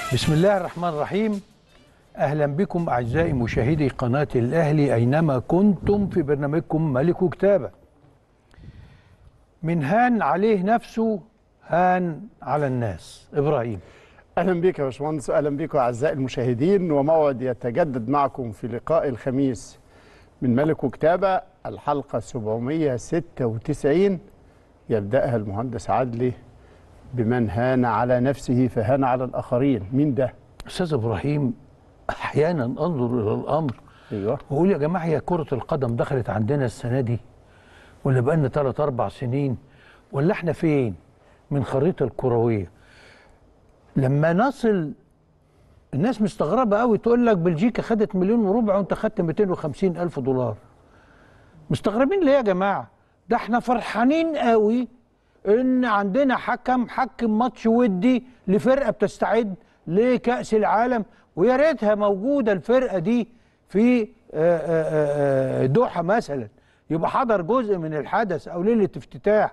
بسم الله الرحمن الرحيم اهلا بكم اعزائي مشاهدي قناه الاهلي اينما كنتم في برنامجكم ملك كتابه من هان عليه نفسه هان على الناس ابراهيم اهلا بك يا باشمهندس اهلا بكم اعزائي المشاهدين وموعد يتجدد معكم في لقاء الخميس من ملك وكتابه الحلقه 796 يبداها المهندس عدلي بمن هان على نفسه فهان على الاخرين مين ده استاذ ابراهيم احيانا انظر الى الامر ايوه واقول يا جماعه هي كره القدم دخلت عندنا السنه دي ولا بقالنا ثلاث اربع سنين ولا احنا فين من خريطه الكرويه لما نصل الناس مستغربه قوي تقول لك بلجيكا خدت مليون وربع وانت خدت 250 الف دولار مستغربين ليه يا جماعه ده احنا فرحانين قوي ان عندنا حكم حكم ماتش ودي لفرقه بتستعد لكاس العالم ويا ريتها موجوده الفرقه دي في آه، آه، آه، دوحه مثلا يبقى حضر جزء من الحدث او ليله افتتاح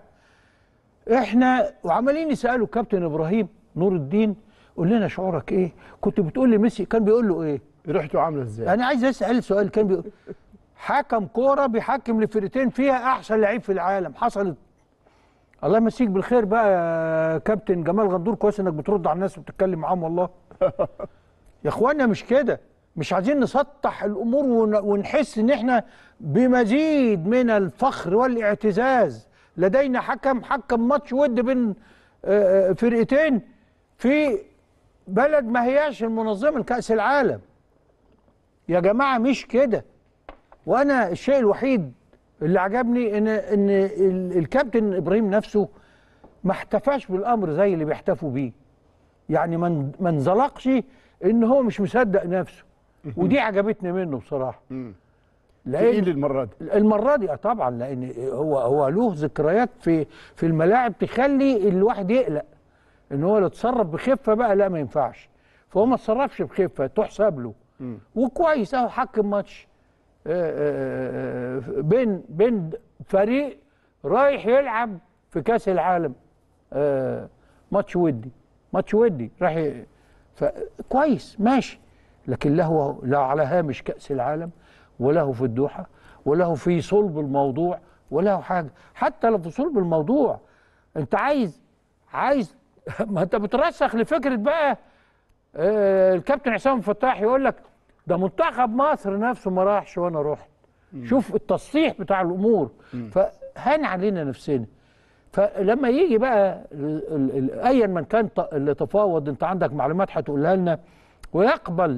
احنا وعمالين يسالوا كابتن ابراهيم نور الدين قول لنا شعورك ايه كنت بتقول لي ميسي كان بيقول له ايه ريحته عامله ازاي انا عايز اسال سؤال كان بيقول حكم كوره بيحكم لفرقتين فيها احسن لعيب في العالم حصلت الله يمسيك بالخير بقى يا كابتن جمال غندور كويس انك بترد على الناس وبتتكلم معاهم والله يا اخوانا مش كده مش عايزين نسطح الامور ون- ونحس ان احنا بمزيد من الفخر والاعتزاز لدينا حكم حكم ماتش ود بين آه، آه، فرقتين في بلد ما هياش المنظمه لكاس العالم يا جماعه مش كده وانا الشيء الوحيد اللي عجبني ان ان ال- الكابتن ابراهيم نفسه ما احتفاش بالامر زي اللي بيحتفوا بيه يعني ما ان- ما انزلقش ان هو مش مصدق نفسه ودي عجبتني منه بصراحه تقيل لان المره دي المره دي آه طبعا لان هو هو له ذكريات في في الملاعب تخلي الواحد يقلق ان هو لو اتصرف بخفه بقى لا ما ينفعش فهو ما اتصرفش بخفه تحسب له وكويس اهو حكم ماتش آه، آه، آه، بين بين فريق رايح يلعب في كاس العالم آه، ماتش ودي ماتش ودي راح ي- فكويس ماشي لكن له لا على هامش كاس العالم وله في الدوحه وله في صلب الموضوع وله حاجه حتى لو في صلب الموضوع انت عايز عايز ما انت بترسخ لفكره بقى آه، الكابتن حسام فتاح يقول لك ده منتخب مصر نفسه ما راحش وانا رحت شوف التصحيح بتاع الامور فهان علينا نفسنا فلما يجي بقى ال- ال- ال- ايا من كان ط- اللي تفاوض انت عندك معلومات هتقولها لنا ويقبل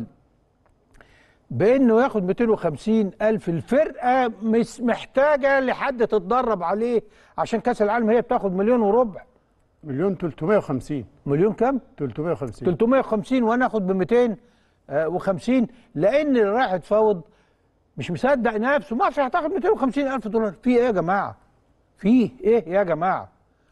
بانه ياخد 250 الف الفرقه مش محتاجه لحد تتدرب عليه عشان كاس العالم هي بتاخد مليون وربع مليون 350 مليون كام 350 350 وانا اخد ب 250 لان اللي رايح يتفاوض مش مصدق نفسه ما اعرفش هتاخد 250 الف دولار في ايه يا جماعه في ايه يا جماعه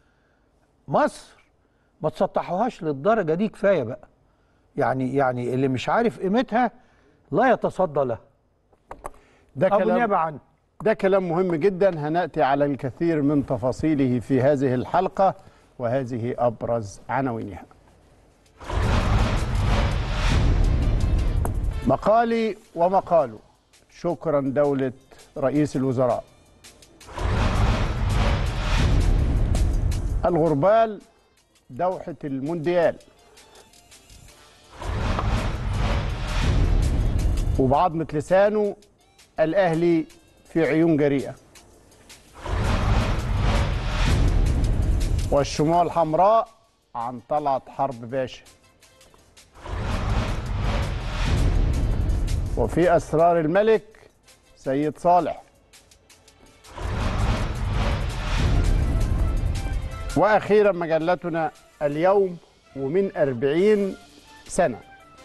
مصر ما تسطحوهاش للدرجه دي كفايه بقى يعني يعني اللي مش عارف قيمتها لا يتصدى لها ده او بالنيابه كلام عنه ده كلام مهم جدا هناتي على الكثير من تفاصيله في هذه الحلقه وهذه ابرز عناوينها مقالي ومقاله شكرا دولة رئيس الوزراء الغربال دوحة المونديال وبعضمة لسانه الأهلي في عيون جريئة والشموع الحمراء عن طلعت حرب باشا وفي أسرار الملك سيد صالح وأخيرا مجلتنا اليوم ومن أربعين سنة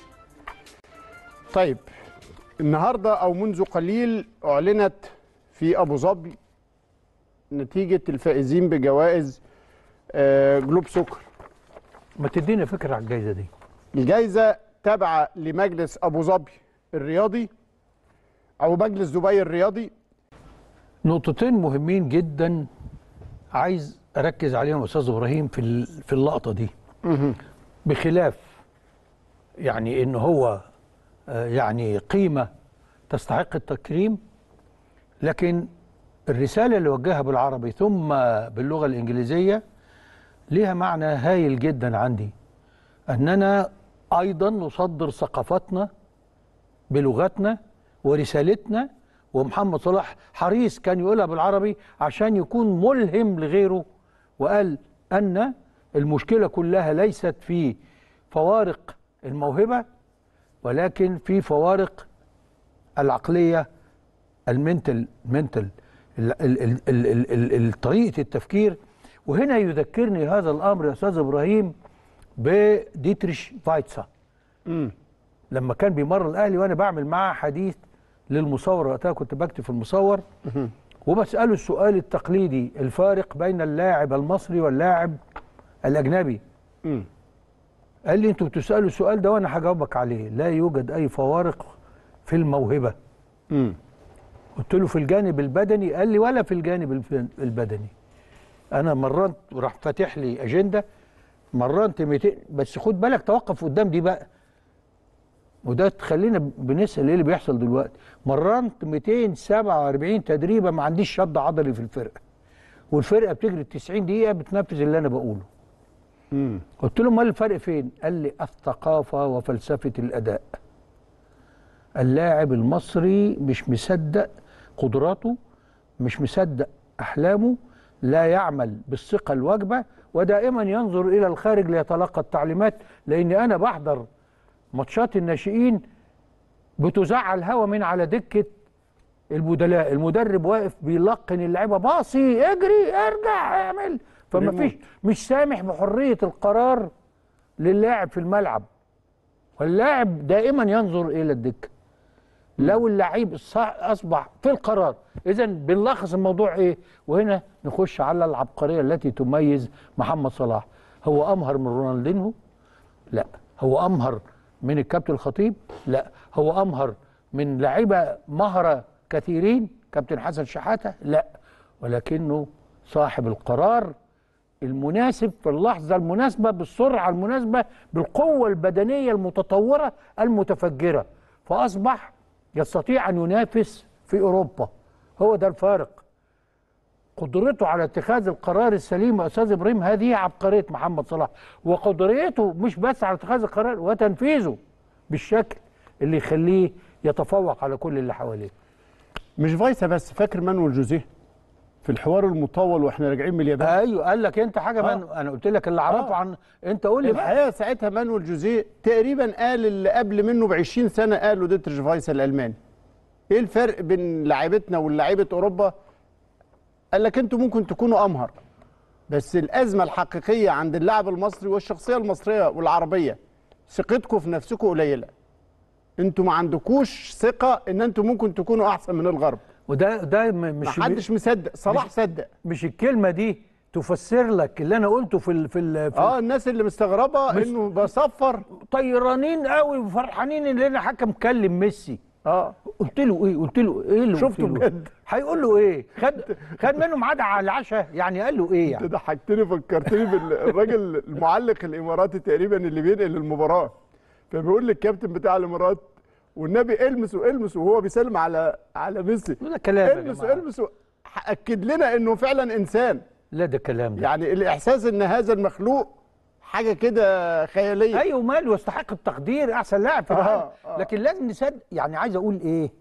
طيب النهاردة أو منذ قليل أعلنت في أبو ظبي نتيجة الفائزين بجوائز آه، جلوب سكر ما تدينا فكره على الجائزه دي الجائزة تابعة لمجلس أبو ظبي الرياضي أو مجلس دبي الرياضي نقطتين مهمين جدا عايز اركز عليهم يا استاذ ابراهيم في ال- في اللقطه دي بخلاف يعني ان هو آه، يعني قيمه تستحق التكريم لكن الرساله اللي وجهها بالعربي ثم باللغه الانجليزيه ليها معنى هايل جدا عندي اننا ايضا نصدر ثقافتنا بلغتنا ورسالتنا ومحمد صلاح حريص كان يقولها بالعربي عشان يكون ملهم لغيره وقال ان المشكله كلها ليست في فوارق الموهبه ولكن في فوارق العقليه المنتل منتل ال- ال- ال- ال- ال- ال- ال- طريقه التفكير وهنا يذكرني هذا الامر يا استاذ ابراهيم بديتريش فايتسا امم لما كان بيمر الاهلي وانا بعمل معاه حديث للمصور وقتها كنت بكتب في المصور وبساله السؤال التقليدي الفارق بين اللاعب المصري واللاعب الاجنبي امم قال لي انتوا بتسالوا السؤال ده وانا هجاوبك عليه لا يوجد اي فوارق في الموهبه امم قلت له في الجانب البدني قال لي ولا في الجانب الف- البدني انا مرنت وراح فاتح لي اجنده مرنت 200 بس خد بالك توقف قدام دي بقى وده تخلينا بنسال ايه اللي بيحصل دلوقتي مرنت 247 تدريبه ما عنديش شد عضلي في الفرقه والفرقه بتجري 90 دقيقه بتنفذ اللي انا بقوله امم قلت له امال الفرق فين؟ قال لي الثقافه وفلسفه الاداء. اللاعب المصري مش مصدق قدراته مش مصدق احلامه لا يعمل بالثقه الواجبه ودائما ينظر الى الخارج ليتلقى التعليمات لان انا بحضر ماتشات الناشئين بتذاع الهوا من على دكه البدلاء المدرب واقف بيلقن اللعيبه باصي اجري ارجع اعمل فما ريموت. فيش مش سامح بحريه القرار للاعب في الملعب واللاعب دائما ينظر الى الدكه لو اللعيب الص- اصبح في القرار اذا بنلخص الموضوع ايه وهنا نخش على العبقريه التي تميز محمد صلاح هو امهر من رونالدينهو لا هو امهر من الكابتن الخطيب لا هو امهر من لعيبه مهره كثيرين كابتن حسن شحاته لا ولكنه صاحب القرار المناسب في اللحظه المناسبه بالسرعه المناسبه بالقوه البدنيه المتطوره المتفجره فاصبح يستطيع ان ينافس في اوروبا هو ده الفارق قدرته على اتخاذ القرار السليم يا استاذ ابراهيم هذه عبقريه محمد صلاح وقدرته مش بس على اتخاذ القرار وتنفيذه بالشكل اللي يخليه يتفوق على كل اللي حواليه مش فايسا بس فاكر مانويل جوزيه في الحوار المطول واحنا راجعين من اليابان ايوه قال لك انت حاجه آه. من انا قلت لك اللي اعرفه آه. عن انت قول لي بقى الحقيقه ساعتها مانويل جوزيه تقريبا قال اللي قبل منه ب 20 سنه قاله ديتريش فايسا الالماني ايه الفرق بين لعيبتنا ولاعيبه اوروبا قال لك انتوا ممكن تكونوا امهر بس الازمه الحقيقيه عند اللاعب المصري والشخصيه المصريه والعربيه ثقتكم في نفسكم قليله انتوا ما عندكوش ثقه ان انتوا ممكن تكونوا احسن من الغرب وده ده م- ما مش حدش مصدق صلاح صدق مش الكلمه دي تفسر لك اللي انا قلته في ال في, ال في اه الناس اللي مستغربه مش- انه بصفر طيرانين قوي وفرحانين ان لنا حكم كلم ميسي اه قلت له ايه قلت له ايه اللي شفته قلت له؟ بجد. هيقول له ايه خد خد منه ميعاد على العشاء يعني قال له ايه انت يعني ضحكتني فكرتني بالراجل المعلق الاماراتي تقريبا اللي بينقل المباراه فبيقول للكابتن بتاع الامارات والنبي المسوا المسوا وهو بيسلم على على ميسي ده كلام يا المسوا جماعه المسوا اكد لنا انه فعلا انسان لا ده كلام ده يعني الاحساس ان هذا المخلوق حاجه كده خياليه ايوه ماله يستحق التقدير احسن لاعب في آه، العالم آه. لكن لازم نصدق يعني عايز اقول ايه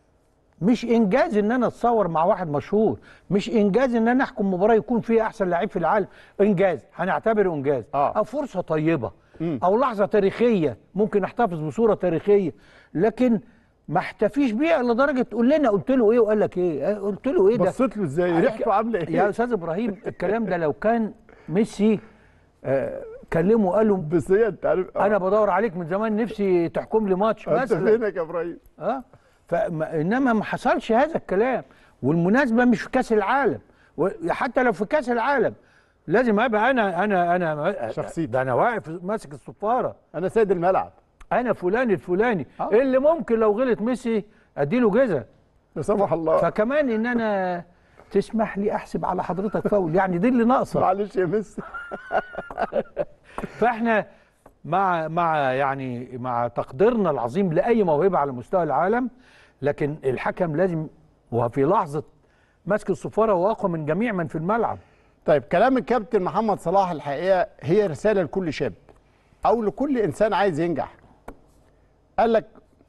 مش انجاز ان انا اتصور مع واحد مشهور مش انجاز ان انا احكم مباراه يكون فيها احسن لعيب في العالم انجاز هنعتبره انجاز آه. او فرصه طيبه مم. او لحظه تاريخيه ممكن احتفظ بصوره تاريخيه لكن ما احتفيش بيها لدرجه تقول لنا قلت له ايه وقال لك ايه آه، قلت له ايه ده بصيت له ازاي ريحته عامله يا ايه استاذ ابراهيم الكلام ده لو كان ميسي آه كلمه قال له بس هي انت عارف آه. انا بدور عليك من زمان نفسي تحكم لي ماتش انت مثلا فينك يا ابراهيم اه فما انما ما حصلش هذا الكلام والمناسبه مش في كاس العالم و- حتى لو في كاس العالم لازم ابقى انا انا انا شخصيتي. ده انا واقف ماسك الصفاره انا سيد الملعب انا فلان الفلاني آه. اللي ممكن لو غلط ميسي اديله جزا لا سمح الله فكمان ان انا تسمح لي احسب على حضرتك فاول يعني دي اللي ناقصه معلش يا ميسي فاحنا مع مع يعني مع تقديرنا العظيم لاي موهبه على مستوى العالم لكن الحكم لازم وفي لحظه مسك الصفاره هو اقوى من جميع من في الملعب طيب كلام الكابتن محمد صلاح الحقيقه هي رساله لكل شاب او لكل انسان عايز ينجح قال لك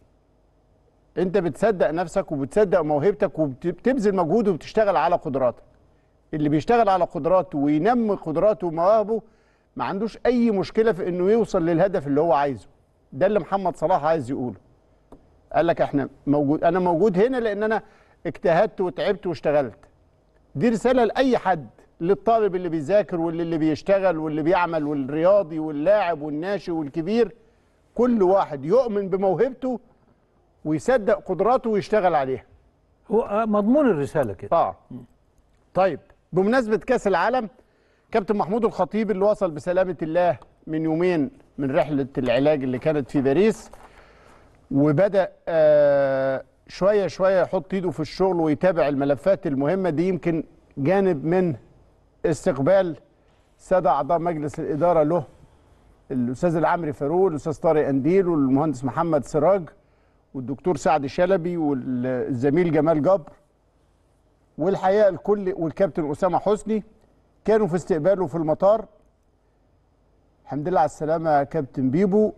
انت بتصدق نفسك وبتصدق موهبتك وبتبذل مجهود وبتشتغل على قدراتك اللي بيشتغل على قدراته وينمي قدراته ومواهبه ما عندوش اي مشكله في انه يوصل للهدف اللي هو عايزه ده اللي محمد صلاح عايز يقوله قال لك احنا موجود انا موجود هنا لان انا اجتهدت وتعبت واشتغلت دي رساله لاي حد للطالب اللي بيذاكر واللي اللي بيشتغل واللي بيعمل والرياضي واللاعب والناشئ والكبير كل واحد يؤمن بموهبته ويصدق قدراته ويشتغل عليها هو آه، مضمون الرساله كده اه طيب بمناسبه كاس العالم كابتن محمود الخطيب اللي وصل بسلامه الله من يومين من رحله العلاج اللي كانت في باريس وبدا آه شويه شويه يحط ايده في الشغل ويتابع الملفات المهمه دي يمكن جانب من استقبال ساده اعضاء مجلس الاداره له الاستاذ العمري فاروق الاستاذ طارق انديل والمهندس محمد سراج والدكتور سعد شلبي والزميل جمال جبر والحقيقه الكل والكابتن اسامه حسني كانوا في استقباله في المطار الحمد لله على السلامه يا كابتن بيبو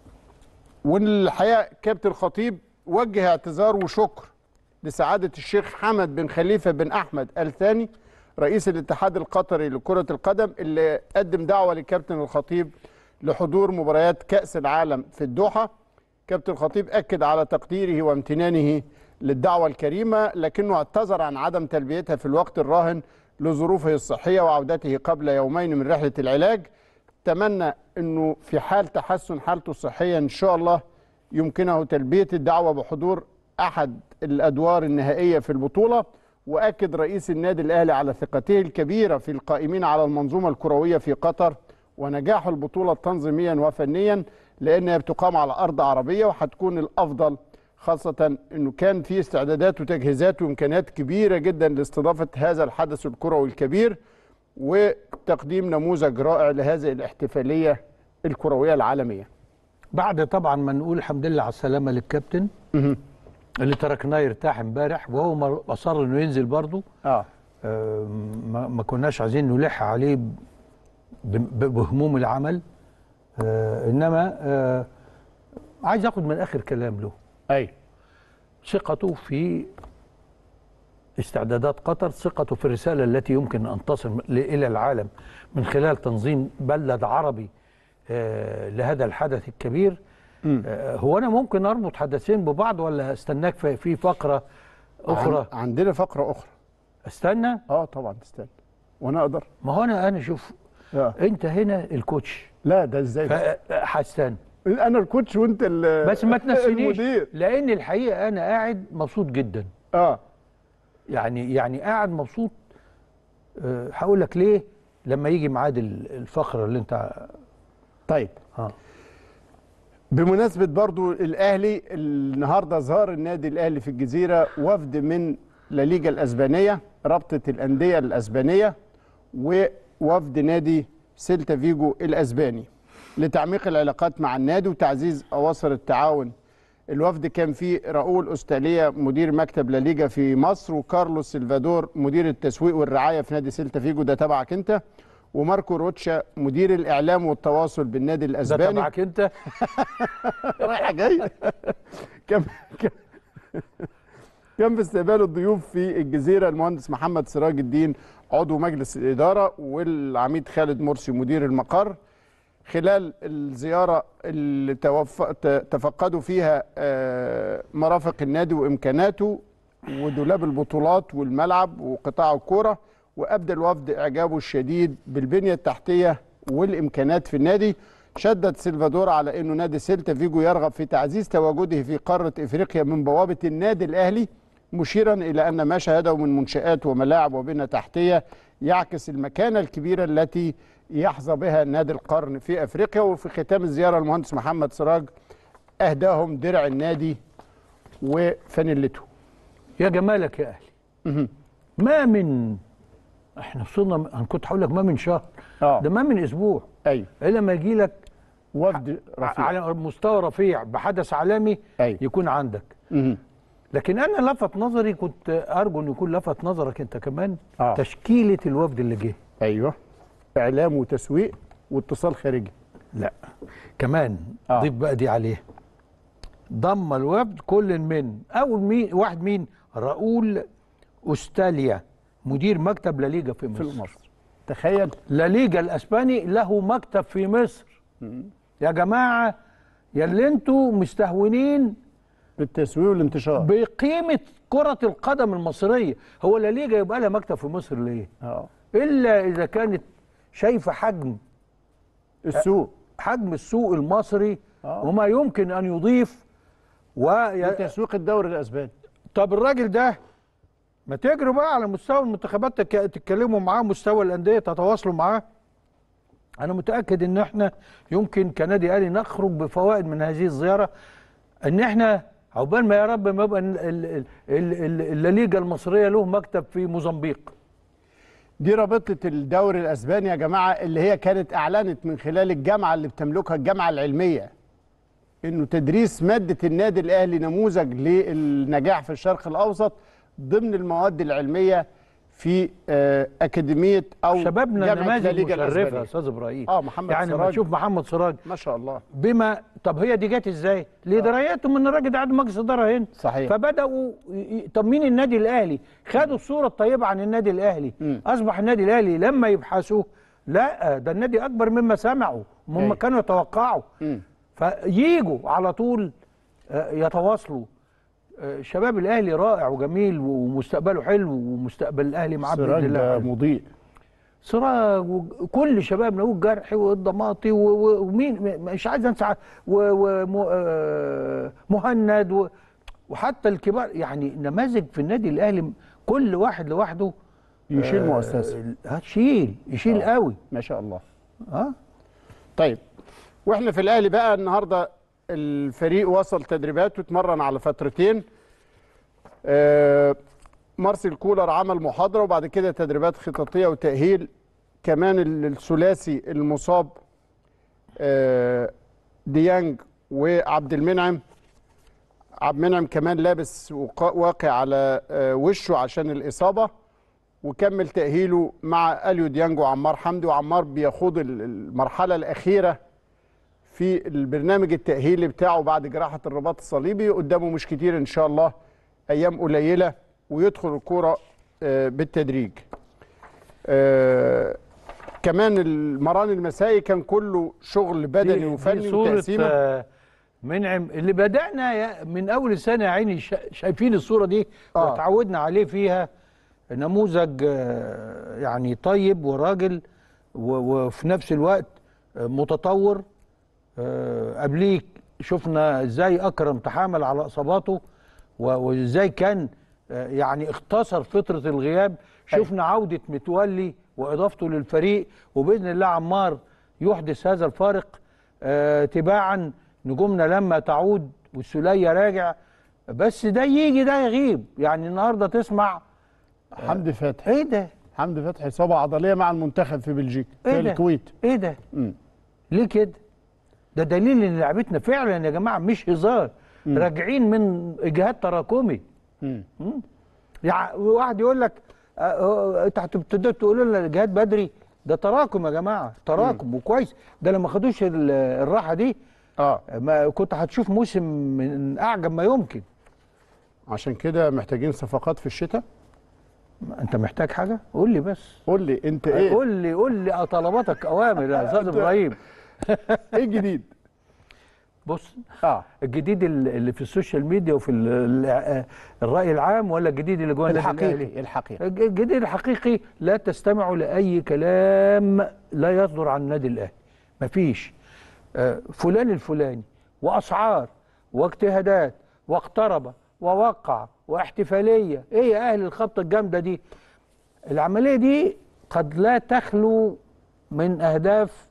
والحقيقه كابتن خطيب وجه اعتذار وشكر لسعاده الشيخ حمد بن خليفه بن احمد ال ثاني رئيس الاتحاد القطري لكره القدم اللي قدم دعوه لكابتن الخطيب لحضور مباريات كاس العالم في الدوحه كابتن الخطيب اكد على تقديره وامتنانه للدعوه الكريمه لكنه اعتذر عن عدم تلبيتها في الوقت الراهن لظروفه الصحيه وعودته قبل يومين من رحله العلاج تمنى انه في حال تحسن حالته الصحيه ان شاء الله يمكنه تلبيه الدعوه بحضور احد الادوار النهائيه في البطوله واكد رئيس النادي الاهلي على ثقته الكبيره في القائمين على المنظومه الكرويه في قطر ونجاح البطوله تنظيميا وفنيا لانها بتقام على ارض عربيه وهتكون الافضل خاصه انه كان في استعدادات وتجهيزات وامكانيات كبيره جدا لاستضافه هذا الحدث الكروي الكبير وتقديم نموذج رائع لهذه الاحتفاليه الكرويه العالميه. بعد طبعا ما نقول الحمد لله على السلامه للكابتن اللي تركناه يرتاح امبارح وهو مر- اصر انه ينزل برضه اه آه، ما ما كناش عايزين نلح عليه ب- ب- بهموم العمل آه، انما آه، عايز اخد من اخر كلام له اي ثقته في استعدادات قطر ثقته في الرسالة التي يمكن أن تصل ل- إلى العالم من خلال تنظيم بلد عربي آه، لهذا الحدث الكبير آه، هو أنا ممكن أربط حدثين ببعض ولا استناك في في فقرة أخرى عن- عندنا فقره اخرى استنى اه طبعا تستنى وانا اقدر ما هو أنا أنا شوف آه. أنت هنا الكوتش لا ده ازاي بس؟ هستنى انا الكوتش وانت ال- بس ما تنسينيش المدير لأن الحقيقة أنا قاعد مبسوط جدا اه يعني يعني قاعد مبسوط أه، هقول لك ليه لما يجي ميعاد ال- الفقره اللي انت طيب اه بمناسبة برضو الأهلي النهاردة ظهر النادي الأهلي في الجزيرة وفد من لا ليجا الأسبانية رابطة الأندية الأسبانية ووفد نادي سيلتا فيجو الأسباني لتعميق العلاقات مع النادي وتعزيز أواصر التعاون الوفد كان فيه راؤول أستالية مدير مكتب لا ليجا في مصر وكارلوس سلفادور مدير التسويق والرعاية في نادي سيلتا فيجو ده تبعك أنت وماركو روتشا مدير الإعلام والتواصل بالنادي ده الأسباني تبعك انت رايحه جايه كم كم كان في استقبال الضيوف في الجزيره المهندس محمد سراج الدين عضو مجلس الاداره والعميد خالد مرسي مدير المقر خلال الزياره اللي توف... ت- تفقدوا فيها آه، مرافق النادي وامكاناته ودولاب البطولات والملعب وقطاع الكوره وابدى الوفد اعجابه الشديد بالبنيه التحتيه والامكانات في النادي شدد سلفادور على انه نادي سيلتا فيجو يرغب في تعزيز تواجده في قاره افريقيا من بوابه النادي الاهلي مشيرا الى ان ما شاهده من منشات وملاعب وبنى تحتيه يعكس المكانه الكبيره التي يحظى بها نادي القرن في افريقيا وفي ختام الزياره المهندس محمد سراج اهداهم درع النادي وفانيلته يا جمالك يا اهلي ما من احنا وصلنا انا كنت هقول لك ما من شهر اه ده ما من اسبوع ايوه الا ما يجي لك وفد رفيع على مستوى رفيع بحدث عالمي أيوة. يكون عندك مهم. لكن انا لفت نظري كنت ارجو ان يكون لفت نظرك انت كمان آه. تشكيله الوفد اللي جه ايوه اعلام وتسويق واتصال خارجي لا كمان آه. ضيف بقى دي عليه ضم الوفد كل من اول مين واحد مين راؤول استاليا مدير مكتب لا ليجا في في مصر مصر تخيل لا ليجا الاسباني له مكتب في مصر يا جماعه يا اللي انتوا مستهونين بالتسويق والانتشار بقيمه كره القدم المصريه هو لا ليجا يبقى لها مكتب في مصر ليه اه الا اذا كانت شايفه حجم السوق حجم السوق المصري آه. وما يمكن ان يضيف و وتسويق الدوري الاسباني طب الراجل ده ما تجروا بقى على مستوى المنتخبات تك- تتكلموا معاه مستوى الانديه تتواصلوا معاه انا متاكد ان احنا يمكن كنادي اهلي نخرج بفوائد من هذه الزياره ان احنا عقبال ما يا رب ما يبقى ال- ال- ال- ال- الليجا المصريه له مكتب في موزمبيق دي رابطه الدوري الاسباني يا جماعه اللي هي كانت اعلنت من خلال الجامعه اللي بتملكها الجامعه العلميه انه تدريس ماده النادي الاهلي نموذج للنجاح في الشرق الاوسط ضمن المواد العلميه في آه، اكاديميه او شبابنا جامعة لا نماذج ليجا مشرفه يا الأسبانية. استاذ ابراهيم اه محمد يعني لما سراج. تشوف محمد سراج ما شاء الله بما طب هي دي جت ازاي؟ لدرايتهم ان الراجل ده قاعد مجلس اداره هنا صحيح. فبداوا ي- ي- طب مين النادي الاهلي؟ خدوا الصوره الطيبه عن النادي الاهلي مم. اصبح النادي الاهلي لما يبحثوا لا ده النادي اكبر مما سمعوا مما أيوة. كانوا يتوقعوا مم. فييجوا على طول آه، يتواصلوا آه، شباب الاهلي رائع وجميل ومستقبله حلو ومستقبل الاهلي معاه سراج باذن الله ده حلو. مضيء سراج وكل شبابنا والجرحي والضماطي و- و- ومين م- مش عايز انسى ومهند و وحتى الكبار يعني نماذج في النادي الاهلي كل واحد لوحده يشيل آه، مؤسسه هتشيل يشيل آه. قوي ما شاء الله اه طيب واحنا في الاهلي بقى النهارده الفريق وصل تدريبات واتمرن على فترتين آه مارسيل كولر عمل محاضره وبعد كده تدريبات خططيه وتاهيل كمان ال- الثلاثي المصاب آه ديانج وعبد المنعم عبد المنعم كمان لابس وقا- واقع على آه وشه عشان الاصابه وكمل تأهيله مع أليو ديانج وعمار حمدي وعمار بيخوض ال- المرحلة الأخيرة في البرنامج التأهيلي بتاعه بعد جراحة الرباط الصليبي قدامه مش كتير إن شاء الله أيام قليلة ويدخل الكورة آه، بالتدريج آه، كمان المران المسائي كان كله شغل بدني دي- وفني دي صورة وتقسيمه آه، منعم اللي بدأنا يا- من أول السنة يا عيني شا- شايفين الصورة دي آه. وتعودنا عليه فيها نموذج آه، يعني طيب وراجل و- وفي نفس الوقت آه، متطور آه، قبليه شفنا ازاي اكرم تحامل على اصاباته و- وازاي كان آه، يعني اختصر فتره الغياب شفنا عوده متولي واضافته للفريق وباذن الله عمار يحدث هذا الفارق آه، تباعا نجومنا لما تعود والسوليه راجع بس ده يجي ده يغيب يعني النهارده تسمع حمدي فتحي ايه ده حمدي فتحي إصابة عضلية مع المنتخب في بلجيكا في ايه ده الكويت ايه ده مم. ليه كده ده دليل ان لعبتنا فعلا يا جماعه مش هزار راجعين من اجهاد تراكمي مم. يعني واحد يقول لك آه، آه، انت هتبتدوا تقولوا لنا الاجهاد بدري ده تراكم يا جماعه تراكم وكويس ده لما خدوش ال- الراحه دي اه ما كنت هتشوف موسم من اعجب ما يمكن عشان كده محتاجين صفقات في الشتاء انت محتاج حاجه قول لي بس قول لي انت ايه قول لي قول لي طلباتك اوامر يا استاذ ابراهيم ايه الجديد بص اه الجديد ال- اللي في السوشيال ميديا وفي ال- ال- الراي العام ولا الجديد اللي جوه النادي الأهلي؟ الحقيقي الحقيقي الج- الجديد الحقيقي لا تستمعوا لاي كلام لا يصدر عن النادي الاهلي مفيش آه، فلان الفلاني واسعار واجتهادات واقترب ووقع واحتفاليه ايه يا اهل الخبطه الجامده دي العمليه دي قد لا تخلو من اهداف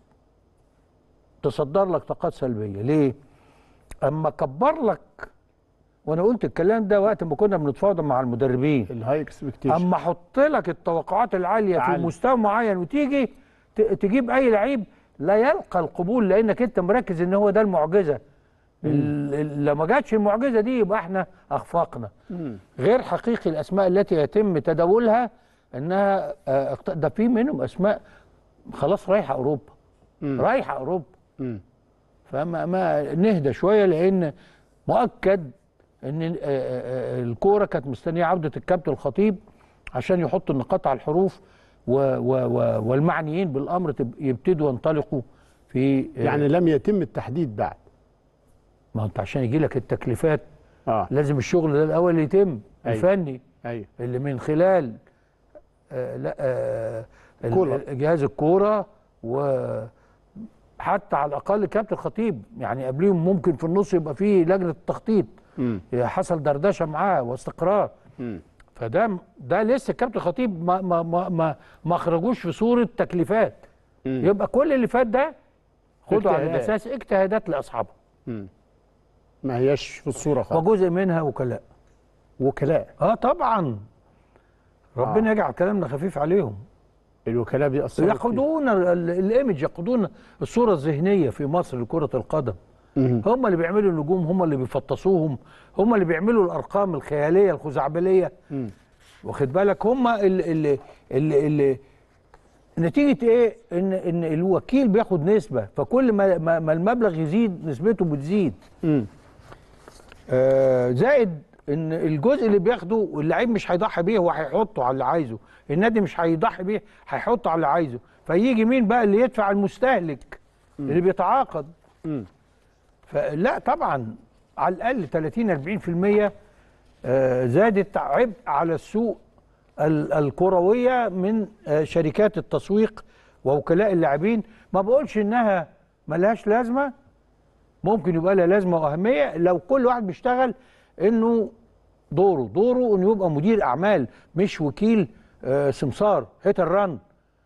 تصدر لك طاقات سلبيه ليه اما كبر لك وانا قلت الكلام ده وقت ما كنا بنتفاوض مع المدربين الهاي اكسبكتيشن اما احط لك التوقعات العاليه في عالي. مستوى معين وتيجي ت- تجيب اي لعيب لا يلقى القبول لانك انت مركز ان هو ده المعجزه ال- ال- لو ما جاتش المعجزه دي يبقى احنا اخفاقنا غير حقيقي الاسماء التي يتم تداولها انها آه، اقت- ده في منهم اسماء خلاص رايحه اوروبا رايحه اوروبا مم. فما ما نهدى شويه لان مؤكد ان آه، آه، آه، الكوره كانت مستنيه عوده الكابتن الخطيب عشان يحط النقاط على الحروف و و و والمعنيين بالامر تب- يبتدوا ينطلقوا في آه، يعني لم يتم التحديد بعد ما هو انت عشان يجي لك التكليفات اه لازم الشغل ده الاول يتم أيوة. الفني ايوه اللي من خلال آه لا آه ال- كولر. ال- جهاز الكوره وحتى على الاقل كابتن الخطيب يعني قبليهم ممكن في النص يبقى فيه لجنه التخطيط مم. حصل دردشه معاه واستقرار مم. فده ده لسه كابتن الخطيب ما ما ما ما, ما خرجوش في صوره تكليفات مم. يبقى كل اللي فات ده خده على اجتهادات. اساس اجتهادات لاصحابه مم. ما هياش في الصوره خالص وجزء منها وكلاء وكلاء اه طبعا ربنا يجعل كلامنا خفيف عليهم الوكلاء بيأثروا كتير. يقودون ال- ال- الايمج يقودون الصوره الذهنيه في مصر لكره القدم مم. هم اللي بيعملوا النجوم هم اللي بيفطسوهم هم اللي بيعملوا الارقام الخياليه الخزعبليه مم. واخد بالك هم اللي اللي اللي, اللي نتيجه ايه ان ان الوكيل بياخد نسبه فكل ما ما ما المبلغ يزيد نسبته بتزيد مم. آه، زائد ان الجزء اللي بياخده اللعيب مش هيضحي بيه هو هيحطه على اللي عايزه النادي مش هيضحي بيه هيحطه على اللي عايزه فيجي مين بقى اللي يدفع المستهلك اللي بيتعاقد مم. فلا طبعا على الاقل 30 40% آه، زادت عبء على السوق ال- الكرويه من آه، شركات التسويق ووكلاء اللاعبين ما بقولش انها ملهاش لازمه ممكن يبقى لها لازمه واهميه لو كل واحد بيشتغل انه دوره دوره انه يبقى مدير اعمال مش وكيل آه، سمسار هيت الرن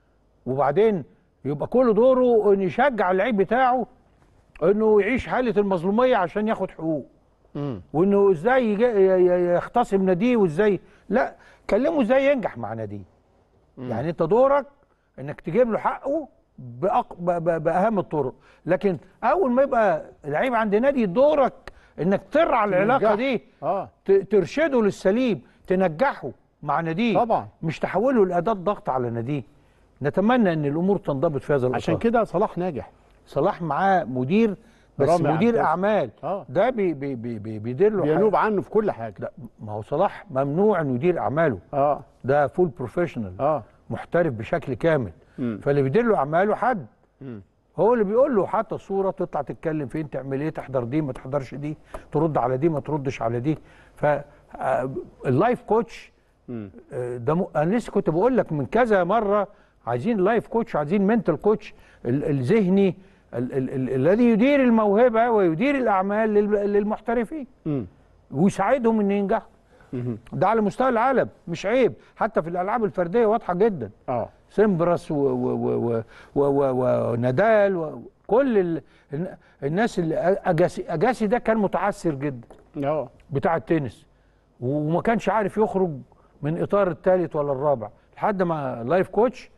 وبعدين يبقى كل دوره انه يشجع اللعيب بتاعه انه يعيش حاله المظلوميه عشان ياخد حقوق مم. وانه ازاي يجي- ي- ي- يختصم ناديه وازاي لا كلمه ازاي ينجح مع ناديه يعني انت دورك انك تجيب له حقه بأق... ب... ب... باهم الطرق لكن اول ما يبقى لعيب عند نادي دورك انك ترعى العلاقه تنجحه. دي اه ت... ترشده للسليم تنجحه مع ناديه طبعا. مش تحوله لاداه ضغط على ناديه نتمنى ان الامور تنضبط في هذا الاطار عشان كده صلاح ناجح صلاح معاه مدير بس رامي مدير عباس. اعمال آه. ده بي بي بي بي بيدير له بينوب حاجة. عنه في كل حاجه لا ما هو صلاح ممنوع انه يدير اعماله اه ده فول بروفيشنال اه محترف بشكل كامل مم. فاللي بيدير له اعماله حد مم. هو اللي بيقول له حتى الصوره تطلع تتكلم فين تعمل ايه تحضر دي ما تحضرش دي ترد على دي ما تردش على دي ف آه، اللايف كوتش مم. آه، ده م... انا لسه كنت بقول لك من كذا مره عايزين لايف كوتش عايزين منتال كوتش ال- الذهني ال- ال- ال- الذي يدير الموهبه ويدير الاعمال لل- للمحترفين مم. ويساعدهم ان ينجحوا مم. ده على مستوى العالم مش عيب حتى في الالعاب الفرديه واضحه جدا اه سيمبرس و- و- و- و- و- و- ونادال وكل ال... الن- الناس اللي اجاسي اجاسي ده كان متعثر جدا اه بتاع التنس وما كانش عارف يخرج من اطار الثالث ولا الرابع لحد ما لايف كوتش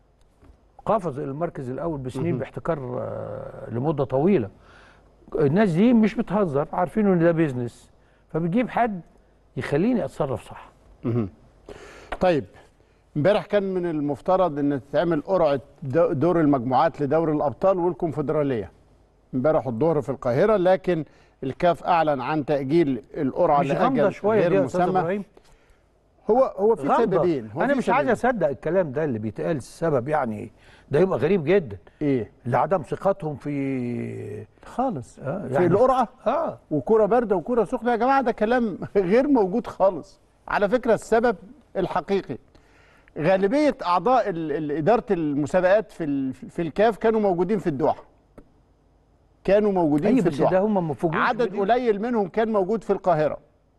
قفز الى المركز الاول بسنين باحتكار آه، لمده طويله الناس دي مش بتهزر عارفين ان ده بيزنس فبتجيب حد يخليني اتصرف صح مهم. طيب امبارح كان من المفترض ان تتعمل قرعه دو- دور المجموعات لدوري الابطال والكونفدراليه امبارح الظهر في القاهره لكن الكاف اعلن عن تاجيل القرعه مش غامضه لاجل شويه غير دي يا استاذ مسمى ابراهيم هو هو في غامضة. سببين هو انا في مش عايز سببين. اصدق الكلام ده اللي بيتقال السبب يعني ده يبقى غريب جدا ايه لعدم ثقتهم في خالص آه، في يعني- القرعه اه وكرة باردة وكرة سخنة يا جماعة ده كلام غير موجود خالص على فكرة السبب الحقيقي غالبية أعضاء ال- ال- إدارة المسابقات في ال- في الكاف كانوا موجودين في الدوحة كانوا موجودين اي في بس ده الدوحة هم ما فوجئوش عدد بدي. قليل منهم كان موجود في القاهرة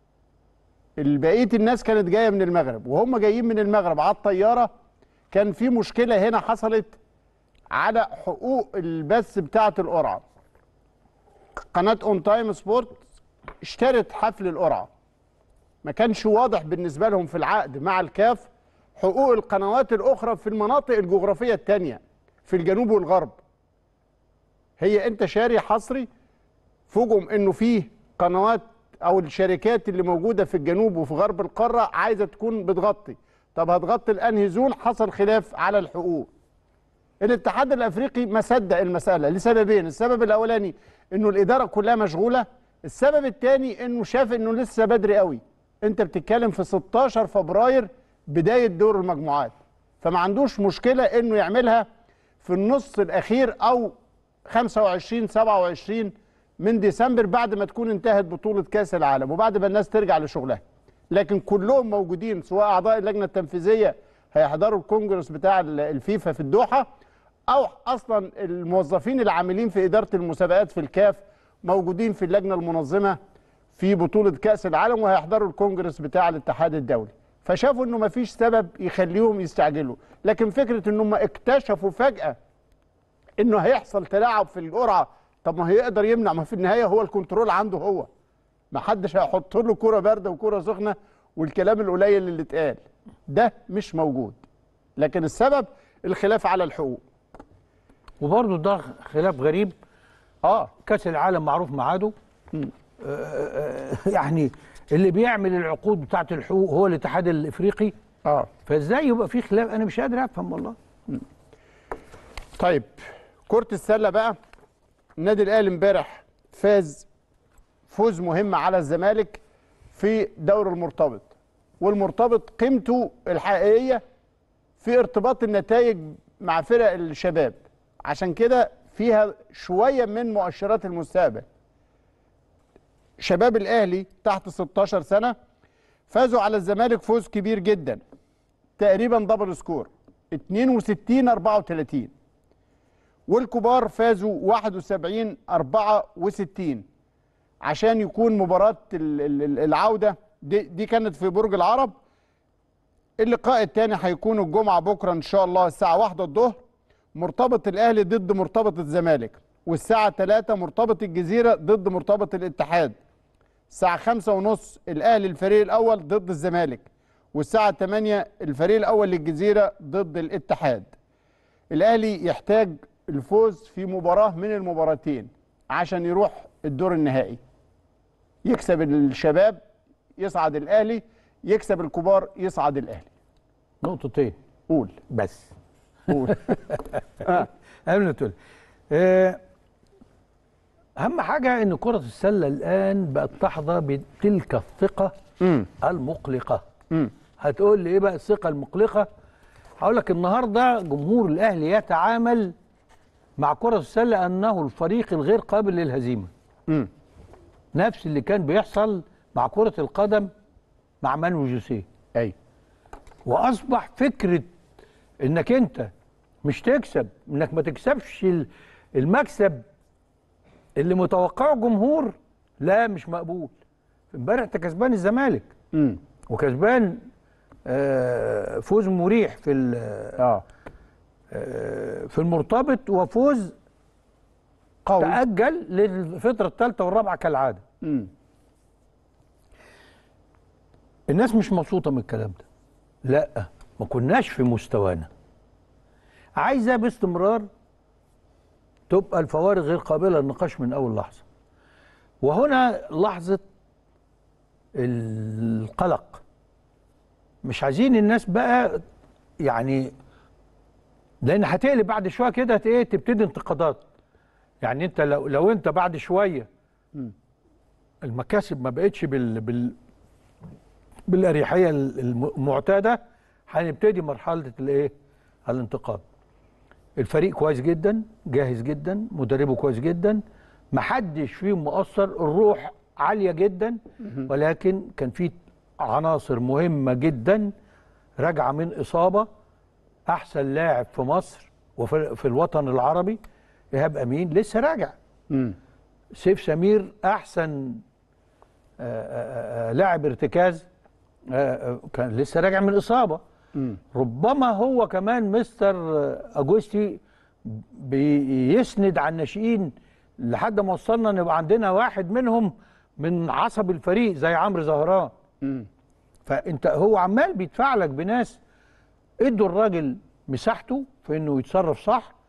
بقية الناس كانت جاية من المغرب وهم جايين من المغرب على الطيارة كان في مشكلة هنا حصلت على حقوق البث بتاعة القرعة قناة اون تايم سبورت اشترت حفل القرعة ما كانش واضح بالنسبة لهم في العقد مع الكاف حقوق القنوات الأخرى في المناطق الجغرافية التانية في الجنوب والغرب هي انت شاري حصري فوجئوا انه فيه قنوات او الشركات اللي موجوده في الجنوب وفي غرب القاره عايزه تكون بتغطي طب هتغطي الانهي زون حصل خلاف على الحقوق الاتحاد الافريقي ما صدق المساله لسببين السبب الاولاني انه الاداره كلها مشغوله السبب الثاني انه شاف انه لسه بدري قوي انت بتتكلم في 16 فبراير بدايه دور المجموعات فما عندوش مشكله انه يعملها في النص الاخير او 25 27 من ديسمبر بعد ما تكون انتهت بطوله كاس العالم وبعد ما الناس ترجع لشغلها لكن كلهم موجودين سواء اعضاء اللجنه التنفيذيه هيحضروا الكونجرس بتاع الفيفا في الدوحه او اصلا الموظفين العاملين في اداره المسابقات في الكاف موجودين في اللجنه المنظمه في بطوله كاس العالم وهيحضروا الكونجرس بتاع الاتحاد الدولي فشافوا انه مفيش سبب يخليهم يستعجلوا لكن فكره انهم اكتشفوا فجاه انه هيحصل تلاعب في القرعه طب ما هيقدر يمنع ما في النهايه هو الكنترول عنده هو ما حدش هيحط له كوره بارده وكوره سخنه والكلام القليل اللي اتقال ده مش موجود لكن السبب الخلاف على الحقوق وبرضه ده خلاف غريب اه كاس العالم معروف ميعاده آه، آه، يعني اللي بيعمل العقود بتاعه الحقوق هو الاتحاد الافريقي اه فازاي يبقى في خلاف انا مش قادر افهم والله طيب كرة السلة بقى النادي الأهلي امبارح فاز فوز مهم على الزمالك في دور المرتبط والمرتبط قيمته الحقيقية في ارتباط النتائج مع فرق الشباب عشان كده فيها شوية من مؤشرات المستقبل شباب الأهلي تحت 16 سنة فازوا على الزمالك فوز كبير جدا تقريبا دبل سكور 62 34 والكبار فازوا 71 64 عشان يكون مباراة ال- ال- ال- العودة دي, دي كانت في برج العرب اللقاء الثاني هيكون الجمعة بكرة إن شاء الله الساعة واحدة الظهر مرتبط الأهلي ضد مرتبط الزمالك والساعة 3 مرتبط الجزيرة ضد مرتبط الاتحاد الساعة خمسة ونص الأهلي الفريق الأول ضد الزمالك والساعة 8 الفريق الأول للجزيرة ضد الاتحاد الأهلي يحتاج الفوز في مباراة من المباراتين عشان يروح الدور النهائي يكسب الشباب يصعد الأهلي يكسب الكبار يصعد الأهلي نقطتين قول بس قول قبل ما تقول آه، اهم حاجه ان كره السله الان بقت تحظى بتلك الثقه مم. المقلقه مم. هتقول لي ايه بقى الثقه المقلقه هقول لك النهارده جمهور الاهلي يتعامل مع كره السله انه الفريق الغير قابل للهزيمه مم. نفس اللي كان بيحصل مع كره القدم مع مانو جوسيه أي واصبح فكره انك انت مش تكسب انك ما تكسبش ال- المكسب اللي متوقعه الجمهور لا مش مقبول امبارح انت كسبان الزمالك مم. وكسبان آه، فوز مريح في ال- اه آه، في المرتبط وفوز قوي تأجل للفترة الثالثة والرابعة كالعادة مم. الناس مش مبسوطة من الكلام ده لا ما كناش في مستوانا عايزة باستمرار تبقى الفوارق غير قابلة للنقاش من أول لحظة وهنا لحظة القلق مش عايزين الناس بقى يعني لأن هتقلب بعد شوية كده هت- ايه تبتدي انتقادات يعني انت لو لو انت بعد شوية المكاسب ما بقتش بال, بال بالاريحيه الم- المعتاده هنبتدي مرحله الايه الانتقاد الفريق كويس جدا جاهز جدا مدربه كويس جدا محدش فيهم مقصر الروح عاليه جدا ولكن كان في عناصر مهمه جدا راجعه من اصابه احسن لاعب في مصر وفي في الوطن العربي ايهاب امين لسه راجع مم. سيف سمير احسن آه، آه، آه، لاعب ارتكاز آه، آه، كان لسه راجع من اصابه مم. ربما هو كمان مستر آه، اجوستي بيسند على الناشئين لحد ما وصلنا ان يبقى عندنا واحد منهم من عصب الفريق زي عمرو زهران مم. فانت هو عمال بيدفع لك بناس ادوا الراجل مساحته في انه يتصرف صح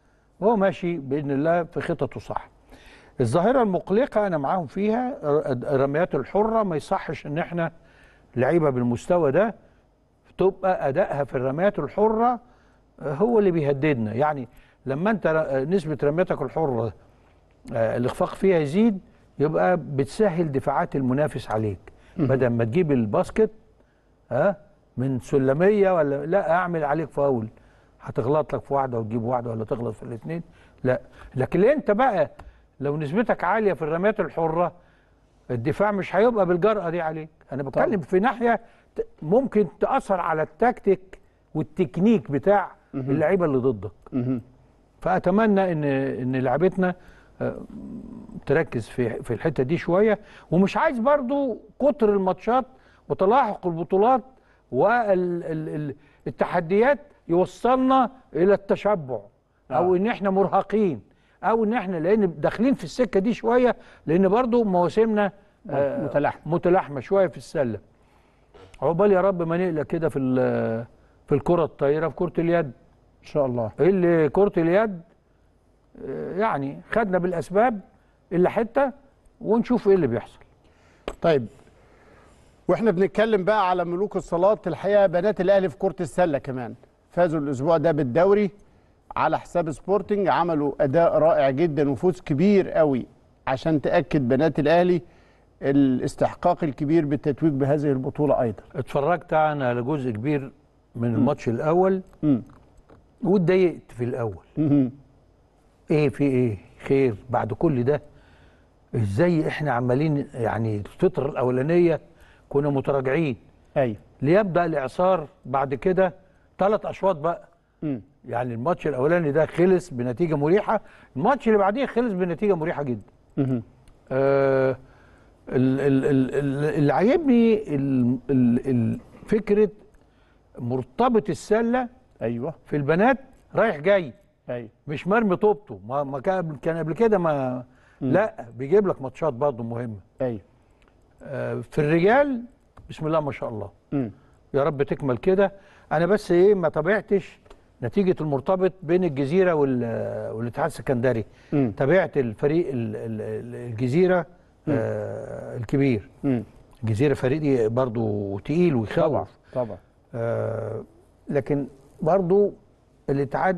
هو ماشي باذن الله في خططه صح الظاهره المقلقه انا معاهم فيها الرميات الحره ما يصحش ان احنا لعيبه بالمستوى ده تبقى ادائها في الرميات الحره هو اللي بيهددنا يعني لما انت ر- نسبه رمياتك الحره آه، الاخفاق فيها يزيد يبقى بتسهل دفاعات المنافس عليك بدل ما تجيب الباسكت ها من سلميه ولا لا اعمل عليك فاول هتغلط لك في واحده وتجيب واحده ولا تغلط في الاثنين لا لكن انت بقى لو نسبتك عاليه في الرميات الحره الدفاع مش هيبقى بالجرأه دي عليك انا بتكلم في ناحيه ت- ممكن تاثر على التكتيك والتكنيك بتاع اللعيبه اللي ضدك مهم. فاتمنى ان ان لعبتنا آه، تركز في في الحته دي شويه ومش عايز برضو كتر الماتشات وتلاحق البطولات والتحديات يوصلنا الى التشبع او آه. ان احنا مرهقين او ان احنا لان داخلين في السكه دي شويه لان برضو مواسمنا آه، متلاحمة. متلاحمه شويه في السله عقبال يا رب ما نقلق كده في ال- في الكره الطايره في كره اليد ان شاء الله اللي كرة اليد آه، يعني خدنا بالأسباب اللي حتة ونشوف ايه اللي بيحصل طيب واحنا بنتكلم بقى على ملوك الصالات الحقيقه بنات الاهلي في كره السله كمان فازوا الاسبوع ده بالدوري على حساب سبورتنج عملوا اداء رائع جدا وفوز كبير قوي عشان تاكد بنات الاهلي الاستحقاق الكبير بالتتويج بهذه البطوله ايضا اتفرجت انا على جزء كبير من الماتش الاول مم. واتضايقت في الاول مهم. ايه في ايه خير بعد كل ده ازاي احنا عمالين يعني الفترة الاولانية كنا متراجعين ايوه ليبدأ الاعصار بعد كده ثلاث اشواط بقى مم. يعني الماتش الاولاني ده خلص بنتيجة مريحة الماتش اللي بعديه خلص بنتيجة مريحة جدا مهم. آه، ال- ال- ال- ال- اللي عاجبني ال- ال- ال- فكره مرتبط السله ايوه في البنات رايح جاي ايوه مش مرمي طوبته ما ما كان كان قبل كده ما لا بيجيب لك ماتشات برضه مهمه ايوه آه، في الرجال بسم الله ما شاء الله مم. يا رب تكمل كده انا بس ايه ما تابعتش نتيجه المرتبط بين الجزيره وال- والاتحاد السكندري مم. تابعت الفريق ال- ال- ال- الجزيره آه الكبير مم. الجزيره فريق برضو تقيل ويخوف طبعا طبعا آه لكن برضو الاتحاد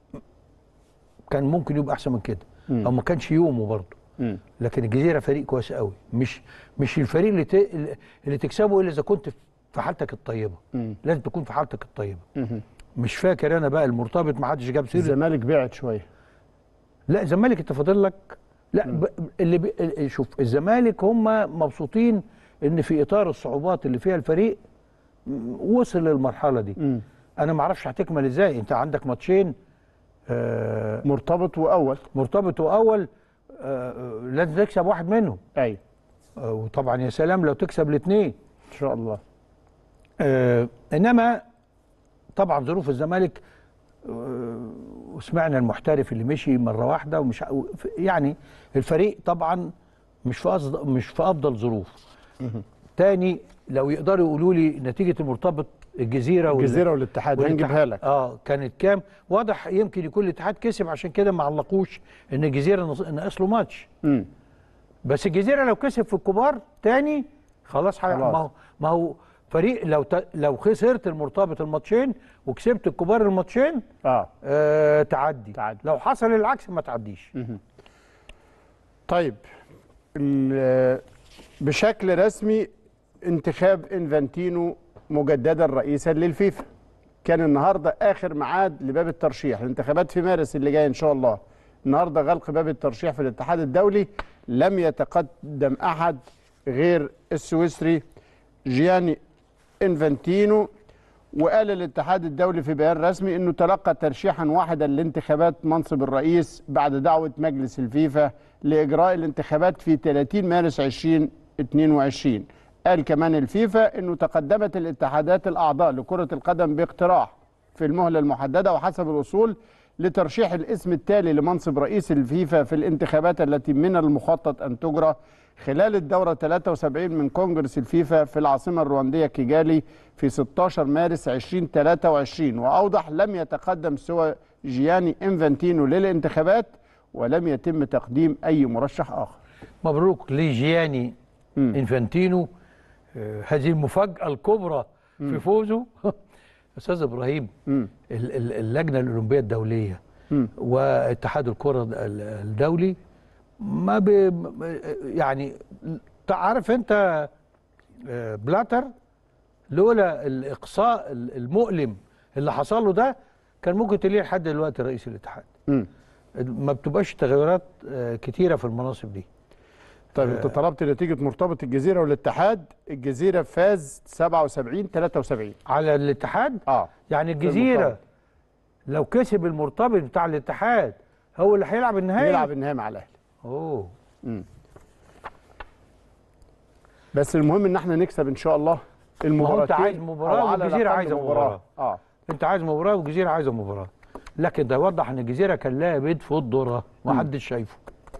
كان ممكن يبقى احسن من كده مم. او ما كانش يومه برضو مم. لكن الجزيره فريق كويس قوي مش مش الفريق اللي ت... اللي تكسبه الا اذا كنت في حالتك الطيبه مم. لازم تكون في حالتك الطيبه مهم. مش فاكر انا بقى المرتبط ما حدش جاب سيره الزمالك بعد شويه لا الزمالك انت فاضل لك لا ب... اللي بي... ال- شوف الزمالك هم مبسوطين ان في اطار الصعوبات اللي فيها الفريق م- وصل للمرحله دي مم. انا ما اعرفش هتكمل ازاي انت عندك ماتشين آه مرتبط واول مرتبط واول آه آه، لازم تكسب واحد منهم ايوه آه وطبعا يا سلام لو تكسب الاثنين ان شاء الله آه انما طبعا ظروف الزمالك آه وسمعنا المحترف اللي مشي مره واحده ومش ع- يعني الفريق طبعا مش في أصد مش في افضل ظروف تاني لو يقدروا يقولوا لي نتيجه المرتبط الجزيره وال- الجزيره والاتحاد والاتحاد- هنجيبها لك اه كانت كام واضح يمكن يكون الاتحاد كسب عشان كده ما علقوش ان الجزيره نص- ناقص له ماتش مم. بس الجزيره لو كسب في الكبار تاني خلاص, خلاص. خلاص. ما هو ما هو فريق لو ت... لو خسرت المرتبط الماتشين وكسبت الكبار الماتشين اه آه تعدي. تعدي. لو حصل العكس ما تعديش طيب ال- بشكل رسمي انتخاب انفانتينو مجددا رئيسا للفيفا كان النهارده اخر ميعاد لباب الترشيح الانتخابات في مارس اللي جاي ان شاء الله النهارده غلق باب الترشيح في الاتحاد الدولي لم يتقدم احد غير السويسري جياني انفانتينو وقال الاتحاد الدولي في بيان رسمي انه تلقى ترشيحا واحدا لانتخابات منصب الرئيس بعد دعوه مجلس الفيفا لاجراء الانتخابات في 30 مارس 2022 قال كمان الفيفا انه تقدمت الاتحادات الاعضاء لكره القدم باقتراح في المهله المحدده وحسب الوصول لترشيح الاسم التالي لمنصب رئيس الفيفا في الانتخابات التي من المخطط ان تجرى خلال الدورة 73 من كونجرس الفيفا في العاصمة الرواندية كيجالي في 16 مارس 2023 وأوضح لم يتقدم سوى جياني انفانتينو للانتخابات ولم يتم تقديم أي مرشح آخر مبروك لجياني انفانتينو آه، هذه المفاجاه الكبرى في فوزه استاذ ابراهيم مم. ال- ال- اللجنه الاولمبيه الدوليه واتحاد الكره ال- الدولي ما ب يعني تعرف انت آه، بلاتر لولا الاقصاء ال- المؤلم اللي حصل له ده كان ممكن تلاقيه لحد دلوقتي رئيس الاتحاد مم. ما بتبقاش تغيرات آه، كتيره في المناصب دي طيب انت طلبت نتيجة مرتبط الجزيرة والاتحاد الجزيرة فاز 77 73 على الاتحاد اه يعني المرتبط. الجزيره لو كسب المرتبط بتاع الاتحاد هو اللي هيلعب النهائي يلعب النهائي مع الاهلي اوه بس المهم ان احنا نكسب ان شاء الله المباراتين عايز مباراة أو على والجزيرة الأقل عايزة مباراة. اه انت عايز مباراه والجزيره عايزه مباراه لكن ده يوضح ان الجزيره كان لها بيت في الذره ما حدش شايفه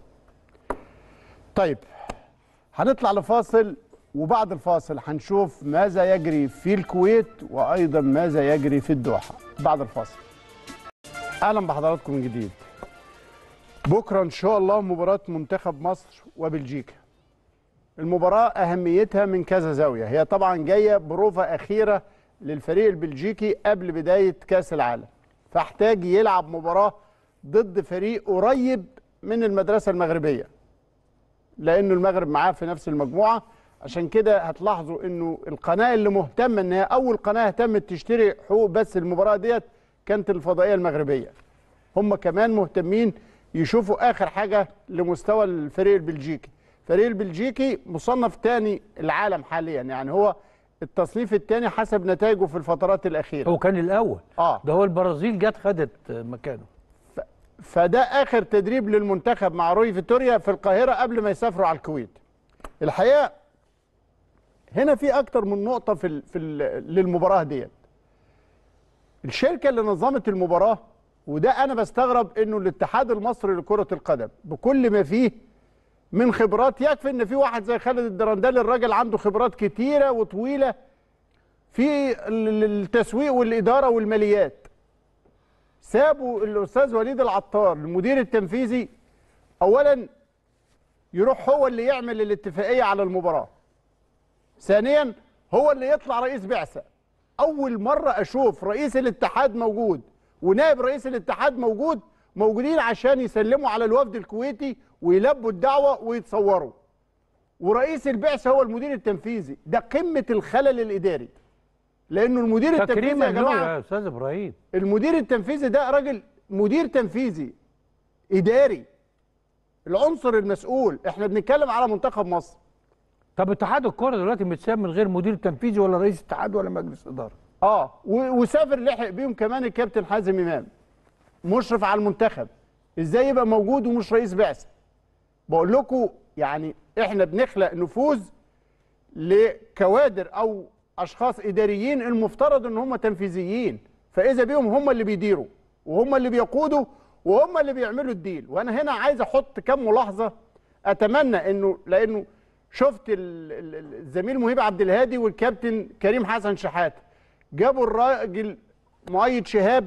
طيب هنطلع لفاصل وبعد الفاصل هنشوف ماذا يجري في الكويت وايضا ماذا يجري في الدوحه بعد الفاصل اهلا بحضراتكم من جديد بكره ان شاء الله مباراه منتخب مصر وبلجيكا المباراه اهميتها من كذا زاويه هي طبعا جايه بروفه اخيره للفريق البلجيكي قبل بدايه كاس العالم فاحتاج يلعب مباراه ضد فريق قريب من المدرسه المغربيه لانه المغرب معاه في نفس المجموعه عشان كده هتلاحظوا انه القناه اللي مهتمه ان هي اول قناه اهتمت تشتري حقوق بس المباراه ديت كانت الفضائيه المغربيه هم كمان مهتمين يشوفوا اخر حاجه لمستوى الفريق البلجيكي الفريق البلجيكي مصنف تاني العالم حاليا يعني هو التصنيف الثاني حسب نتائجه في الفترات الاخيره هو كان الاول اه ده هو البرازيل جت خدت مكانه فده اخر تدريب للمنتخب مع روي فيتوريا في القاهره قبل ما يسافروا على الكويت الحقيقه هنا في اكتر من نقطه في ال في ال للمباراه ديت الشركه اللي نظمت المباراه وده انا بستغرب انه الاتحاد المصري لكره القدم بكل ما فيه من خبرات يكفي ان في واحد زي خالد الدرندلي الراجل عنده خبرات كتيره وطويله في ال- التسويق والاداره والماليات سابوا الاستاذ وليد العطار المدير التنفيذي اولا يروح هو اللي يعمل الاتفاقيه على المباراه ثانيا هو اللي يطلع رئيس بعثه اول مره اشوف رئيس الاتحاد موجود ونائب رئيس الاتحاد موجود موجودين عشان يسلموا على الوفد الكويتي ويلبوا الدعوه ويتصوروا ورئيس البعثه هو المدير التنفيذي ده قمه الخلل الاداري لانه المدير التنفيذي تكريما يا له جماعه يا استاذ ابراهيم المدير التنفيذي ده راجل مدير تنفيذي اداري العنصر المسؤول احنا بنتكلم على منتخب مصر طب اتحاد الكوره دلوقتي متساب من غير مدير تنفيذي ولا رئيس اتحاد ولا مجلس اداره اه و- وسافر لحق بيهم كمان الكابتن حازم امام مشرف على المنتخب ازاي يبقى موجود ومش رئيس بعثه بقول لكم يعني احنا بنخلق نفوذ لكوادر او اشخاص اداريين المفترض ان هم تنفيذيين فاذا بيهم هم اللي بيديروا وهم اللي بيقودوا وهم اللي بيعملوا الديل وانا هنا عايز احط كم ملاحظه اتمنى انه لانه شفت ال- ال- ال- الزميل مهيب عبد الهادي والكابتن كريم حسن شحاته جابوا الراجل مؤيد شهاب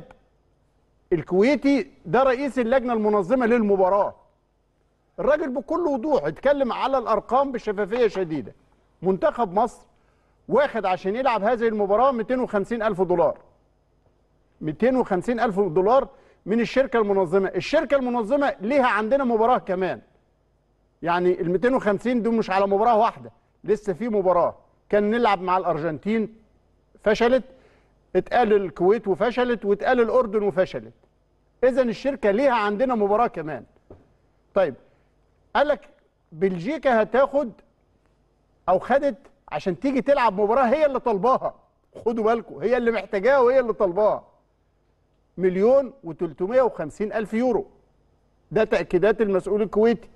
الكويتي ده رئيس اللجنه المنظمه للمباراه الراجل بكل وضوح اتكلم على الارقام بشفافيه شديده منتخب مصر واخد عشان يلعب هذه المباراه 250 الف دولار 250 الف دولار من الشركه المنظمه الشركه المنظمه ليها عندنا مباراه كمان يعني ال 250 دول مش على مباراه واحده لسه في مباراه كان نلعب مع الارجنتين فشلت اتقال الكويت وفشلت واتقال الاردن وفشلت اذا الشركه ليها عندنا مباراه كمان طيب قال لك بلجيكا هتاخد او خدت عشان تيجي تلعب مباراه هي اللي طالباها خدوا بالكم هي اللي محتاجاها وهي اللي طالباها مليون و350 الف يورو ده تاكيدات المسؤول الكويتي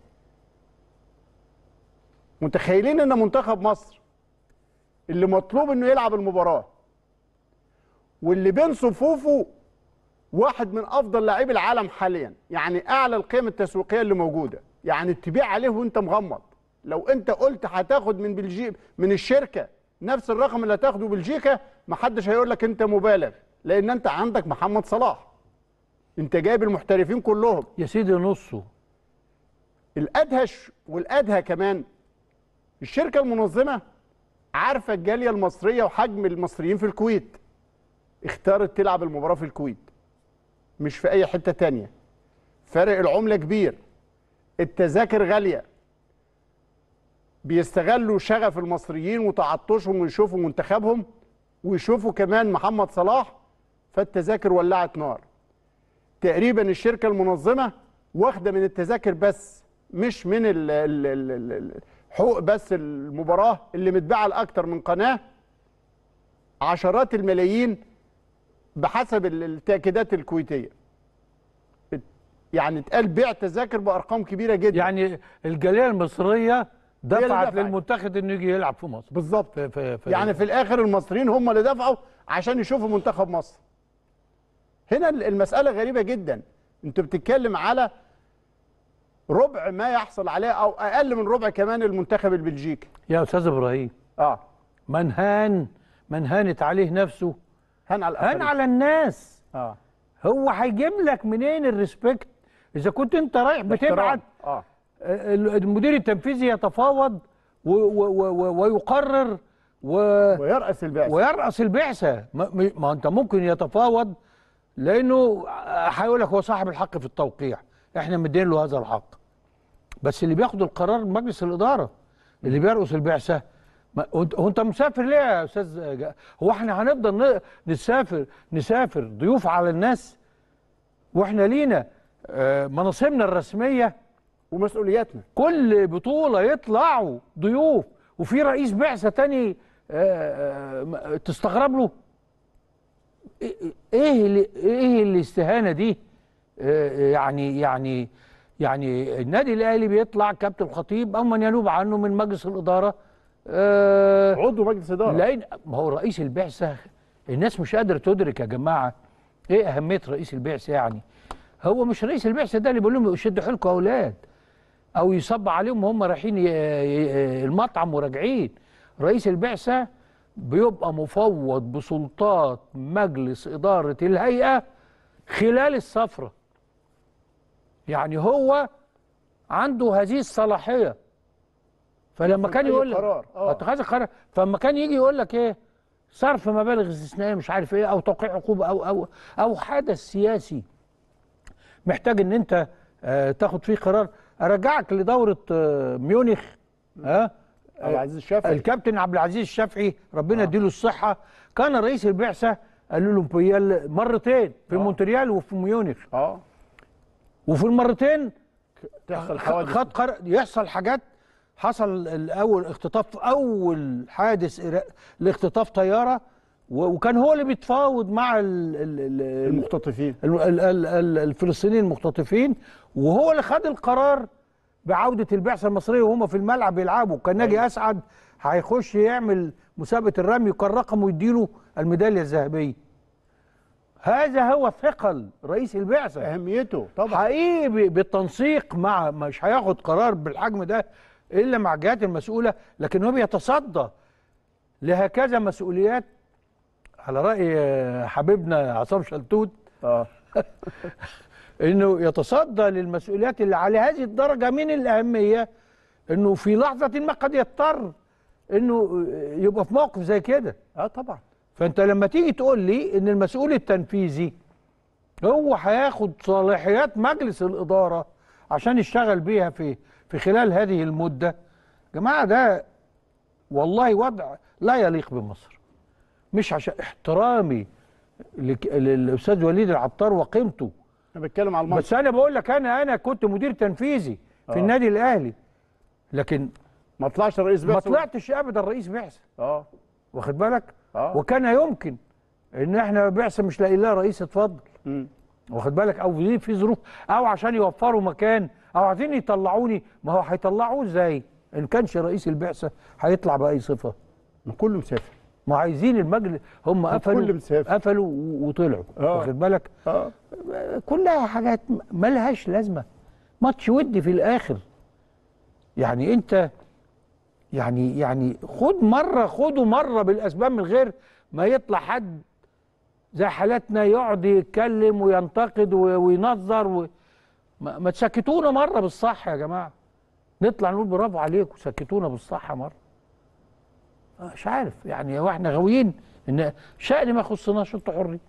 متخيلين ان منتخب مصر اللي مطلوب انه يلعب المباراه واللي بين صفوفه واحد من افضل لاعبي العالم حاليا يعني اعلى القيم التسويقيه اللي موجوده يعني تبيع عليه وانت مغمض لو انت قلت هتاخد من بلجيك من الشركه نفس الرقم اللي هتاخده بلجيكا محدش هيقول لك انت مبالغ لان انت عندك محمد صلاح انت جايب المحترفين كلهم يا سيدي نصه الادهش والادهى كمان الشركه المنظمه عارفه الجاليه المصريه وحجم المصريين في الكويت اختارت تلعب المباراه في الكويت مش في اي حته تانية فرق العمله كبير التذاكر غاليه بيستغلوا شغف المصريين وتعطشهم ويشوفوا منتخبهم ويشوفوا كمان محمد صلاح فالتذاكر ولعت نار تقريبا الشركه المنظمه واخده من التذاكر بس مش من ال- ال- ال- ال- ال- حقوق بس المباراه اللي متباعه لاكتر من قناه عشرات الملايين بحسب ال- التاكيدات الكويتيه ات- يعني اتقال بيع تذاكر بارقام كبيره جدا يعني الجاليه المصريه دفعت دفعت. للمنتخب انه يجي يلعب في مصر بالظبط في في في يعني في الاخر المصريين هم اللي دفعوا عشان يشوفوا منتخب مصر هنا ال- المساله غريبه جدا انت بتتكلم على ربع ما يحصل عليه او اقل من ربع كمان المنتخب البلجيكي يا استاذ ابراهيم اه من هان من هانت عليه نفسه هان على هان الآخرين. على الناس اه هو هيجيب لك منين الريسبكت اذا كنت انت رايح بتبعت احترام. اه المدير التنفيذي يتفاوض و و و ويقرر و ويرأس البعثه ويرأس البعثة ما, ما انت ممكن يتفاوض لانه هيقول لك هو صاحب الحق في التوقيع احنا مدين له هذا الحق بس اللي بياخد القرار مجلس الإدارة اللي بيرأس البعثة ما- هو انت- هو انت مسافر ليه يا استاذ جا- هو احنا هنفضل ن- نسافر نسافر ضيوف على الناس واحنا لينا آه، مناصبنا الرسميه ومسؤولياتنا كل بطولة يطلعوا ضيوف وفي رئيس بعثة تاني آه، آه، تستغرب له ايه إيه اللي ايه الاستهانة دي آه، يعني يعني يعني النادي الاهلي بيطلع كابتن الخطيب او من ينوب عنه من مجلس الاداره آه، عضو مجلس اداره لان ما هو رئيس البعثه الناس مش قادره تدرك يا جماعه ايه اهميه رئيس البعثه يعني هو مش رئيس البعثه ده اللي بيقول لهم شدوا حيلكم يا اولاد او يصب عليهم وهم رايحين ي- ي- المطعم وراجعين رئيس البعثه بيبقى مفوض بسلطات مجلس اداره الهيئه خلال السفره يعني هو عنده هذه الصلاحيه فلما كان أي يقول لك قرار. آه. اتخاذ القرار فلما كان يجي يقول لك ايه صرف مبالغ استثنائيه مش عارف ايه او توقيع عقوبه او او او حدث سياسي محتاج ان انت آه تاخد فيه قرار ارجعك لدوره آه ميونخ ها عبد العزيز الشافعي الكابتن عبد العزيز الشافعي ربنا يديله الصحه كان رئيس البعثه قالوا له مونتريال مرتين في آه. مونتريال وفي ميونخ اه وفي المرتين تحصل خ- حوادث خد قرار يحصل حاجات حصل الاول اختطاف اول حادث إرا- لاختطاف طياره و- وكان هو اللي بيتفاوض مع ال ال ال المختطفين ال ال ال ال الفلسطينيين المختطفين وهو اللي خد القرار بعوده البعثه المصريه وهم في الملعب يلعبوا كان ناجي اسعد هيخش يعمل مسابقه الرمي وكان رقمه يديله الميداليه الذهبيه هذا هو ثقل رئيس البعثه اهميته طبعا حقيقي ب- بالتنسيق مع مش هياخد قرار بالحجم ده الا مع الجهات المسؤوله لكن هو بيتصدى لهكذا مسؤوليات على راي آه، حبيبنا عصام شلتوت اه انه يتصدى للمسؤوليات اللي على هذه الدرجه من الاهميه انه في لحظه ما قد يضطر انه يبقى في موقف زي كده اه طبعا فانت لما تيجي تقول لي ان المسؤول التنفيذي هو هياخد صلاحيات مجلس الاداره عشان يشتغل بيها في في خلال هذه المده جماعه ده والله وضع لا يليق بمصر مش عشان احترامي لك- للاستاذ وليد العطار وقيمته انا بتكلم على المنطق بس انا بقول لك انا انا كنت مدير تنفيذي في آه. النادي الاهلي لكن ما طلعش رئيس ما بعثه طلعتش ابدا رئيس بعثه اه واخد بالك اه وكان يمكن ان احنا بعثه مش لاقي لها رئيس اتفضل مم. واخد بالك او في في ظروف او عشان يوفروا مكان او عايزين يطلعوني ما هو هيطلعوه ازاي ان كانش رئيس البعثه هيطلع باي صفه ما كله مسافر ما عايزين المجلس هم الكل قفلوا مسافر. قفلوا و- وطلعوا آه. واخد بالك اه كلها حاجات ملهاش لازمه ماتش ودي في الاخر يعني انت يعني يعني خد مره خدوا مره بالاسباب من غير ما يطلع حد زي حالاتنا يقعد يتكلم وينتقد و- وينظر و... ما, ما تسكتونا مره بالصح يا جماعه نطلع نقول برافو عليكم سكتونا بالصح مره آه، مش عارف يعني هو احنا غاويين ان شأن ما يخصناش انتوا حرين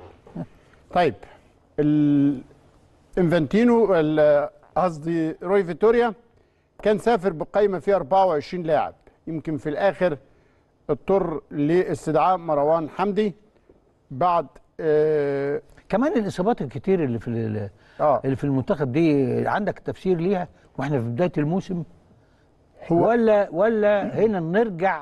طيب ال- انفانتينو ال- قصدي روي فيتوريا كان سافر بقائمه فيها 24 لاعب يمكن في الاخر اضطر لاستدعاء مروان حمدي بعد اه, كمان الاصابات الكتير اللي في ال- آه اللي في المنتخب دي عندك تفسير ليها واحنا في بدايه الموسم هو ولا ولا هنا نرجع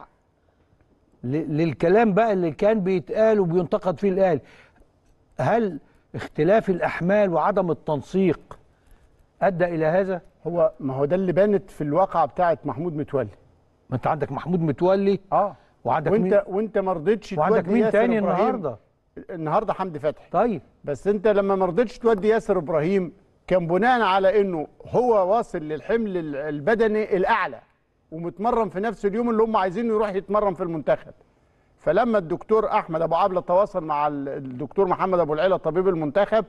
ل- للكلام بقى اللي كان بيتقال وبينتقد فيه الاهلي هل اختلاف الاحمال وعدم التنسيق ادى الى هذا هو ما هو ده اللي بانت في الواقعه بتاعت محمود متولي ما انت عندك محمود متولي اه وعندك مين وانت وانت ما رضيتش وعندك تودي مين ياسر تاني إبراهيم. النهارده النهارده حمدي فتحي طيب بس انت لما ما رضيتش تودي ياسر ابراهيم كان بناء على انه هو واصل للحمل ال- البدني الاعلى ومتمرن في نفس اليوم اللي هم عايزينه يروح يتمرن في المنتخب فلما الدكتور احمد ابو عبله تواصل مع ال- الدكتور محمد ابو العلا طبيب المنتخب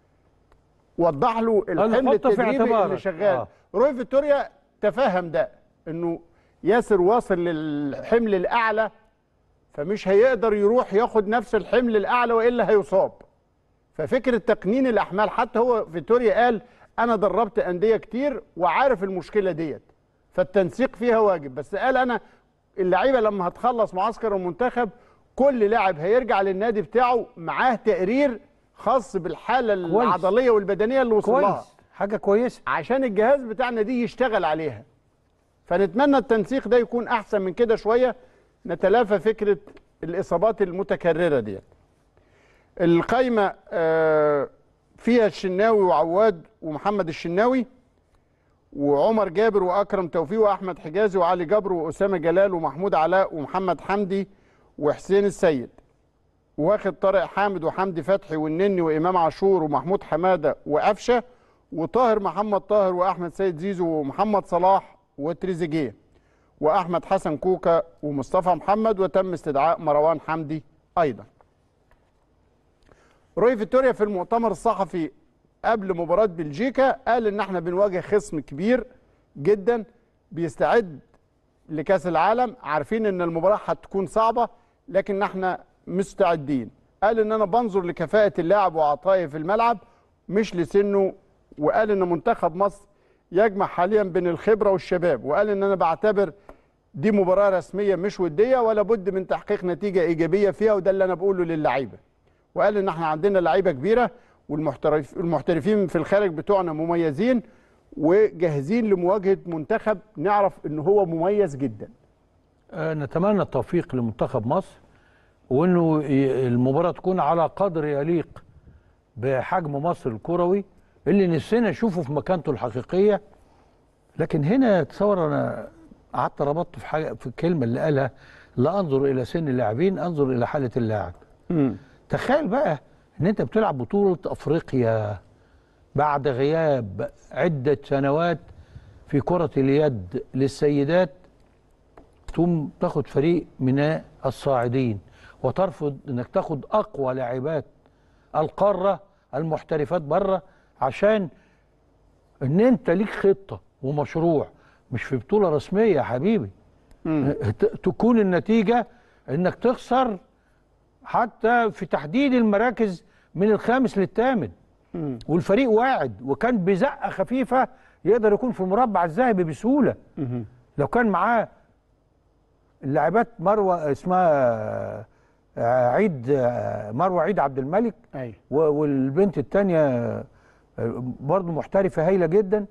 وضح له الحمل حطه في التدريبي اعتبارك. اللي شغال آه. روي فيتوريا تفهم ده انه ياسر واصل للحمل الاعلى فمش هيقدر يروح ياخد نفس الحمل الاعلى والا هيصاب ففكره تقنين الاحمال حتى هو فيتوريا قال انا دربت انديه كتير وعارف المشكله ديت فالتنسيق فيها واجب بس قال انا اللعيبه لما هتخلص معسكر المنتخب كل لاعب هيرجع للنادي بتاعه معاه تقرير خاص بالحاله العضليه والبدنيه اللي وصل لها كويس حاجه كويسه عشان الجهاز بتاعنا دي يشتغل عليها فنتمنى التنسيق ده يكون احسن من كده شويه نتلافى فكره الاصابات المتكرره ديت القايمه آه، فيها الشناوي وعواد ومحمد الشناوي وعمر جابر واكرم توفيق واحمد حجازي وعلي جبر واسامه جلال ومحمود علاء ومحمد حمدي وحسين السيد واخد طارق حامد وحمدي فتحي والنني وامام عاشور ومحمود حماده وقفشه وطاهر محمد طاهر واحمد سيد زيزو ومحمد صلاح وتريزيجيه واحمد حسن كوكا ومصطفى محمد وتم استدعاء مروان حمدي ايضا روي فيتوريا في المؤتمر الصحفي قبل مباراة بلجيكا قال ان احنا بنواجه خصم كبير جدا بيستعد لكاس العالم عارفين ان المباراة هتكون صعبة لكن احنا مستعدين قال ان انا بنظر لكفاءة اللاعب وعطائه في الملعب مش لسنه وقال ان منتخب مصر يجمع حاليا بين الخبرة والشباب وقال ان انا بعتبر دي مباراة رسمية مش ودية ولا بد من تحقيق نتيجة إيجابية فيها وده اللي أنا بقوله للعيبة وقال إن احنا عندنا لعيبة كبيرة والمحترف المحترفين في الخارج بتوعنا مميزين وجاهزين لمواجهة منتخب نعرف إن هو مميز جدا آه، نتمنى التوفيق لمنتخب مصر وانه ي- المباراه تكون على قدر يليق بحجم مصر الكروي اللي نفسنا نشوفه في مكانته الحقيقيه لكن هنا تصور انا قعدت ربطت في حاجه في الكلمه اللي قالها لا انظر الى سن اللاعبين انظر الى حاله اللاعب تخيل بقى ان انت بتلعب بطوله افريقيا بعد غياب عده سنوات في كره اليد للسيدات تقوم تاخد فريق من الصاعدين وترفض انك تاخد اقوى لاعبات القاره المحترفات بره عشان ان انت ليك خطه ومشروع مش في بطوله رسميه يا حبيبي ت- تكون النتيجه انك تخسر حتى في تحديد المراكز من الخامس للثامن والفريق واعد وكان بزقه خفيفه يقدر يكون في المربع الذهبي بسهوله لو كان معاه اللاعبات مروه اسمها آه، عيد آه، مروه عيد عبد الملك أيوة و- والبنت الثانيه برضه محترفه هايله جدا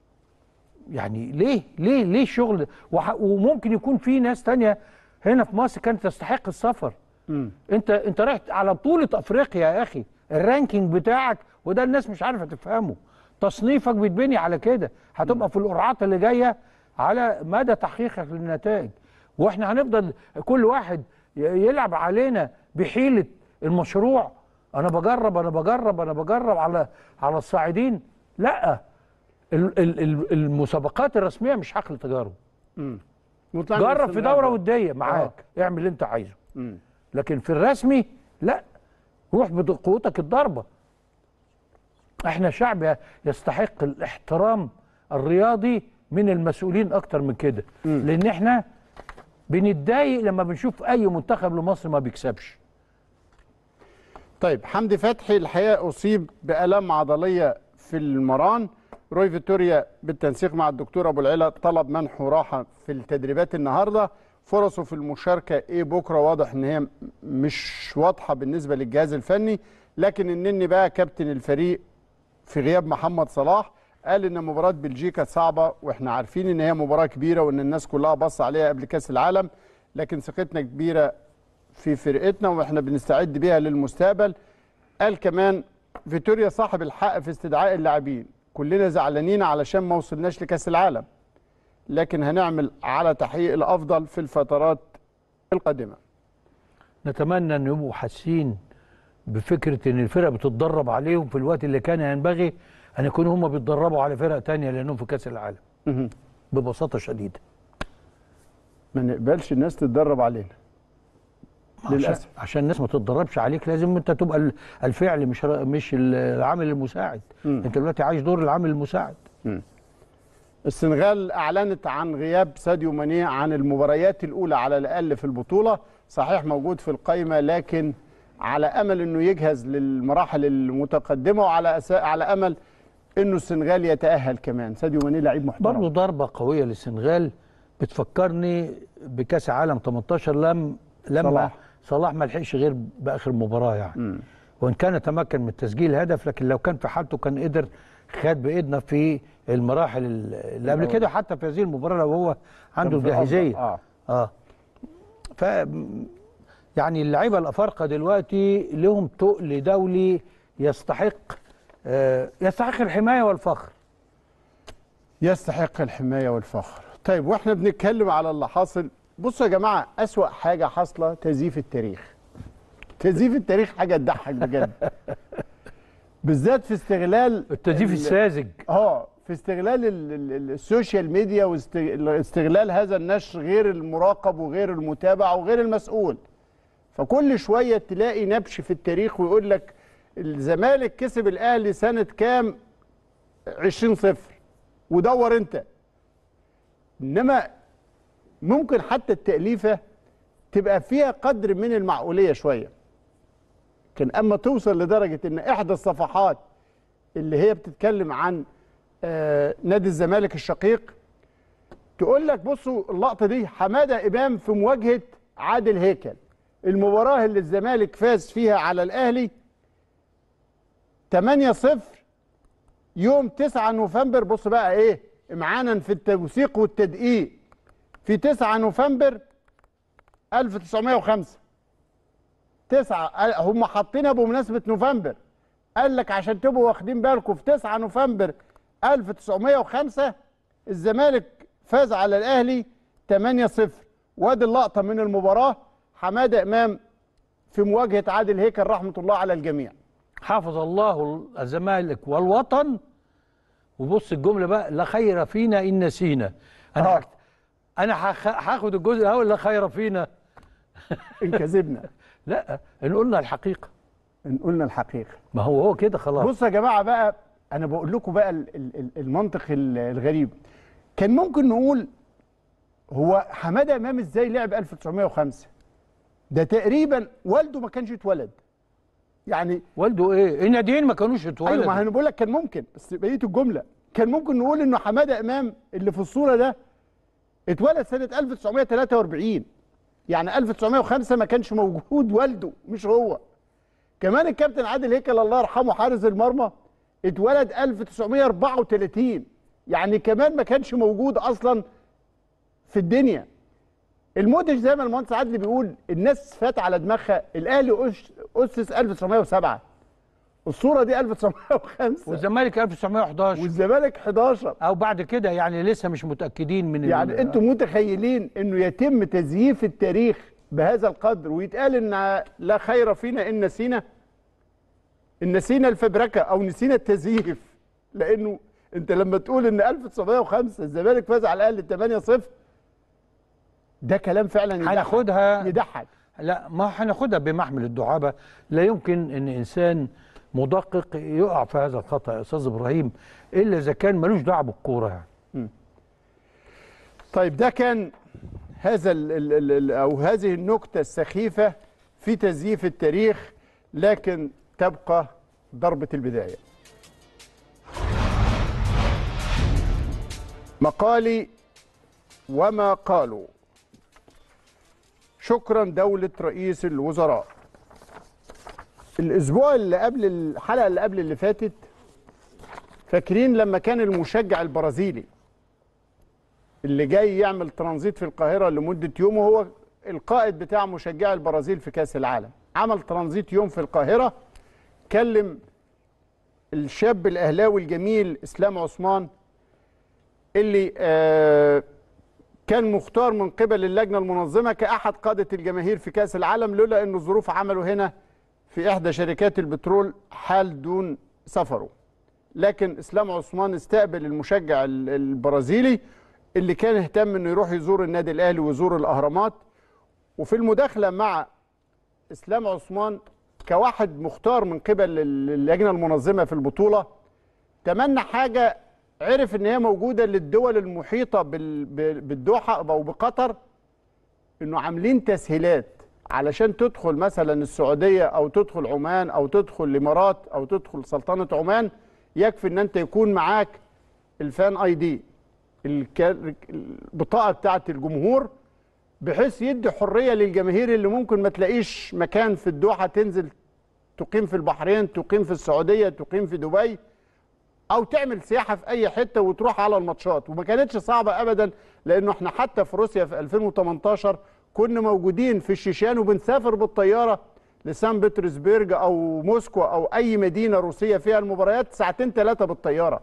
يعني ليه ليه ليه الشغل ده وح- وممكن يكون في ناس تانية هنا في مصر كانت تستحق السفر انت انت رايح على بطوله افريقيا يا اخي الرانكينج بتاعك وده الناس مش عارفه تفهمه تصنيفك بيتبني على كده هتبقى في القرعات اللي جايه على مدى تحقيقك للنتائج واحنا هنفضل كل واحد ي- يلعب علينا بحيله المشروع انا بجرب انا بجرب انا بجرب على على الصاعدين لا ال- ال- ال- المسابقات الرسميه مش حقل تجارب وطلعنا من جرب في السنغال دوره بقى. وديه معاك اعمل اللي انت عايزه مم. لكن في الرسمي لا روح بقوتك الضربه احنا شعب يستحق الاحترام الرياضي من المسؤولين اكتر من كده لان احنا بنتضايق لما بنشوف اي منتخب لمصر ما بيكسبش طيب حمدي فتحي الحقيقه اصيب بالام عضليه في المران روي فيتوريا بالتنسيق مع الدكتور ابو العلا طلب منحه راحه في التدريبات النهارده فرصه في المشاركه ايه بكره واضح ان هي مش واضحه بالنسبه للجهاز الفني لكن النني بقى كابتن الفريق في غياب محمد صلاح قال ان مباراه بلجيكا صعبه واحنا عارفين ان هي مباراه كبيره وان الناس كلها بص عليها قبل كاس العالم لكن ثقتنا كبيره في فرقتنا واحنا بنستعد بيها للمستقبل قال كمان فيتوريا صاحب الحق في استدعاء اللاعبين كلنا زعلانين علشان ما وصلناش لكاس العالم لكن هنعمل على تحقيق الافضل في الفترات القادمه نتمنى ان يبقوا حاسين بفكره ان الفرق بتتدرب عليهم في الوقت اللي كان ينبغي ان يكونوا هم بيتدربوا على فرق تانية لانهم في كاس العالم مهم. ببساطه شديده ما نقبلش الناس تتدرب علينا عشان, للأسف. عشان الناس ما تتدربش عليك لازم انت تبقى ال- الفعل مش ر- مش العامل المساعد مم. انت دلوقتي عايش دور العامل المساعد السنغال اعلنت عن غياب ساديو ماني عن المباريات الاولى على الاقل في البطوله صحيح موجود في القائمه لكن على امل انه يجهز للمراحل المتقدمه وعلى أسا... على امل انه السنغال يتاهل كمان ساديو ماني لعيب محترم برضه ضربه قويه للسنغال بتفكرني بكاس عالم 18 لم لما صلاح. صلاح ما لحقش غير باخر مباراه يعني وان كان تمكن من تسجيل هدف لكن لو كان في حالته كان قدر خد بايدنا في المراحل اللي قبل كده حتى في هذه المباراه لو هو عنده كان في الجاهزيه الأفضل. اه اه ف يعني اللعيبه الافارقه دلوقتي لهم تقل دولي يستحق آه يستحق الحمايه والفخر يستحق الحمايه والفخر طيب واحنا بنتكلم على اللي حاصل بصوا يا جماعه اسوا حاجه حاصله تزييف التاريخ تزييف التاريخ حاجه تضحك بجد بالذات في استغلال التزييف ال- الساذج اه في استغلال ال- ال- ال- السوشيال ميديا واستغلال هذا النشر غير المراقب وغير المتابع وغير المسؤول فكل شويه تلاقي نبش في التاريخ ويقول لك الزمالك كسب الاهلي سنه كام 20 صفر ودور انت انما ممكن حتى التاليفه تبقى فيها قدر من المعقوليه شويه كان اما توصل لدرجه ان احدى الصفحات اللي هي بتتكلم عن آه نادي الزمالك الشقيق تقول لك بصوا اللقطه دي حماده امام في مواجهه عادل هيكل المباراه اللي الزمالك فاز فيها على الاهلي 8-0 يوم 9 نوفمبر بص بقى ايه امعانا في التوثيق والتدقيق في 9 نوفمبر 1905 تسعة هم حاطينها بمناسبة نوفمبر قال لك عشان تبقوا واخدين بالكم في 9 نوفمبر 1905 الزمالك فاز على الاهلي 8-0 وادي اللقطة من المباراة حمادة امام في مواجهة عادل هيكل رحمة الله على الجميع حافظ الله الزمالك والوطن وبص الجمله بقى لا خير فينا ان نسينا انا آه. حك... انا هخ- هاخد الجزء الاول لا خير فينا ان كذبنا لا ان قلنا الحقيقه ان قلنا الحقيقة ما هو هو كده خلاص بصوا يا جماعه بقى انا بقول لكم بقى ال- ال- ال- المنطق ال- الغريب كان ممكن نقول هو حماده امام ازاي لعب 1905 ده تقريبا والده ما كانش اتولد يعني والده ايه الناديين ما كانوش اتولدوا ايوه ما انا بقول لك كان ممكن بس بقيه الجمله كان ممكن نقول انه حماده امام اللي في الصوره ده اتولد سنه 1943 يعني 1905 ما كانش موجود والده مش هو كمان الكابتن عادل هيكل الله يرحمه حارس المرمى اتولد 1934 يعني كمان ما كانش موجود اصلا في الدنيا المنتج زي ما المهندس عادل بيقول الناس فات على دماغها الاهلي أس- اسس 1907 الصوره دي 1905 والزمالك 1911 والزمالك 11 او بعد كده يعني لسه مش متاكدين من ال- يعني انتم متخيلين انه يتم تزييف التاريخ بهذا القدر ويتقال ان لا خير فينا ان نسينا ان نسينا الفبركه او نسينا التزييف لانه انت لما تقول ان 1905 الزمالك فاز على الاهلي 8-0 ده كلام فعلا يضحك. هناخدها يضحك لا ما هناخدها بمحمل الدعابه لا يمكن ان انسان مدقق يقع في هذا الخطا يا استاذ ابراهيم الا اذا كان ملوش دعوه بالكوره يعني طيب ده كان هذا ال ال ال ال او هذه النكته السخيفه في تزييف التاريخ لكن تبقى ضربه البدايه مقالي وما قالوا شكرا دولة رئيس الوزراء الأسبوع اللي قبل الحلقة اللي قبل اللي فاتت فاكرين لما كان المشجع البرازيلي اللي جاي يعمل ترانزيت في القاهرة لمدة يوم وهو القائد بتاع مشجعي البرازيل في كأس العالم عمل ترانزيت يوم في القاهرة كلم الشاب الأهلاوي الجميل إسلام عثمان اللي آه كان مختار من قبل اللجنة المنظمة كأحد قادة الجماهير في كأس العالم لولا أن ظروف عمله هنا في إحدى شركات البترول حال دون سفره لكن إسلام عثمان استقبل المشجع ال- البرازيلي اللي كان اهتم أنه يروح يزور النادي الأهلي ويزور الأهرامات وفي المداخلة مع إسلام عثمان كواحد مختار من قبل اللجنة المنظمة في البطولة تمنى حاجة عرف ان هي موجوده للدول المحيطه بال- بال- بالدوحه او بقطر انه عاملين تسهيلات علشان تدخل مثلا السعوديه او تدخل عمان او تدخل الامارات او تدخل سلطنه عمان يكفي ان انت يكون معاك الفان اي دي الك- البطاقه بتاعه الجمهور بحيث يدي حريه للجماهير اللي ممكن ما تلاقيش مكان في الدوحه تنزل تقيم في البحرين تقيم في السعوديه تقيم في دبي او تعمل سياحه في اي حته وتروح على الماتشات وما كانتش صعبه ابدا لانه احنا حتى في روسيا في 2018 كنا موجودين في الشيشان وبنسافر بالطياره لسان بطرسبرج او موسكو او اي مدينه روسيه فيها المباريات ساعتين ثلاثه بالطياره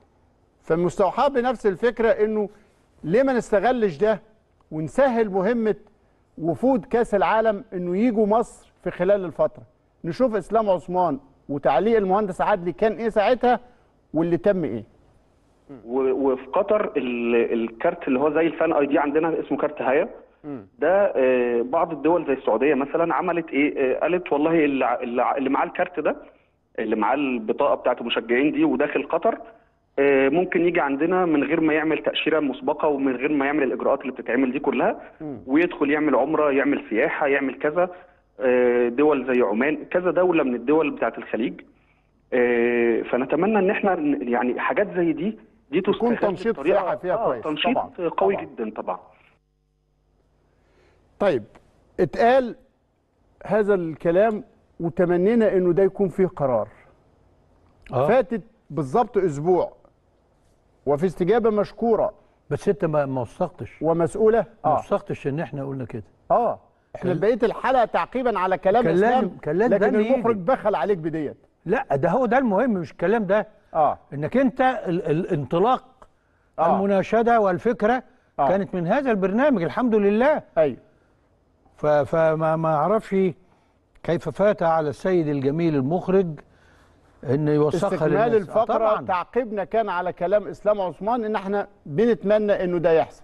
فمستوحاه بنفس الفكره انه ليه ما نستغلش ده ونسهل مهمه وفود كاس العالم انه يجوا مصر في خلال الفتره نشوف اسلام عثمان وتعليق المهندس عدلي كان ايه ساعتها واللي تم ايه و- وفي قطر ال- الكارت اللي هو زي الفان اي دي عندنا اسمه كارت هيا ده آه، بعض الدول زي السعوديه مثلا عملت ايه آه، قالت والله اللي ع- اللي ع- اللي معاه الكارت ده اللي معاه البطاقه بتاعت المشجعين دي وداخل قطر آه، ممكن يجي عندنا من غير ما يعمل تاشيره مسبقه ومن غير ما يعمل الاجراءات اللي بتتعمل دي كلها ويدخل يعمل عمره يعمل سياحه يعمل كذا آه، دول زي عمان كذا دوله من الدول بتاعت الخليج آه، فنتمنى ان احنا ن- يعني حاجات زي دي دي يكون تستغل تنشيط بطريقة- سياحة فيها آه، كويس. تنشيط طبعاً، قوي طبعاً. جدا طبعا طيب اتقال هذا الكلام وتمنينا انه ده يكون فيه قرار اه فاتت بالظبط اسبوع وفي استجابه مشكوره بس انت ما ما وثقتش ومسؤوله ما اه وثقتش ان احنا قلنا كده اه احنا كان- بقيه الحلقه تعقيبا على كلام كان اسلام لازم- كان لازم ده لكن اللي المخرج يجي. بخل عليك بديت لا ده هو ده المهم مش الكلام ده اه انك انت ال الانطلاق آه. المناشده والفكره آه. كانت من هذا البرنامج الحمد لله ايوه ف- فما ما اعرفش كيف فات على السيد الجميل المخرج ان يوثقها استكمال للناس. آه، الفقره طبعا تعقيبنا كان على كلام اسلام عثمان ان احنا بنتمنى انه ده يحصل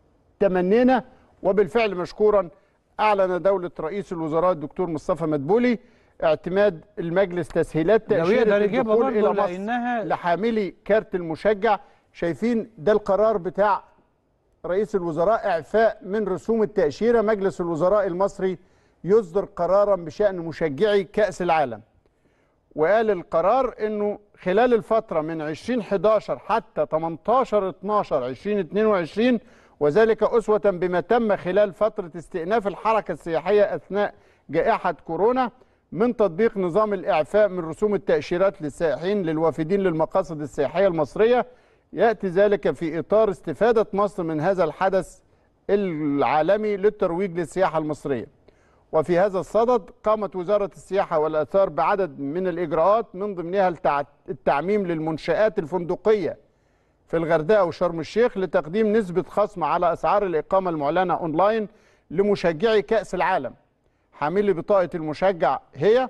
تمنينا وبالفعل مشكورا اعلن دوله رئيس الوزراء الدكتور مصطفى مدبولي اعتماد المجلس تسهيلات لو تاشيره يقدر يجيبها الدخول الى برضه مصر لانها لحاملي كارت المشجع شايفين ده القرار بتاع رئيس الوزراء اعفاء من رسوم التاشيره مجلس الوزراء المصري يصدر قرارا بشان مشجعي كاس العالم وقال القرار انه خلال الفتره من 2011 حتى 18 12 2022 وذلك اسوه بما تم خلال فتره استئناف الحركه السياحيه اثناء جائحه كورونا من تطبيق نظام الاعفاء من رسوم التاشيرات للسائحين للوافدين للمقاصد السياحيه المصريه ياتي ذلك في اطار استفاده مصر من هذا الحدث العالمي للترويج للسياحه المصريه وفي هذا الصدد قامت وزارة السياحة والآثار بعدد من الإجراءات من ضمنها التع- التعميم للمنشآت الفندقية في الغردقة وشرم الشيخ لتقديم نسبة خصم على أسعار الإقامة المعلنة أونلاين لمشجعي كأس العالم حاملي بطاقة المشجع هي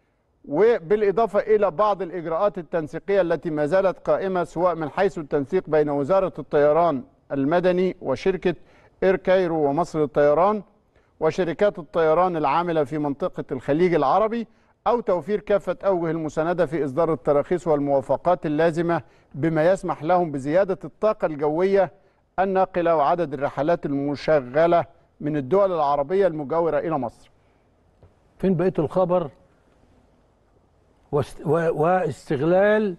وبالإضافة إلى بعض الإجراءات التنسيقية التي ما زالت قائمة سواء من حيث التنسيق بين وزارة الطيران المدني وشركة اير كايرو ومصر للطيران وشركات الطيران العامله في منطقه الخليج العربي او توفير كافه اوجه المسانده في اصدار التراخيص والموافقات اللازمه بما يسمح لهم بزياده الطاقه الجويه الناقله وعدد الرحلات المشغله من الدول العربيه المجاوره الى مصر. فين بقيه الخبر واست- و- واستغلال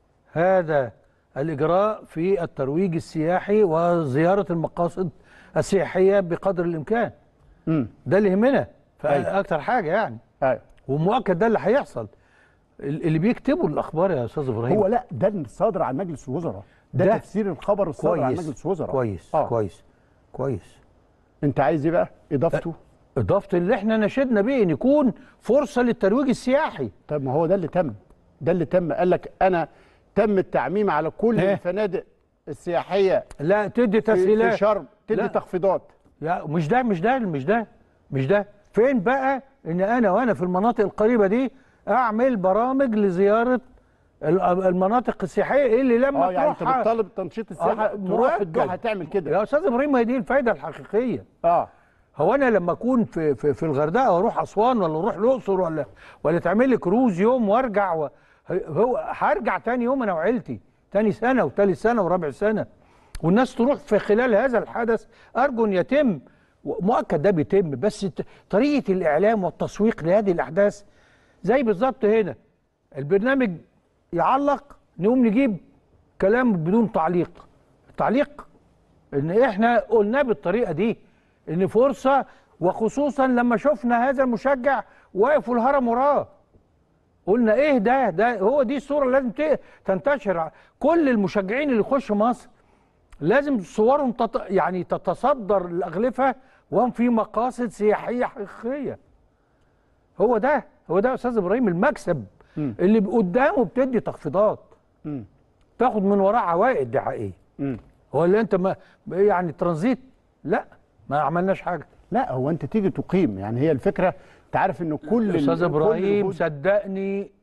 هذا الاجراء في الترويج السياحي وزياره المقاصد السياحيه بقدر الامكان امم ده اللي يهمنا أيوة. فاكتر حاجه يعني ايوه ومؤكد ده اللي هيحصل ال- اللي بيكتبوا الاخبار يا استاذ ابراهيم هو لا ده الصادر عن مجلس الوزراء ده, ده تفسير الخبر الصادر عن كويس مجلس الوزراء كويس آه. كويس كويس انت عايز ايه بقى اضافته اضافه اللي احنا نشدنا بيه ان يكون فرصه للترويج السياحي طب ما هو ده اللي تم ده اللي تم قال لك انا تم التعميم على كل إيه؟ الفنادق السياحيه لا تدي في, في تسهيلات شرم تدي لا. تخفيضات لا مش ده مش ده مش ده مش ده فين بقى ان انا وانا في المناطق القريبه دي اعمل برامج لزياره ال- المناطق السياحيه اللي لما اه يعني انت تروحها- بتطالب تنشيط السياحه آه، تروح مؤكد. الدوحه تعمل كده يا استاذ ابراهيم ما هي دي الفايده الحقيقيه اه هو انا لما اكون في في, في الغردقه واروح اسوان ولا اروح الاقصر ولا ولا تعمل لي كروز يوم وارجع و... هو هرجع تاني يوم انا وعيلتي تاني سنه وتالت سنه ورابع سنه والناس تروح في خلال هذا الحدث ارجو ان يتم مؤكد ده بيتم بس ت- طريقه الاعلام والتسويق لهذه الاحداث زي بالظبط هنا البرنامج يعلق نقوم نجيب كلام بدون تعليق التعليق ان احنا قلناه بالطريقه دي ان فرصه وخصوصا لما شفنا هذا المشجع واقف والهرم وراه قلنا ايه ده ده هو دي الصوره اللي لازم ت- تنتشر كل المشجعين اللي يخشوا مصر لازم صورهم تط... يعني تتصدر الاغلفه وهم في مقاصد سياحيه حقيقيه هو ده هو ده يا استاذ ابراهيم المكسب مم. اللي قدامه بتدي تخفيضات مم. تاخد من وراه عوائد دعائيه مم. هو اللي انت ما يعني ترانزيت لا ما عملناش حاجه لا هو انت تيجي تقيم يعني هي الفكره انت عارف ان كل ال- استاذ كل ابراهيم الوجود- صدقني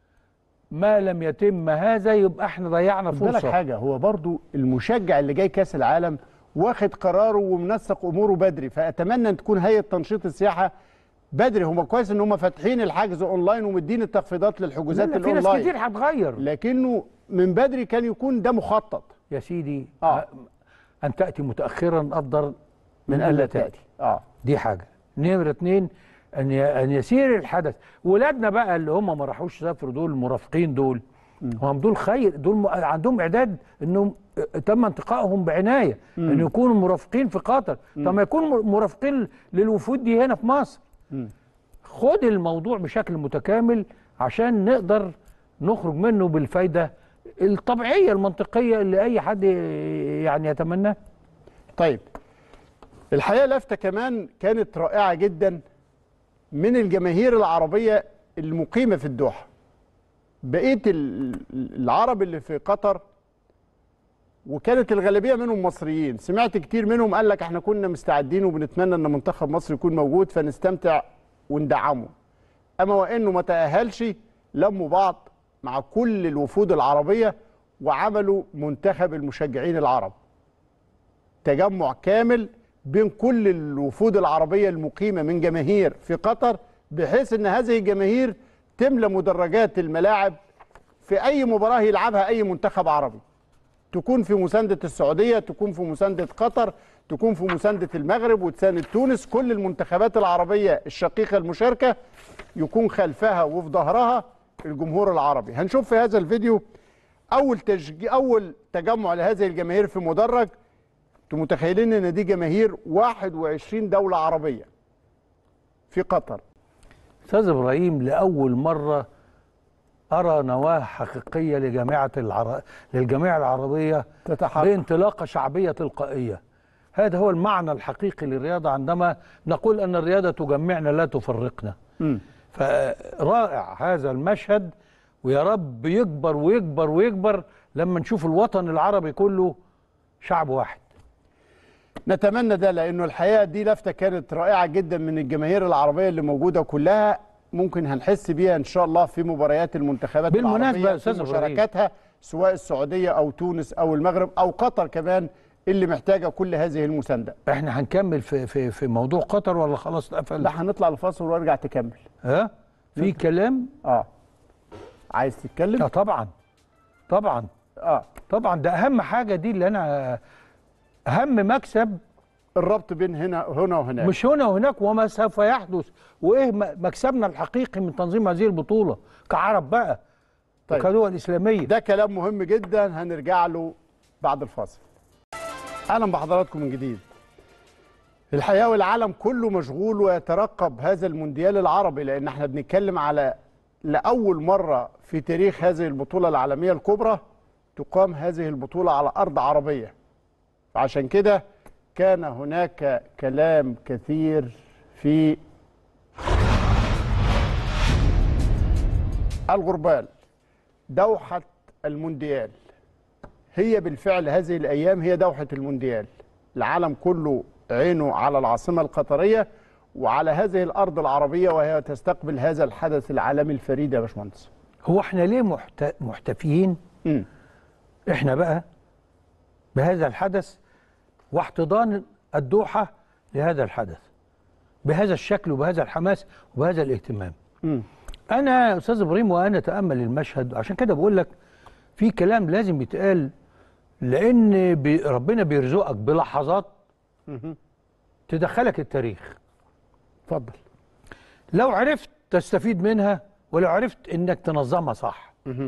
ما لم يتم هذا يبقى احنا ضيعنا خد بالك فرصه حاجه هو برضو المشجع اللي جاي كاس العالم واخد قراره ومنسق اموره بدري فاتمنى ان تكون هيئه تنشيط السياحه بدري هم كويس ان هم فاتحين الحجز اونلاين ومدين التخفيضات لا للحجوزات لا في ناس الاونلاين كتير هتغير لكنه من بدري كان يكون ده مخطط يا سيدي آه. ان تاتي متاخرا افضل من الا تاتي اه دي حاجه نمره اتنين ان ي- ان يسير الحدث ولادنا بقى اللي هم ما راحوش سافروا دول المرافقين دول هم دول خير دول م- عندهم اعداد انهم تم انتقائهم بعنايه ان يكونوا مرافقين في قطر طب ما يكونوا مرافقين للوفود دي هنا في مصر مم. خد الموضوع بشكل متكامل عشان نقدر نخرج منه بالفايده الطبيعيه المنطقيه اللي اي حد يعني يتمناها طيب الحقيقه لافته كمان كانت رائعه جدا من الجماهير العربيه المقيمه في الدوحه بقيه ال- العرب اللي في قطر وكانت الغالبيه منهم مصريين سمعت كتير منهم قال لك احنا كنا مستعدين وبنتمنى ان منتخب مصر يكون موجود فنستمتع وندعمه اما وانه ما تاهلش لموا بعض مع كل الوفود العربيه وعملوا منتخب المشجعين العرب تجمع كامل بين كل الوفود العربية المقيمة من جماهير في قطر بحيث ان هذه الجماهير تملى مدرجات الملاعب في اي مباراة يلعبها اي منتخب عربي تكون في مساندة السعودية تكون في مساندة قطر تكون في مساندة المغرب وتساند تونس كل المنتخبات العربية الشقيقة المشاركة يكون خلفها وفي ظهرها الجمهور العربي هنشوف في هذا الفيديو اول تشجيع اول تجمع لهذه الجماهير في مدرج انتوا متخيلين ان دي جماهير 21 دولة عربية في قطر استاذ ابراهيم لاول مره ارى نواه حقيقيه لجامعه العر... للجامعه العربيه تتحقق. بانطلاقه شعبيه تلقائيه هذا هو المعنى الحقيقي للرياضه عندما نقول ان الرياضه تجمعنا لا تفرقنا مم. فرائع هذا المشهد ويا رب يكبر ويكبر ويكبر لما نشوف الوطن العربي كله شعب واحد نتمنى ده لانه الحقيقه دي لفته كانت رائعه جدا من الجماهير العربيه اللي موجوده كلها ممكن هنحس بيها ان شاء الله في مباريات المنتخبات بالمناسبة العربيه يا أستاذ في إبراهيم. مشاركاتها سواء السعوديه او تونس او المغرب او قطر كمان اللي محتاجه كل هذه المسانده احنا هنكمل في في في موضوع قطر ولا خلاص اتقفل لا هنطلع الفاصل وارجع تكمل ها في كلام اه عايز تتكلم اه طبعا طبعا اه طبعا ده اهم حاجه دي اللي انا اهم مكسب الربط بين هنا هنا وهناك مش هنا وهناك وما سوف يحدث وايه م- مكسبنا الحقيقي من تنظيم هذه البطوله كعرب بقى طيب. وكدول اسلاميه ده كلام مهم جدا هنرجع له بعد الفاصل اهلا بحضراتكم من جديد الحقيقه والعالم كله مشغول ويترقب هذا المونديال العربي لان احنا بنتكلم على لاول مره في تاريخ هذه البطوله العالميه الكبرى تقام هذه البطوله على ارض عربيه عشان كده كان هناك كلام كثير في الغربال دوحة المونديال هي بالفعل هذه الأيام هي دوحة المونديال العالم كله عينه على العاصمة القطرية وعلى هذه الأرض العربية وهي تستقبل هذا الحدث العالمي الفريد يا باشمهندس هو احنا ليه محت... محتفيين مم. احنا بقى بهذا الحدث واحتضان الدوحه لهذا الحدث بهذا الشكل وبهذا الحماس وبهذا الاهتمام مم. انا يا استاذ ابراهيم وانا اتامل المشهد عشان كده بقول لك في كلام لازم يتقال لان بي ربنا بيرزقك بلحظات مهم. تدخلك التاريخ اتفضل لو عرفت تستفيد منها ولو عرفت انك تنظمها صح مهم.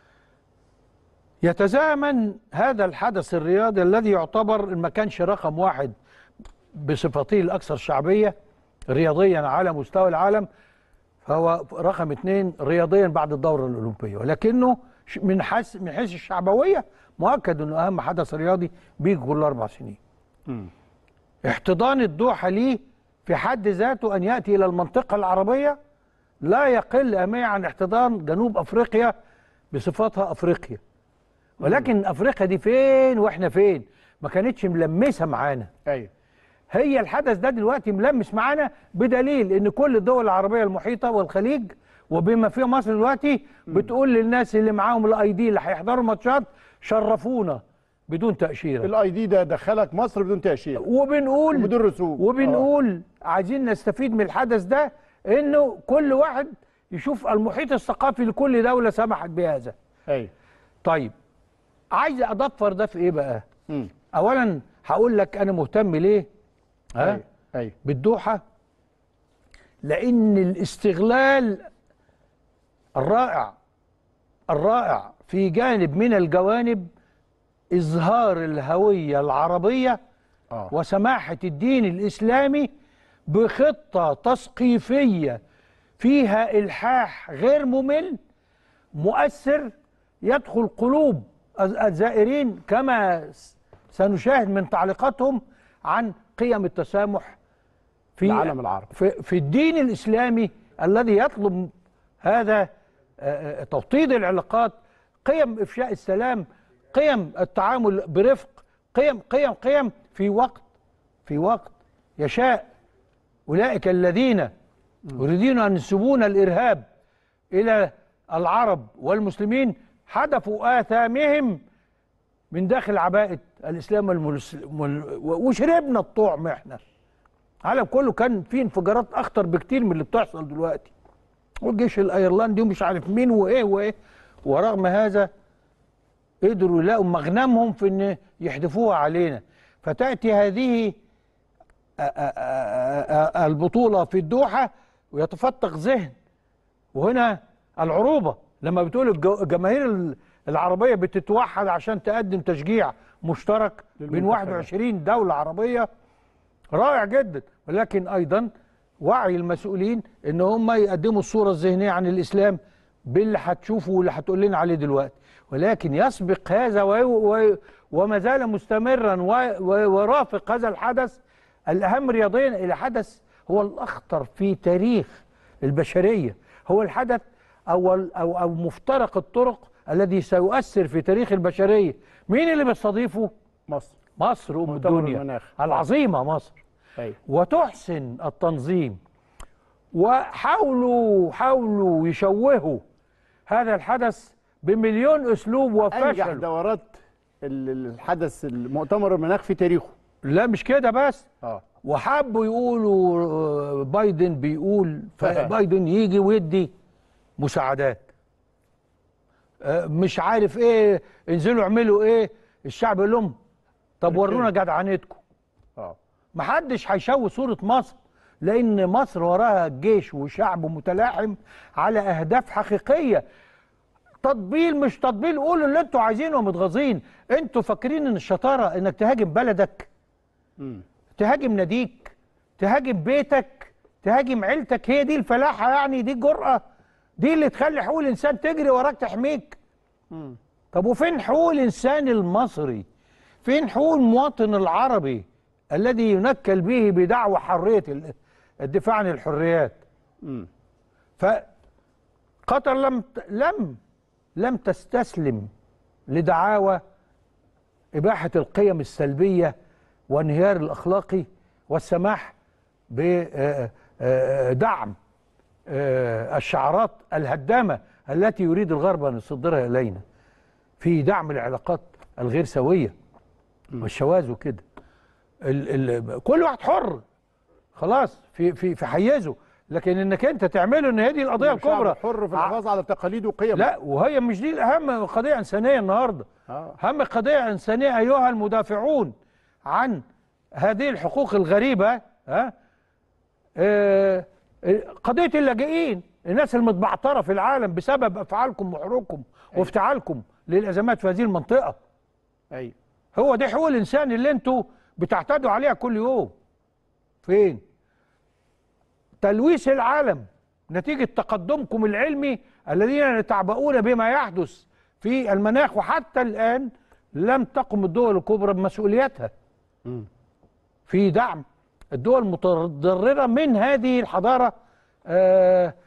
يتزامن هذا الحدث الرياضي الذي يعتبر إن ما كانش رقم واحد بصفته الاكثر شعبيه رياضيا على مستوى العالم فهو رقم اثنين رياضيا بعد الدوره الاولمبيه ولكنه ش- من حيث من حيث الشعبويه مؤكد انه اهم حدث رياضي بيجي كل اربع سنين. مم. احتضان الدوحه ليه في حد ذاته ان ياتي الى المنطقه العربيه لا يقل اهميه عن احتضان جنوب افريقيا بصفتها افريقيا. ولكن افريقيا دي فين واحنا فين؟ ما كانتش ملمسه معانا. ايوه هي الحدث ده دلوقتي ملمس معانا بدليل ان كل الدول العربيه المحيطه والخليج وبما فيها مصر دلوقتي بتقول للناس اللي معاهم الاي دي اللي هيحضروا ماتشات شرفونا بدون تاشيره الاي دي ده دخلك مصر بدون تاشيره وبنقول وبدون رسوم وبنقول عايزين نستفيد من الحدث ده انه كل واحد يشوف المحيط الثقافي لكل دوله سمحت بهذا ايوه طيب عايز اضفر ده في ايه بقى مم. اولا هقول لك انا مهتم ليه ها ايوه ايوه بالدوحة لأن الاستغلال الرائع الرائع في جانب من الجوانب إظهار الهوية العربية اه وسماحة الدين الإسلامي بخطة تثقيفية فيها إلحاح غير ممل مؤثر يدخل قلوب الز- الزائرين كما س- سنشاهد من تعليقاتهم عن قيم التسامح في العالم العربي. في, في الدين الإسلامي الذي يطلب هذا آه، آه، توطيد العلاقات قيم إفشاء السلام قيم التعامل برفق قيم قيم قيم في وقت في وقت يشاء أولئك الذين يريدون أن ينسبون الإرهاب إلى العرب والمسلمين حدفوا آثامهم من داخل عباءة الإسلام والملس- وال- وشربنا الطعم إحنا العالم كله كان فيه انفجارات أخطر بكتير من اللي بتحصل دلوقتي والجيش الأيرلندي ومش عارف مين وإيه وإيه ورغم هذا قدروا يلاقوا مغنمهم في ان يحدفوها علينا فتاتي هذه آ- آ- آ- آ- البطوله في الدوحه ويتفتق ذهن وهنا العروبه لما بتقول الج- الجماهير ال- العربيه بتتوحد عشان تقدم تشجيع مشترك بين للمنتخبات. 21 دوله عربيه رائع جدا ولكن ايضا وعي المسؤولين ان هم يقدموا الصوره الذهنيه عن الاسلام باللي هتشوفه واللي هتقول لنا عليه دلوقتي ولكن يسبق هذا و... و... وما زال مستمرا و... و... ورافق هذا الحدث الاهم رياضيا الى حدث هو الاخطر في تاريخ البشريه هو الحدث او ال- او او مفترق الطرق الذي سيؤثر في تاريخ البشريه مين اللي بيستضيفه مصر مصر ام مؤتمر الدنيا المناخ. العظيمه مصر ايوه وتحسن التنظيم وحاولوا حاولوا يشوهوا هذا الحدث بمليون اسلوب انجح وفشلوا دورات ال- الحدث المؤتمر المناخ في تاريخه لا مش كده بس اه وحبوا يقولوا آه، بايدن بيقول فبايدن يجي ويدي مساعدات آه، مش عارف ايه انزلوا اعملوا ايه الشعب يقول لهم طب ورونا جدعنتكم اه محدش هيشوه صورة مصر لأن مصر وراها جيش وشعب متلاحم على أهداف حقيقية تطبيل مش تطبيل قولوا اللي انتوا عايزينه ومتغاظين انتوا فاكرين ان الشطارة انك تهاجم بلدك مم. تهاجم ناديك تهاجم بيتك تهاجم عيلتك هي دي الفلاحة يعني دي الجرأة دي اللي تخلي حقوق الإنسان تجري وراك تحميك طب وفين حقوق الإنسان المصري فين حقوق المواطن العربي الذي ينكل به بدعوى حرية ال- الدفاع عن الحريات مم. فقطر لم ت- لم لم تستسلم لدعاوى إباحة القيم السلبية وانهيار الأخلاقي والسماح بدعم الشعارات الهدامة التي يريد الغرب أن يصدرها إلينا في دعم العلاقات الغير سوية والشواذ وكده ال ال كل واحد حر خلاص في في في حيزه لكن انك انت تعمله ان هي دي القضيه الشعب الكبرى حر في ع- الحفاظ على تقاليده وقيمه لا وهي مش دي الاهم قضيه انسانيه النهارده آه. اهم قضيه انسانيه ايها المدافعون عن هذه الحقوق الغريبه ها آه، آه، قضيه اللاجئين الناس المتبعتره في العالم بسبب افعالكم وحروبكم وافتعالكم للازمات في هذه المنطقه ايوه هو دي حقوق الانسان اللي انتوا بتعتدوا عليها كل يوم فين تلويث العالم نتيجة تقدمكم العلمي الذين يتعبؤون بما يحدث في المناخ وحتى الآن لم تقم الدول الكبرى بمسؤوليتها مم. في دعم الدول المتضررة من هذه الحضارة آه، آه،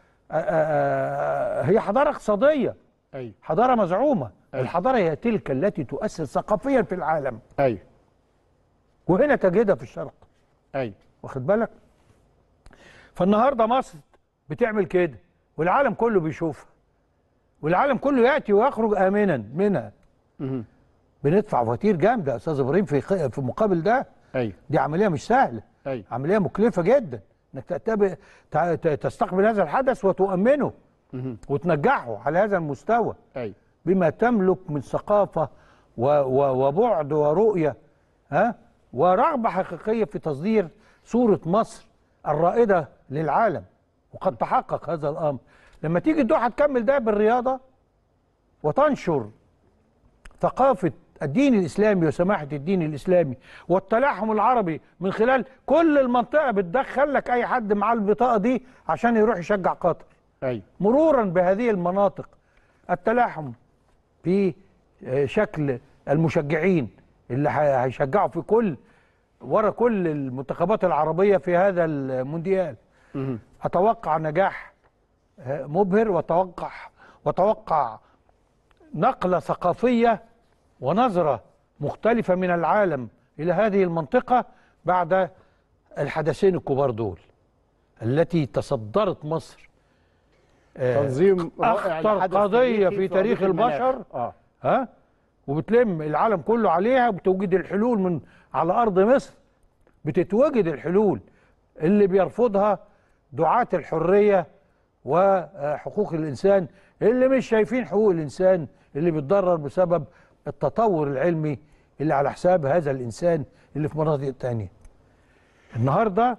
آه، هي حضارة اقتصادية ايوه حضارة مزعومة أيوة. الحضارة هي تلك التي تؤثر ثقافيا في العالم ايوه وهنا تجدها في الشرق ايوه واخد بالك فالنهارده مصر بتعمل كده والعالم كله بيشوفها والعالم كله ياتي ويخرج امنا منها مهم. بندفع فواتير جامده يا استاذ ابراهيم في خ- في مقابل ده ايوه دي عمليه مش سهله ايوه عمليه مكلفه جدا انك تأتب... تع- ت- تستقبل هذا الحدث وتؤمنه مهم. وتنجحه على هذا المستوى ايوه بما تملك من ثقافة و و وبعد ورؤية ها ورغبة حقيقية في تصدير صورة مصر الرائدة للعالم وقد تحقق هذا الأمر لما تيجي الدوحة تكمل ده بالرياضة وتنشر ثقافة الدين الإسلامي وسماحة الدين الإسلامي والتلاحم العربي من خلال كل المنطقة بتدخل لك أي حد معاه البطاقة دي عشان يروح يشجع قطر ايوه مرورا بهذه المناطق التلاحم في آه، شكل المشجعين اللي هي- هيشجعوا في كل ورا كل المنتخبات العربية في هذا المونديال مهم. أتوقع نجاح آه، مبهر وتوقع وتوقع نقلة ثقافية ونظرة مختلفة من العالم إلى هذه المنطقة بعد الحدثين الكبار دول التي تصدرت مصر آه، تنظيم رائع أخطر لحدث قضية تاريخي في تاريخ قضية المناخ. البشر. اه ها وبتلم العالم كله عليها وبتوجد الحلول من على ارض مصر بتتوجد الحلول اللي بيرفضها دعاة الحرية وحقوق الإنسان اللي مش شايفين حقوق الإنسان اللي بيتضرر بسبب التطور العلمي اللي على حساب هذا الإنسان اللي في مناطق تانية النهاردة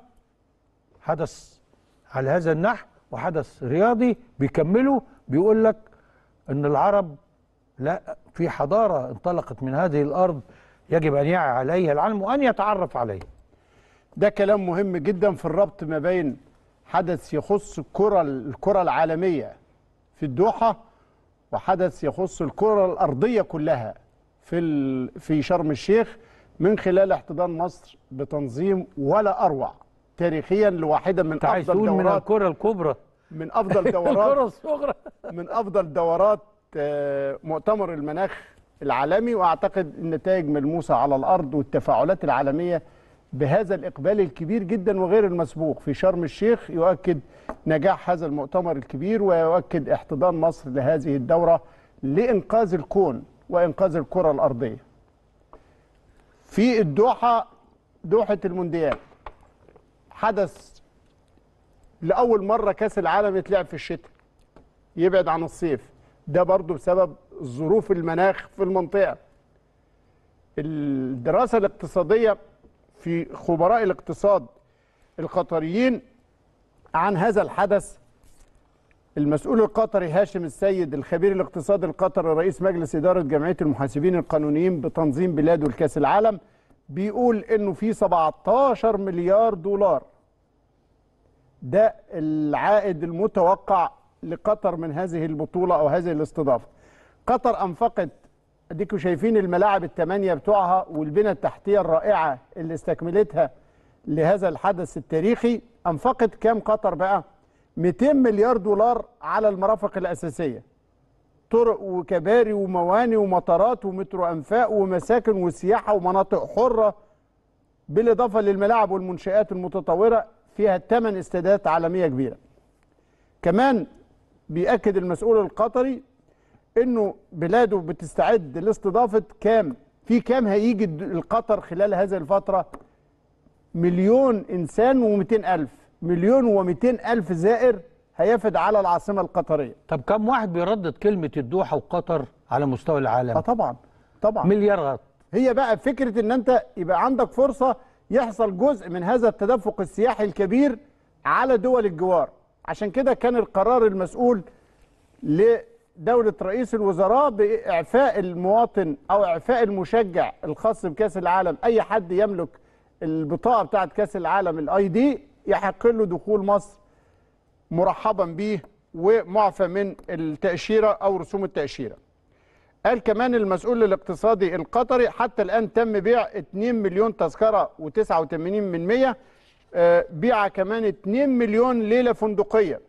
حدث على هذا النحو وحدث رياضي بيكمله بيقول لك ان العرب لا في حضارة انطلقت من هذه الأرض يجب أن يعي عليها العالم وأن يتعرف عليها ده كلام مهم جدا في الربط ما بين حدث يخص الكرة الكرة العالمية في الدوحة وحدث يخص الكرة الأرضية كلها في ال... في شرم الشيخ من خلال احتضان مصر بتنظيم ولا أروع تاريخيا لواحدة من أنت عايز أفضل تقول من دورات الكرة الكبرى من أفضل الكرة دورات الصغرى من افضل دورات آه، مؤتمر المناخ العالمي واعتقد النتائج ملموسه على الارض والتفاعلات العالميه بهذا الاقبال الكبير جدا وغير المسبوق في شرم الشيخ يؤكد نجاح هذا المؤتمر الكبير ويؤكد احتضان مصر لهذه الدوره لانقاذ الكون وانقاذ الكره الارضيه في الدوحه دوحه المونديال حدث لاول مره كاس العالم يتلعب في الشتاء يبعد عن الصيف ده برضو بسبب ظروف المناخ في المنطقه الدراسه الاقتصاديه في خبراء الاقتصاد القطريين عن هذا الحدث المسؤول القطري هاشم السيد الخبير الاقتصادي القطري رئيس مجلس إدارة جمعية المحاسبين القانونيين بتنظيم بلاده لكأس العالم بيقول إنه في 17 مليار دولار ده العائد المتوقع لقطر من هذه البطولة أو هذه الاستضافة قطر أنفقت اديكم شايفين الملاعب الثمانية بتوعها والبنى التحتية الرائعة اللي استكملتها لهذا الحدث التاريخي أنفقت كام قطر بقى 200 مليار دولار على المرافق الأساسية طرق وكباري ومواني ومطارات ومترو أنفاق ومساكن وسياحة ومناطق حرة بالإضافة للملاعب والمنشآت المتطورة فيها ثمان استادات عالمية كبيرة كمان بيأكد المسؤول القطري انه بلاده بتستعد لاستضافه كام في كام هيجي القطر خلال هذه الفتره مليون انسان و200 الف مليون و200 الف زائر هيفد على العاصمه القطريه طب كم واحد بيردد كلمه الدوحه وقطر على مستوى اه العالم طبعا طبعا مليارات هي بقى فكره ان انت يبقى عندك فرصه يحصل جزء من هذا التدفق السياحي الكبير على دول الجوار عشان كده كان القرار المسؤول لدولة رئيس الوزراء بإعفاء المواطن أو إعفاء المشجع الخاص بكأس العالم أي حد يملك البطاقة بتاعة كأس العالم الاي دي يحق له دخول مصر مرحبا به ومعفى من التأشيرة أو رسوم التأشيرة قال كمان المسؤول الاقتصادي القطري حتى الآن تم بيع 2 مليون تذكرة و89 من 100 آه، بيع كمان 2 مليون ليلة فندقية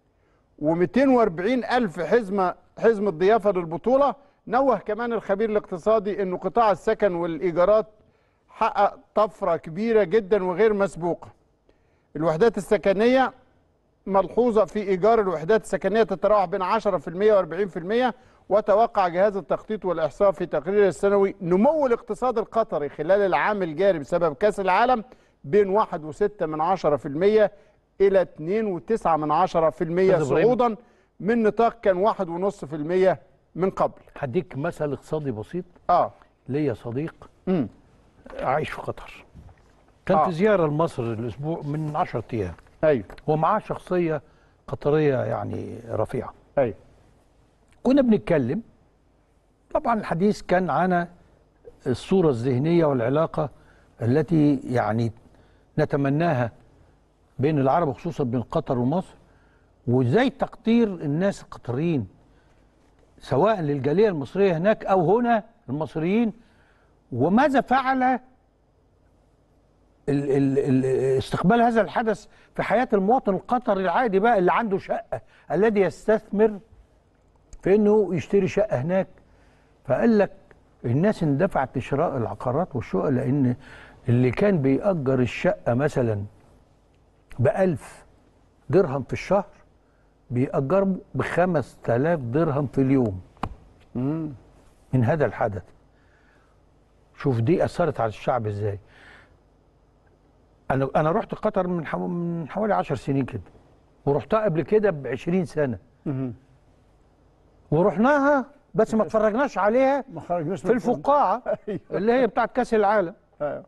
و240 ألف حزمة حزمة ضيافة للبطولة نوه كمان الخبير الاقتصادي أنه قطاع السكن والإيجارات حقق طفرة كبيرة جدا وغير مسبوقة الوحدات السكنية ملحوظة في إيجار الوحدات السكنية تتراوح بين 10% و40% وتوقع جهاز التخطيط والإحصاء في تقريره السنوي نمو الاقتصاد القطري خلال العام الجاري بسبب كأس العالم بين 1.6 من 10% إلى 2.9 من 10% إبراهيم. صعودا من نطاق كان 1.5% من قبل هديك مثل اقتصادي بسيط اه ليا صديق امم عايش في قطر كان آه. في زياره لمصر الاسبوع من 10 ايام ايوه ومعاه شخصيه قطريه يعني رفيعه ايوه كنا بنتكلم طبعا الحديث كان عن الصورة الذهنية والعلاقة التي يعني نتمناها بين العرب وخصوصا بين قطر ومصر وازاي تقدير الناس القطريين سواء للجالية المصرية هناك أو هنا المصريين وماذا فعل ال ال ال استقبال هذا الحدث في حياة المواطن القطري العادي بقى اللي عنده شقة الذي يستثمر في انه يشتري شقه هناك فقال لك الناس اندفعت لشراء العقارات والشقق لان اللي كان بيأجر الشقه مثلا بألف درهم في الشهر بيأجر بخمس تلاف درهم في اليوم من هذا الحدث شوف دي أثرت على الشعب ازاي أنا أنا رحت قطر من حو- من حوالي عشر سنين كده ورحتها قبل كده بعشرين سنة ورحناها بس ما اتفرجناش عليها ما خرجناش في الفقاعة اللي هي بتاعت كأس العالم أيوة.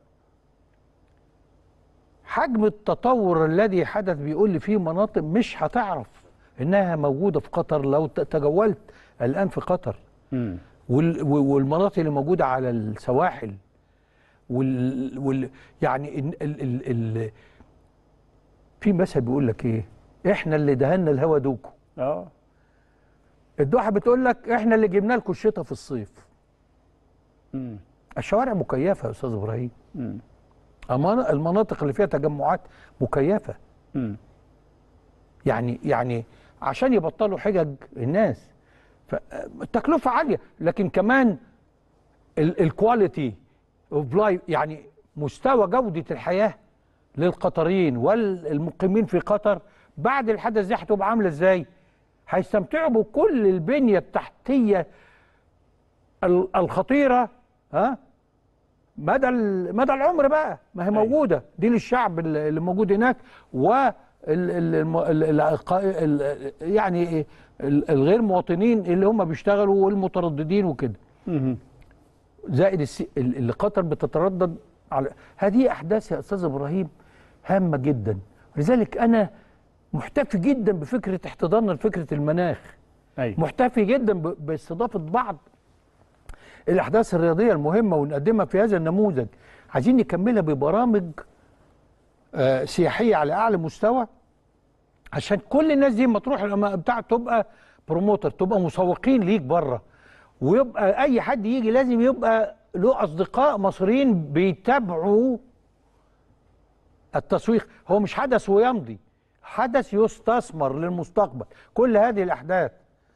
حجم التطور الذي حدث بيقول لي في مناطق مش هتعرف انها موجودة في قطر لو ت- تجولت الآن في قطر مم. وال- و- والمناطق اللي موجودة على السواحل وال, وال يعني ال ال ال ال في مثل بيقول لك ايه احنا اللي دهنا الهوا دوكو اه الدوحه بتقول لك احنا اللي جبنا لكم الشتاء في الصيف مم. الشوارع مكيفه يا استاذ ابراهيم مم. أمان- المناطق اللي فيها تجمعات مكيفه مم. يعني يعني عشان يبطلوا حجج الناس فالتكلفه عاليه لكن كمان الكواليتي اوف لايف يعني مستوى جوده الحياه للقطريين والمقيمين في قطر بعد الحدث دي هتبقى عامله ازاي؟ هيستمتعوا بكل البنيه التحتيه ال- الخطيره ها مدى ال- مدى العمر بقى ما هي موجوده دي للشعب ال- اللي موجود هناك و ال- ال- الم- ال- ال- الق- ال- يعني إيه؟ ال- الغير مواطنين اللي هم بيشتغلوا والمترددين وكده زائد الس- ال- اللي قطر بتتردد على هذه احداث يا استاذ ابراهيم هامه جدا لذلك انا محتفي جدا بفكره احتضاننا لفكره المناخ ايوه محتفي جدا ب- باستضافه بعض الاحداث الرياضيه المهمه ونقدمها في هذا النموذج عايزين نكملها ببرامج آه، سياحيه على اعلى مستوى عشان كل الناس دي لما تروح لما بتاع تبقى بروموتر تبقى مسوقين ليك بره ويبقى اي حد يجي لازم يبقى له اصدقاء مصريين بيتابعوا التسويق هو مش حدث ويمضي حدث يستثمر للمستقبل كل هذه الاحداث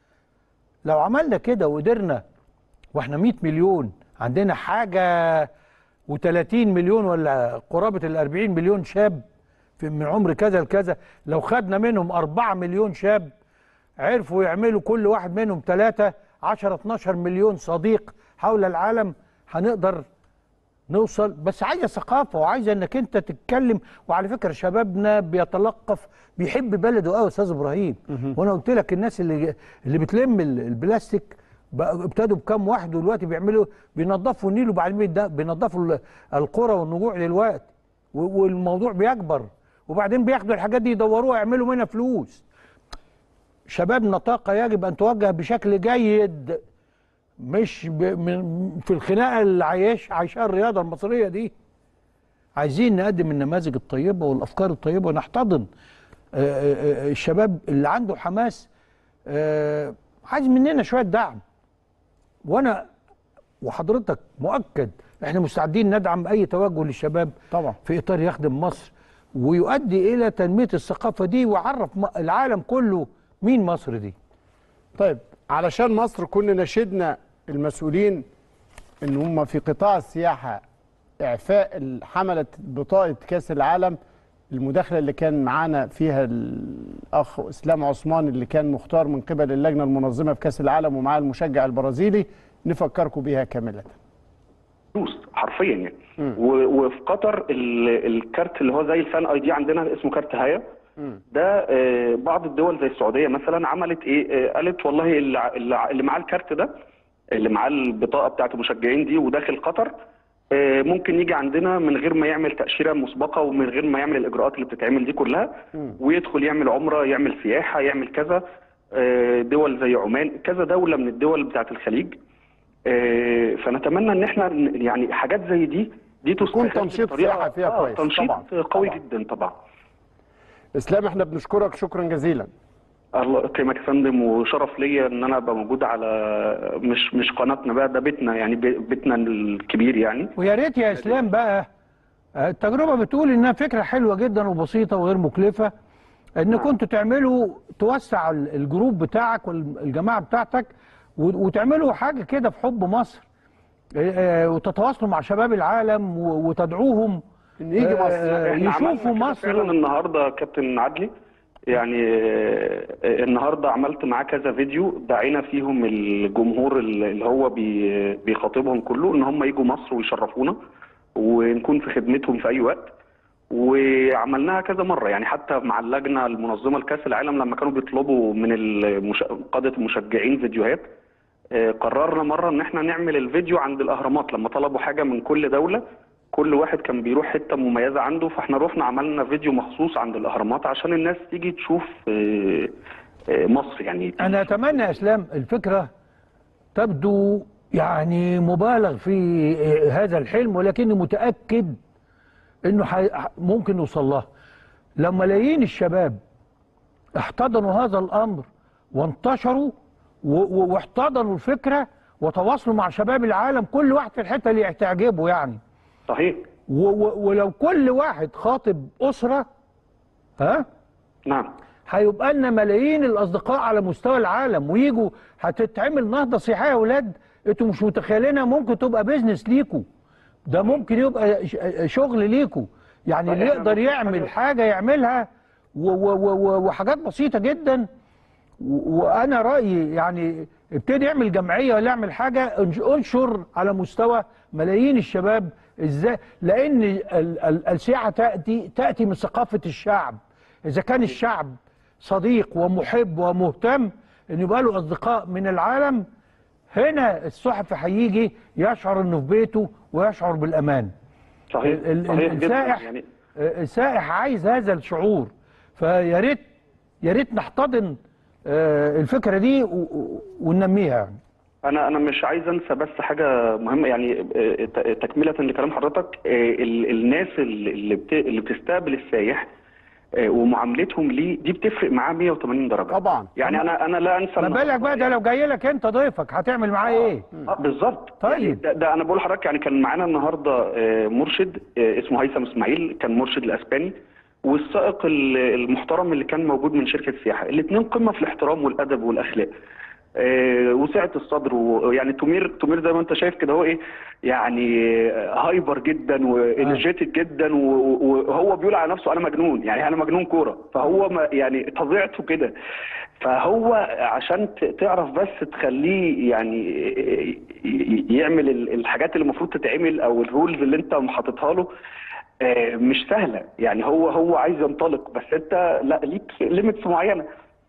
لو عملنا كده وقدرنا واحنا 100 مليون عندنا حاجه و30 مليون ولا قرابه ال 40 مليون شاب في من عمر كذا لكذا لو خدنا منهم 4 مليون شاب عرفوا يعملوا كل واحد منهم 3 10 12 مليون صديق حول العالم هنقدر نوصل بس عايزه ثقافه وعايزه انك انت تتكلم وعلى فكره شبابنا بيتلقف بيحب بلده قوي يا استاذ ابراهيم وانا قلت لك الناس اللي اللي بتلم ال- البلاستيك بقى ابتدوا بكام واحد ودلوقتي بيعملوا بينظفوا النيل وبعدين بيد- بينظفوا ال- القرى والنجوع دلوقتي و- والموضوع بيكبر وبعدين بياخدوا الحاجات دي يدوروها يعملوا منها فلوس شبابنا طاقه يجب ان توجه بشكل جيد مش ب... من في الخناقه اللي عايش عايشاها الرياضه المصريه دي عايزين نقدم النماذج الطيبه والافكار الطيبه ونحتضن آه، آه، آه، الشباب اللي عنده حماس آه، عايز مننا شويه دعم وانا وحضرتك مؤكد احنا مستعدين ندعم اي توجه للشباب طبعا في اطار يخدم مصر ويؤدي الى تنميه الثقافه دي ويعرف م- العالم كله مين مصر دي طيب علشان مصر كنا نشدنا المسؤولين ان هم في قطاع السياحه اعفاء حمله بطاقه كاس العالم المداخله اللي كان معانا فيها الاخ اسلام عثمان اللي كان مختار من قبل اللجنه المنظمه في كاس العالم ومعاه المشجع البرازيلي نفكركم بيها كامله فلوس حرفيا يعني و- وفي قطر ال- الكارت اللي هو زي الفان اي دي عندنا اسمه كارت هايا ده آه، بعض الدول زي السعوديه مثلا عملت ايه آه، قالت والله اللي ع- اللي ع- اللي معاه الكارت ده اللي معاه البطاقه بتاعت المشجعين دي وداخل قطر آه، ممكن يجي عندنا من غير ما يعمل تاشيره مسبقه ومن غير ما يعمل الاجراءات اللي بتتعمل دي كلها ويدخل يعمل عمره يعمل سياحه يعمل كذا آه، دول زي عمان كذا دوله من الدول بتاعت الخليج آه، فنتمنى ان احنا ن- يعني حاجات زي دي دي يكون تستغل تنشيط بطريقة- سياحة فيها آه، كويس. تنشيط طبعاً. قوي طبعاً. جدا طبعا اسلام احنا بنشكرك شكرا جزيلا الله يكرمك يا فندم وشرف ليا ان انا ابقى موجود على مش مش قناتنا بقى ده بيتنا يعني بي- بيتنا الكبير يعني ويا ريت يا اسلام بقى آه، التجربه بتقول انها فكره حلوه جدا وبسيطه وغير مكلفه ان كنتوا تعملوا توسع ال- الجروب بتاعك والجماعه بتاعتك و- وتعملوا حاجه كده في حب مصر آه، آه، وتتواصلوا مع شباب العالم و- وتدعوهم إن يجي آه، مصر. آه، احنا عملنا يشوفوا كده مصر فعلا النهارده كابتن عدلي يعني آه، آه، النهارده عملت معاه كذا فيديو دعينا فيهم الجمهور اللي هو بي- بيخاطبهم كله ان هم يجوا مصر ويشرفونا ونكون في خدمتهم في اي وقت وعملناها كذا مره يعني حتى مع اللجنه المنظمه لكاس العالم لما كانوا بيطلبوا من المش... قاده المشجعين فيديوهات آه، قررنا مره ان احنا نعمل الفيديو عند الاهرامات لما طلبوا حاجه من كل دوله كل واحد كان بيروح حته مميزه عنده فاحنا رحنا عملنا فيديو مخصوص عند الاهرامات عشان الناس تيجي تشوف آه، آه، مصر يعني انا اتمنى يا اسلام الفكره تبدو يعني مبالغ في هذا الحلم ولكني متاكد انه حي- ممكن نوصل لها لو ملايين الشباب احتضنوا هذا الامر وانتشروا و- و- واحتضنوا الفكره وتواصلوا مع شباب العالم كل واحد في الحته اللي تعجبه يعني صحيح و- و- ولو كل واحد خاطب اسره ها نعم هيبقى لنا ملايين الاصدقاء على مستوى العالم ويجوا هتتعمل نهضه سياحيه يا اولاد انتوا مش متخيلينها ممكن تبقى بيزنس ليكوا ده ممكن يبقى ش- شغل ليكوا يعني اللي إحنا يقدر ممكن يعمل حاجة- حاجه يعملها و- و- و- و- وحاجات بسيطه جدا و- وانا رايي يعني ابتدي اعمل جمعيه ولا اعمل حاجه انش- انشر على مستوى ملايين الشباب ازاي لان ال- ال- السياحه تاتي تاتي من ثقافه الشعب اذا كان الشعب صديق ومحب ومهتم ان يبقى له اصدقاء من العالم هنا الصحفي هيجي يشعر انه في بيته ويشعر بالامان صحيح ال- ال- صحيح جدا السائح يعني آه، السائح عايز هذا الشعور فيا ريت يا ريت نحتضن آه، الفكره دي و- و- وننميها يعني انا انا مش عايز انسى بس حاجه مهمه يعني آه، ت- تكمله لكلام حضرتك آه، ال- الناس اللي اللي بت- اللي بتستقبل السايح آه، ومعاملتهم ليه دي بتفرق معاه 180 درجه طبعا. يعني انا انا لا انسى ما النهاردة بالك بقى ده لو جاي لك انت ضيفك هتعمل معاه ايه اه بالظبط طيب. يعني ده, ده انا بقول لحضرتك يعني كان معانا النهارده آه، مرشد آه، اسمه هيثم اسماعيل كان مرشد الاسباني والسائق ال- المحترم اللي كان موجود من شركه سياحه الاثنين قمه في الاحترام والادب والاخلاق آه، وسعه الصدر ويعني تومير تومير زي ما انت شايف كده هو ايه يعني آه، هايبر جدا وانرجيتك جدا و- و- وهو بيقول على نفسه انا مجنون يعني انا مجنون كوره فهو ما يعني طبيعته كده فهو عشان ت- تعرف بس تخليه يعني ي- ي- يعمل ال- الحاجات اللي المفروض تتعمل او الرولز اللي انت حاططها له آه، مش سهله يعني هو هو عايز ينطلق بس انت لا ليك ليميتس معينه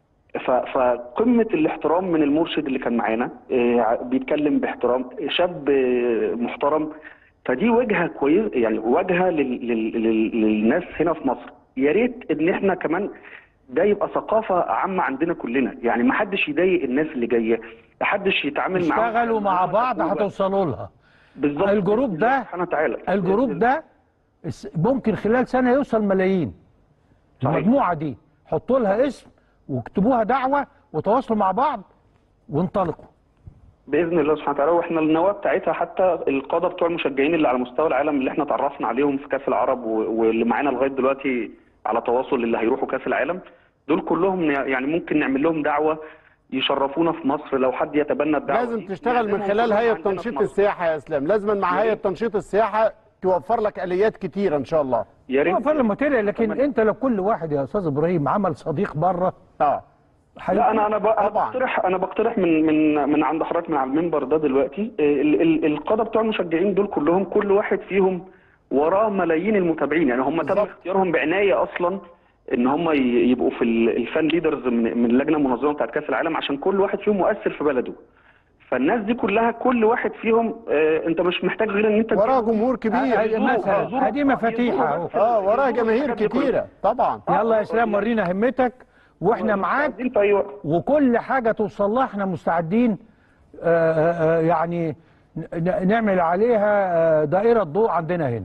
ف- فقمه الاحترام من المرشد اللي كان معانا آه، بيتكلم باحترام شاب آه، محترم فدي وجهه كويس يعني وجهه لل- لل- لل- للناس هنا في مصر يا ريت ان احنا كمان ده يبقى ثقافه عامه عندنا كلنا يعني ما حدش يضايق الناس اللي جايه ما حدش يتعامل معاهم اشتغلوا مع بعض هتوصل هتوصلوا لها بالظبط الجروب ده سبحانه وتعالى الجروب ده الس- ممكن خلال سنه يوصل ملايين صحيح. المجموعه دي حطوا لها اسم واكتبوها دعوه وتواصلوا مع بعض وانطلقوا باذن الله سبحانه وتعالى واحنا النواه بتاعتها حتى القاده بتوع المشجعين اللي على مستوى العالم اللي احنا اتعرفنا عليهم في كاس العرب و- واللي معانا لغايه دلوقتي على تواصل اللي هيروحوا كاس العالم دول كلهم يعني ممكن نعمل لهم دعوه يشرفونا في مصر لو حد يتبنى الدعوه لازم دي. تشتغل من نعزمهم خلال كلهم هيئه عندنا في تنشيط مصر. السياحه يا اسلام لازم مع يا هيئه ريت. تنشيط السياحه توفر لك اليات كتيره ان شاء الله يا ريت هو فعلا ماتيريال لكن انت لو كل واحد يا استاذ ابراهيم عمل صديق بره اه لا انا انا ب- أنا طبعاً. بقترح انا بقترح من من من عند حضرتك من على المنبر ده دلوقتي ال- ال- القاده بتوع المشجعين دول كلهم كل واحد فيهم وراه ملايين المتابعين يعني هم تم بالظبط. اختيارهم بعنايه اصلا ان هم ي- يبقوا في ال- الفان ليدرز من من اللجنه المنظمه بتاعت كاس العالم عشان كل واحد فيهم مؤثر في بلده فالناس دي كلها كل واحد فيهم آه انت مش محتاج غير ان انت وراه تجيبه. جمهور آه، كبير مثلا هذه مفاتيحها أهو. اه وراه جماهير كتيره طبعا يلا يا اسلام ورينا همتك واحنا معاك مستعدين في اي وقت وكل حاجه توصل لها احنا مستعدين آه، آه، آه، يعني ن- نعمل عليها آه، دائره ضوء عندنا هنا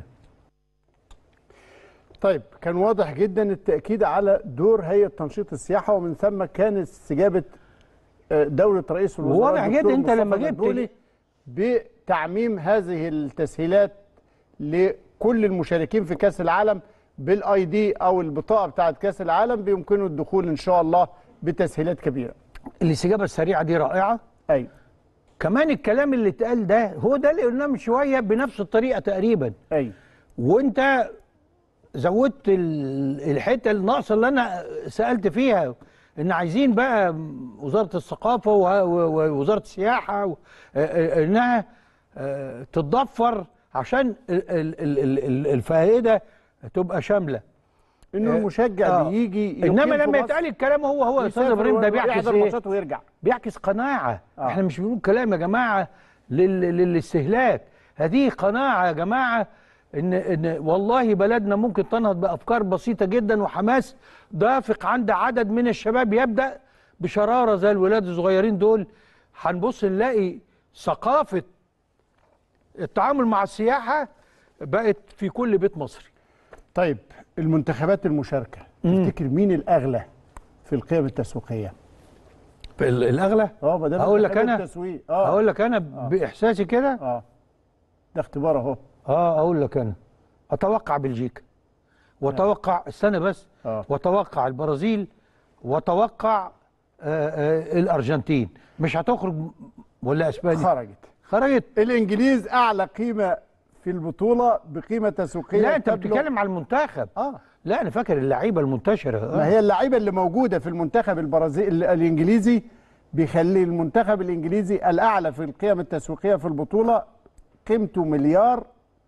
طيب كان واضح جدا التأكيد على دور هيئة تنشيط السياحة ومن ثم كانت استجابة آه، دولة رئيس الوزراء وواضح الدكتور جدا أنت مصطفى لما جبت مدبولي بتعميم هذه التسهيلات لكل المشاركين في كأس العالم بالاي دي او البطاقة بتاعة كأس العالم بيمكنه الدخول ان شاء الله بتسهيلات كبيرة الاستجابه السريعه دي رائعه ايوه كمان الكلام اللي اتقال ده هو ده اللي قلناه من شويه بنفس الطريقه تقريبا ايوه وانت زودت ال- الحته الناقصه اللي انا سالت فيها ان عايزين بقى وزاره الثقافه و- و- ووزاره السياحه و- آه، آه، انها آه، تتضفر عشان ال- ال- ال- ال- ال- الفائده تبقى شامله انه آه، المشجع آه. بيجي يقيم انما في لما مصر، يتقال الكلام هو هو يا استاذ يسافر ابراهيم ده بيعكس ويحضر ايه؟ ماتشات ويرجع بيعكس قناعة آه. آه. احنا مش بنقول كلام يا جماعة لل... للاستهلاك هذه قناعة يا جماعة ان ان والله بلدنا ممكن تنهض بافكار بسيطة جدا وحماس دافق عند عدد من الشباب يبدأ بشرارة زي الولاد الصغيرين دول هنبص نلاقي ثقافة التعامل مع السياحة بقت في كل بيت مصري طيب المنتخبات المشاركة تفتكر مين الأغلى في القيم التسويقية؟ ال- الاغلى اه ما دام هقول لك منتخبات انا التسويق اه هقول لك انا باحساسي كده اه ده اختبار اهو اه اقول لك انا اتوقع بلجيكا واتوقع استنى بس آه. واتوقع البرازيل واتوقع آه آه الارجنتين مش هتخرج ولا اسبانيا خرجت خرجت الانجليز اعلى قيمه في البطوله بقيمه تسويقيه لا انت تبلغ- بتتكلم على المنتخب اه لا انا فاكر اللعيبه المنتشره ما آه. هي اللعيبه اللي موجوده في المنتخب البرازيلي الانجليزي بيخلي المنتخب الانجليزي الاعلى في القيم التسويقيه في البطوله قيمته مليار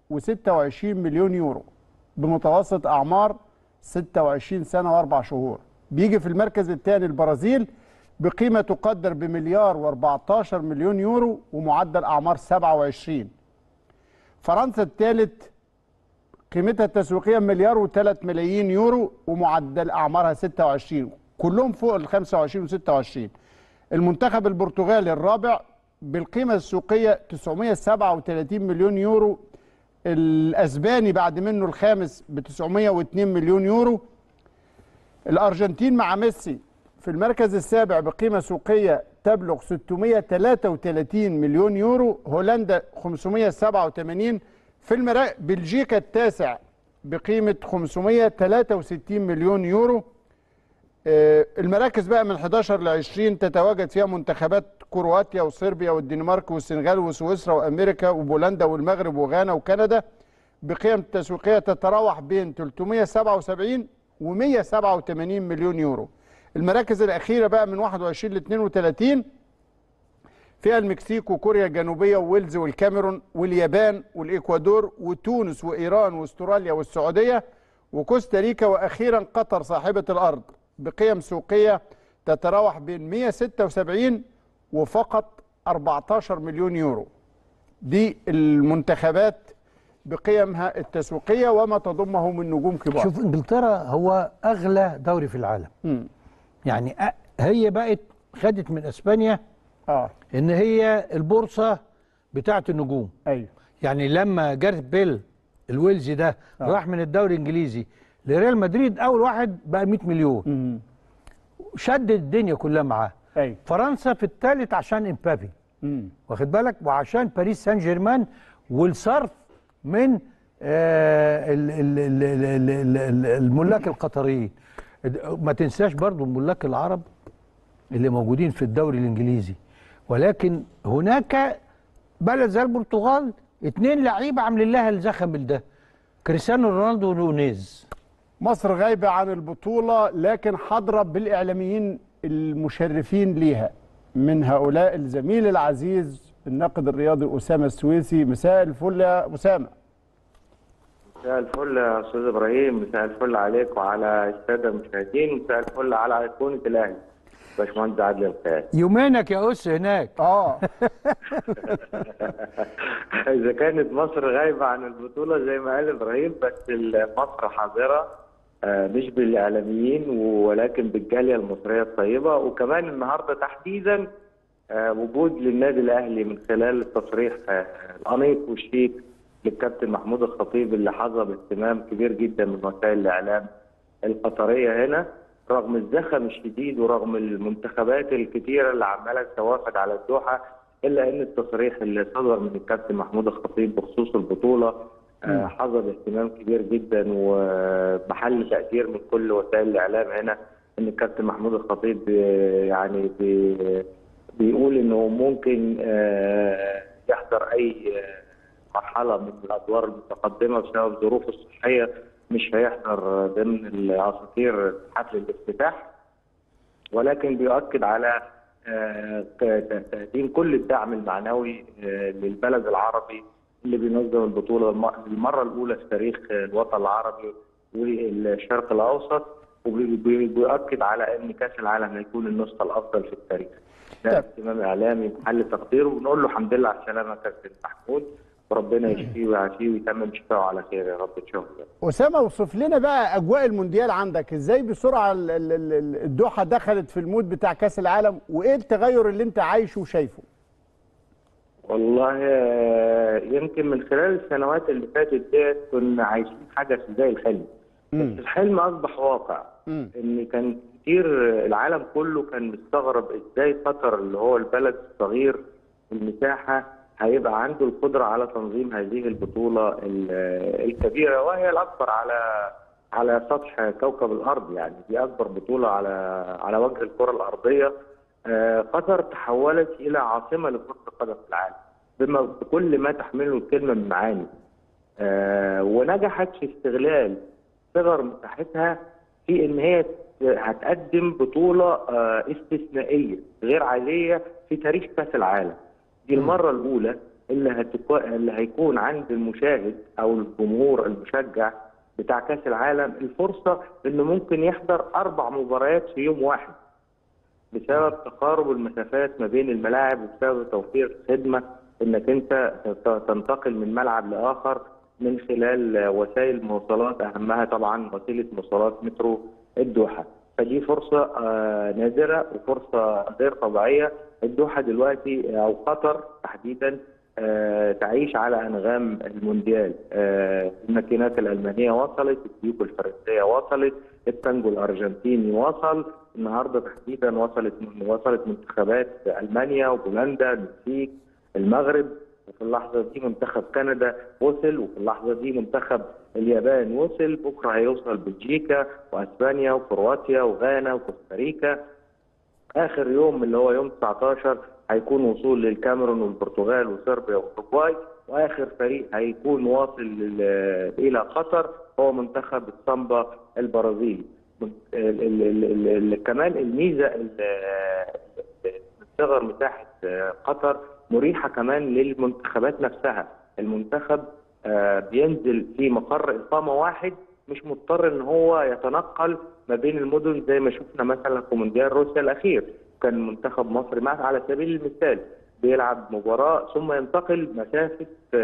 و26 مليون يورو بمتوسط أعمار 26 سنة وأربع شهور بيجي في المركز الثاني البرازيل بقيمة تقدر بمليار و14 مليون يورو ومعدل أعمار 27 فرنسا الثالث قيمتها التسويقية مليار و3 ملايين يورو ومعدل أعمارها 26 كلهم فوق ال 25 و 26 المنتخب البرتغالي الرابع بالقيمة السوقية 937 مليون يورو الأسباني بعد منه الخامس ب 902 مليون يورو الأرجنتين مع ميسي في المركز السابع بقيمة سوقية تبلغ 633 مليون يورو هولندا 587 في المرا... بلجيكا التاسع بقيمة 563 مليون يورو آه، المراكز بقى من 11 ل 20 تتواجد فيها منتخبات كرواتيا وصربيا والدنمارك والسنغال وسويسرا وامريكا وبولندا والمغرب وغانا وكندا بقيم تسويقيه تتراوح بين 377 و 187 مليون يورو. المراكز الاخيره بقى من 21 ل 32 فيها المكسيك وكوريا الجنوبيه وويلز والكاميرون واليابان والاكوادور وتونس وايران واستراليا والسعوديه وكوستاريكا واخيرا قطر صاحبه الارض بقيم سوقيه تتراوح بين 176 وفقط 14 مليون يورو. دي المنتخبات بقيمها التسويقيه وما تضمه من نجوم كبار. شوف انجلترا هو اغلى دوري في العالم مم. يعني أ- هي بقت خدت من اسبانيا اه ان هي البورصه بتاعه النجوم ايوه يعني لما جارث بيل الويلزي ده راح من الدوري الانجليزي لريال مدريد اول واحد بقى 100 مليون مم. شد الدنيا كلها معاه ايوه فرنسا في الثالث عشان امبابي مم. واخد بالك وعشان باريس سان جيرمان والصرف من آه، ال- ال- ال- ال- ال- ال- ال- الملاك القطريين ما تنساش برضو الملاك العرب اللي موجودين في الدوري الانجليزي ولكن هناك بلد زي البرتغال اتنين لعيبه عاملين لها الزخم ده كريستيانو رونالدو ونونيز مصر غايبه عن البطوله لكن حاضره بالاعلاميين المشرفين ليها من هؤلاء الزميل العزيز الناقد الرياضي اسامه السويسي مساء الفل يا اسامه مساء الفل يا استاذ ابراهيم مساء الفل عليك وعلى الساده المشاهدين مساء الفل على ايقونه الاهلي باشمهندس عادل الخير يومينك يا اس هناك اه اذا كانت مصر غايبه عن البطوله زي ما قال ابراهيم بس مصر حاضره آه، مش بالاعلاميين ولكن بالجاليه المصريه الطيبه وكمان النهارده تحديدا آه، وجود للنادي الاهلي من خلال التصريح آه، الانيق والشيك للكابتن محمود الخطيب اللي حظى باهتمام كبير جدا من وسائل الاعلام القطريه هنا رغم الزخم الشديد ورغم المنتخبات الكتيره اللي عماله تتوافد على الدوحه الا ان التصريح اللي صدر من الكابتن محمود الخطيب بخصوص البطوله آه، حظى باهتمام كبير جدا ومحل تقدير من كل وسائل الاعلام هنا ان الكابتن محمود الخطيب آه، يعني بي- بيقول انه ممكن آه، يحضر اي آه، مرحله من الادوار المتقدمه بسبب ظروفه الصحيه مش هيحضر ضمن العصافير حفل الافتتاح ولكن بيؤكد على آه، ت- تقديم كل الدعم المعنوي آه، للبلد العربي اللي بينظم البطوله الم- للمره الاولى في تاريخ الوطن العربي والشرق الاوسط وبيؤكد على ان كاس العالم هيكون النسخه الافضل في التاريخ. ده طب. اهتمام اعلامي محل تقدير وبنقول له الحمد لله على السلامه يا كابتن محمود وربنا يشفيه ويعافيه ويتمم شفاعه على خير يا رب ان شاء الله. اسامه اوصف لنا بقى اجواء المونديال عندك ازاي بسرعه ال- ال- ال- الدوحه دخلت في المود بتاع كاس العالم وايه التغير اللي انت عايشه وشايفه والله آه، يمكن من خلال السنوات اللي فاتت ديت كنا عايشين حاجه زي الحلم بس الحلم اصبح واقع مم. ان كان كتير العالم كله كان مستغرب ازاي قطر اللي هو البلد الصغير المساحه هيبقى عنده القدره على تنظيم هذه البطوله ال- الكبيره وهي الاكبر على على سطح كوكب الارض يعني دي اكبر بطوله على على وجه الكره الارضيه آه، قطر تحولت الى عاصمه لكره القدم في العالم بما بكل ما تحمله الكلمه من معاني آه، ونجحت في استغلال صغر مساحتها في ان هي هتقدم بطوله آه، استثنائيه غير عاديه في تاريخ كاس العالم. دي المره الاولى اللي هتكو... اللي هيكون عند المشاهد او الجمهور المشجع بتاع كاس العالم الفرصه انه ممكن يحضر اربع مباريات في يوم واحد بسبب تقارب المسافات ما بين الملاعب وبسبب توفير خدمه انك انت ت- تنتقل من ملعب لاخر من خلال وسائل مواصلات اهمها طبعا وسيله مواصلات مترو الدوحه فدي فرصه آه، نادره وفرصه غير طبيعيه الدوحه دلوقتي او قطر تحديدا آه، تعيش على انغام المونديال آه، الماكينات الالمانيه وصلت الديوك الفرنسيه وصلت التانجو الارجنتيني وصل النهارده تحديدا وصلت وصلت منتخبات المانيا وبولندا المكسيك المغرب وفي اللحظه دي منتخب كندا وصل وفي اللحظه دي منتخب اليابان وصل بكره هيوصل بلجيكا واسبانيا وكرواتيا وغانا وكوستاريكا اخر يوم اللي هو يوم 19 هيكون وصول للكاميرون والبرتغال وصربيا واوروغواي واخر فريق هيكون واصل لل- الى قطر هو منتخب السامبا البرازيلي من- ال- ال- ال- ال- ال- كمان الميزه ال- ال- صغر مساحه آه، قطر مريحه كمان للمنتخبات نفسها المنتخب آه، بينزل في مقر اقامه واحد مش مضطر ان هو يتنقل ما بين المدن زي ما شفنا مثلا في مونديال روسيا الاخير كان منتخب مصر معه على سبيل المثال بيلعب مباراه ثم ينتقل مسافه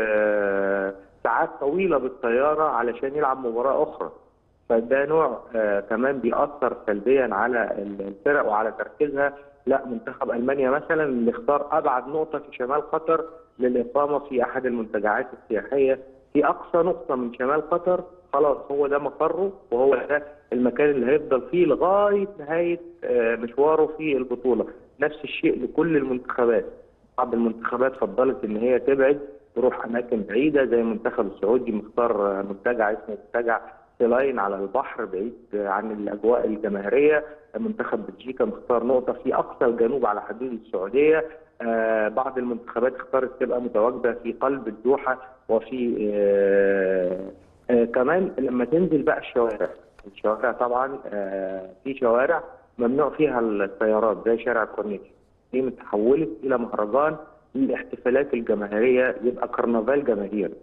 آه، ساعات طويله بالطياره علشان يلعب مباراه اخرى فده نوع آه كمان بيأثر سلبيا على الفرق وعلى تركيزها لا منتخب المانيا مثلا اللي اختار ابعد نقطه في شمال قطر للاقامه في احد المنتجعات السياحيه في اقصى نقطه من شمال قطر خلاص هو ده مقره وهو ده المكان اللي هيفضل فيه لغايه نهايه آه مشواره في البطوله نفس الشيء لكل المنتخبات بعض المنتخبات فضلت ان هي تبعد تروح اماكن بعيده زي المنتخب السعودي مختار آه، منتجع اسمه منتجع لاين على البحر بعيد عن الاجواء الجماهيريه منتخب بلجيكا مختار نقطه في اقصى الجنوب على حدود السعوديه آه بعض المنتخبات اختارت تبقى متواجده في قلب الدوحه وفي آه آه كمان لما تنزل بقى الشوارع الشوارع طبعا آه في شوارع ممنوع فيها السيارات زي شارع كورنيش دي متحولت الى مهرجان للاحتفالات الجماهيريه يبقى كرنفال جماهيري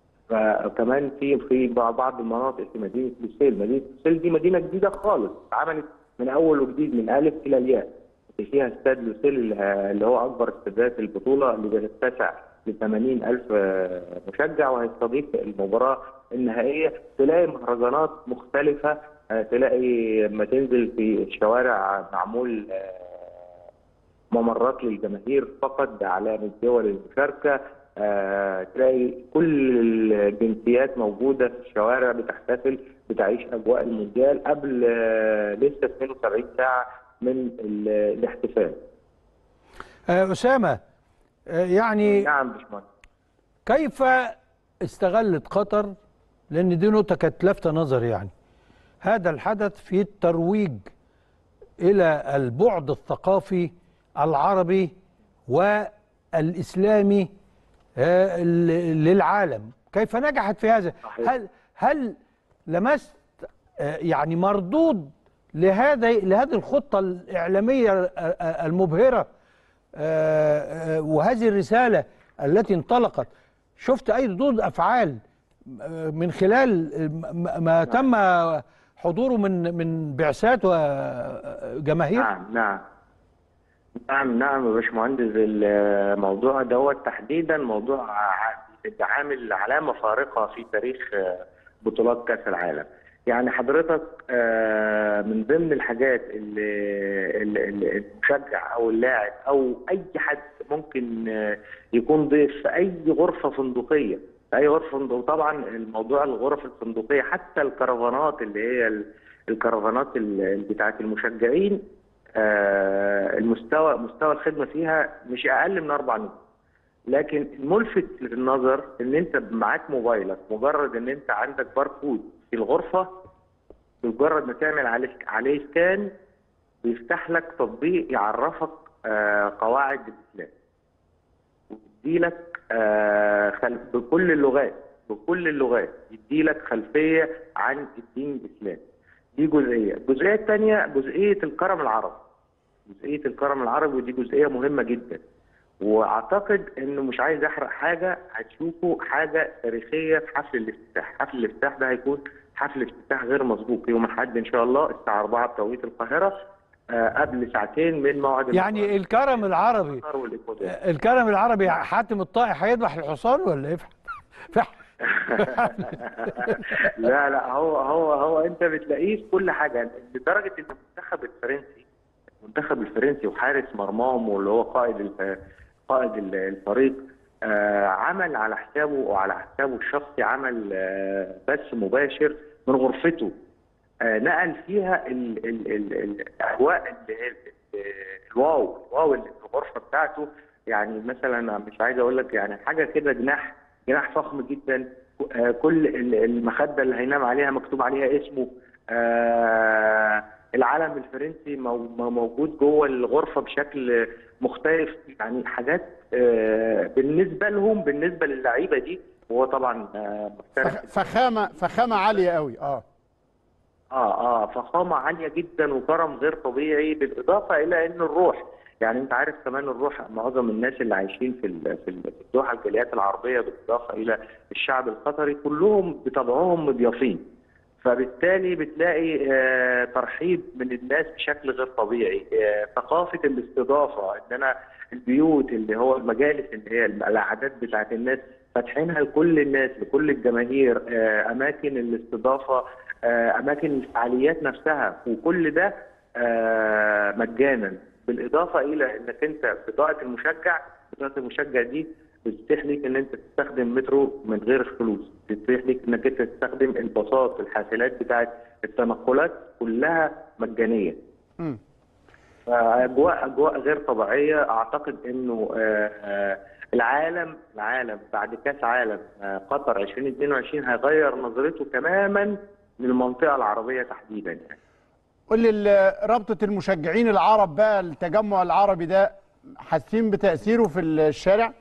فكمان في في بعض المناطق في مدينه لوسيل، مدينه لوسيل دي مدينه جديده خالص اتعملت من اول وجديد من الف الى الياء. فيها استاد لوسيل اللي اللي هو اكبر استادات البطوله اللي بيتسع ل 80 الف مشجع وهيستضيف المباراه النهائيه تلاقي مهرجانات مختلفه آه، تلاقي لما تنزل في الشوارع معمول آه، ممرات للجماهير فقط باعلام الدول المشاركه آه، تلاقي كل الجنسيات موجوده في الشوارع بتحتفل بتعيش اجواء المونديال قبل آه، لسه 72 ساعه من ال- الاحتفال. آه، أسامة آه، يعني نعم باشمهندس. كيف استغلت قطر لأن دي نقطة كانت لافتة نظر يعني هذا الحدث في الترويج إلى البعد الثقافي العربي والإسلامي آه، ل- للعالم كيف نجحت في هذا صحيح. هل هل لمست آه، يعني مردود لهذا لهذه الخطة الإعلامية آه، آه، المبهرة آه، آه، وهذه الرسالة التي انطلقت شفت أي ردود أفعال آه، من خلال آه، م- ما تم حضوره من من بعثات وجماهير نعم نعم نعم نعم يا باشمهندس الموضوع دوت تحديدا موضوع ع- عامل علامه فارقه في تاريخ آه، بطولات كاس العالم. يعني حضرتك آه، من ضمن الحاجات اللي اللي- اللي المشجع او اللاعب او اي حد ممكن آه، يكون ضيف في اي غرفه فندقيه في اي غرفه فندق وطبعا الموضوع الغرف الفندقيه حتى الكرفانات اللي هي ال- الكرفانات ال- بتاعت المشجعين آه، المستوى مستوى الخدمه فيها مش اقل من اربع نجوم لكن الملفت للنظر ان انت معاك موبايلك مجرد ان انت عندك باركود في الغرفه بمجرد ما تعمل عليه عليه سكان بيفتح لك تطبيق يعرفك آه، قواعد الاسلام ويديلك آه، خل... بكل اللغات بكل اللغات يديلك خلفيه عن الدين الاسلامي دي جزئيه الجزئيه الثانيه جزئيه الكرم العربي جزئيه الكرم العربي ودي جزئيه مهمه جدا واعتقد انه مش عايز احرق حاجه هتشوفوا حاجه تاريخيه في حفل الافتتاح، حفل الافتتاح ده هيكون حفل افتتاح غير مسبوق يوم الاحد ان شاء الله الساعه 4 بتوقيت القاهره آه، قبل ساعتين من موعد يعني الكرم العربي القطار والاكوادور الكرم العربي حاتم الطائي هيذبح الحصان ولا ايه؟ في لا لا هو هو هو انت بتلاقيه في كل حاجه لدرجه ان المنتخب الفرنسي المنتخب الفرنسي وحارس مرماهم واللي هو قائد الف- قائد ال- الفريق آه، عمل على حسابه وعلى حسابه الشخصي عمل آه، بث مباشر من غرفته آه، نقل فيها ال- ال- ال- ال- الاجواء اللي هي ال- الواو الواو اللي في الغرفه بتاعته يعني مثلا أنا مش عايز اقول لك يعني حاجه كده جناح جناح فخم جدا آه، كل ال- المخده اللي هينام عليها مكتوب عليها اسمه آه، العلم الفرنسي مو- مو- موجود جوه الغرفه بشكل مختلف يعني حاجات آه، بالنسبه لهم بالنسبه للعيبه دي وهو طبعا آه، محترف فخ- فخامه فخامه عاليه قوي اه اه اه فخامه عاليه جدا وكرم غير طبيعي بالاضافه الى ان الروح يعني انت عارف كمان الروح معظم الناس اللي عايشين في ال- في ال- في الدوحه الجاليات العربيه بالاضافه الى الشعب القطري كلهم بطبعهم مضيافين فبالتالي بتلاقي آه، ترحيب من الناس بشكل غير طبيعي آه، ثقافه الاستضافه ان انا البيوت اللي هو المجالس اللي هي القعدات بتاعت الناس فاتحينها لكل الناس لكل الجماهير آه، اماكن الاستضافه آه، اماكن الفعاليات نفسها وكل ده آه، مجانا بالاضافه الى انك انت بطاقه المشجع بطاقه المشجع دي بتتيح ليك ان انت تستخدم مترو من غير فلوس بتتيح ليك انك انت تستخدم الباصات الحافلات بتاعت التنقلات كلها مجانيه مم. فاجواء اجواء غير طبيعيه اعتقد انه آه، آه، العالم العالم بعد كاس عالم آه، قطر 2022 هيغير نظرته تماما للمنطقه العربيه تحديدا يعني قول لي ال- رابطه المشجعين العرب بقى التجمع العربي ده حاسين بتاثيره في الشارع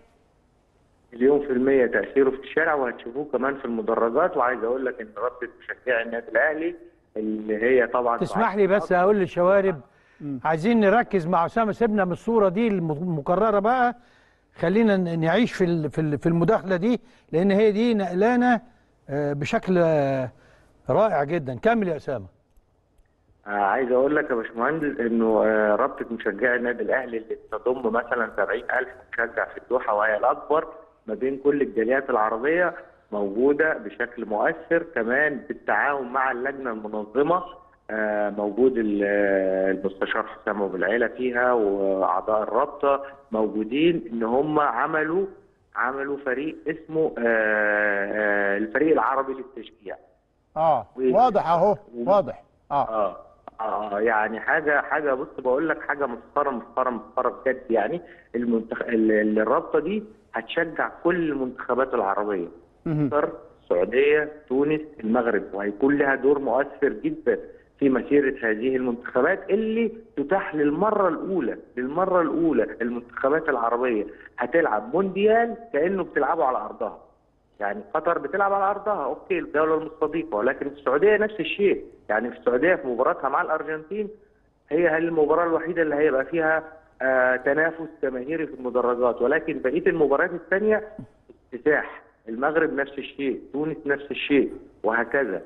مليون في المية تأثيره في الشارع وهتشوفوه كمان في المدرجات وعايز أقول لك إن رابطة مشجعي النادي الأهلي اللي هي طبعا تسمح لي بس اقول للشوارب عايزين نركز مع اسامه سيبنا من الصوره دي المكرره بقى خلينا ن- نعيش في ال- في ال- في المداخله دي لان هي دي نقلانه آه، بشكل آه، رائع جدا كمل يا اسامه آه، عايز اقول لك يا باشمهندس انه آه، رابطه مشجعي النادي الاهلي اللي تضم مثلا 70000 مشجع في الدوحه وهي الاكبر ما بين كل الجاليات العربيه موجوده بشكل مؤثر كمان بالتعاون مع اللجنه المنظمه آه، موجود ال- آه، المستشار حسام ابو العيله فيها واعضاء الرابطه موجودين ان هم عملوا عملوا فريق اسمه آه، آه، الفريق العربي للتشجيع اه و- واضح اهو واضح اه اه اه يعني حاجه حاجه بص بقول لك حاجه مسخره مسخره مسخره بجد يعني المنتخ... ال- ال- الرابطه دي هتشجع كل المنتخبات العربيه مهم. مصر السعوديه تونس المغرب وهيكون لها دور مؤثر جدا في مسيره هذه المنتخبات اللي تتاح للمره الاولى للمره الاولى المنتخبات العربيه هتلعب مونديال كانه بتلعبه على ارضها يعني قطر بتلعب على ارضها اوكي الدوله المستضيفه ولكن السعوديه نفس الشيء يعني في السعوديه في مباراتها مع الارجنتين هي هي المباراه الوحيده اللي هيبقى فيها آه تنافس جماهيري في المدرجات ولكن بقيه المباريات الثانيه افتتاح المغرب نفس الشيء تونس نفس الشيء وهكذا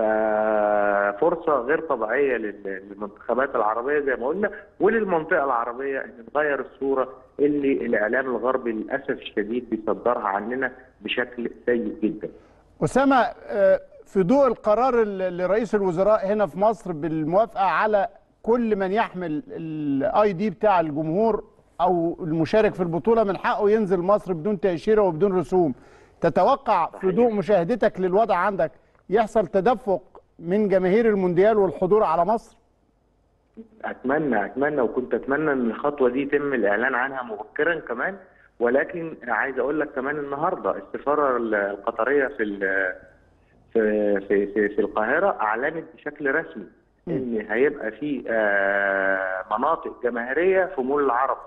ففرصه غير طبيعيه لل- للمنتخبات العربيه زي ما قلنا وللمنطقه العربيه ان نغير الصوره اللي الاعلام الغربي للاسف الشديد بيصدرها عننا بشكل سيء جدا. اسامه آه، في ضوء القرار ال- لرئيس الوزراء هنا في مصر بالموافقه على كل من يحمل الاي دي بتاع الجمهور او المشارك في البطوله من حقه ينزل مصر بدون تاشيره وبدون رسوم تتوقع في ضوء مشاهدتك للوضع عندك يحصل تدفق من جماهير المونديال والحضور على مصر اتمنى اتمنى وكنت اتمنى ان الخطوه دي يتم الاعلان عنها مبكرا كمان ولكن عايز اقول لك كمان النهارده السفاره القطريه في ال- في في في, في القاهره اعلنت بشكل رسمي ان هيبقى في آه، مناطق جماهيريه في مول العرب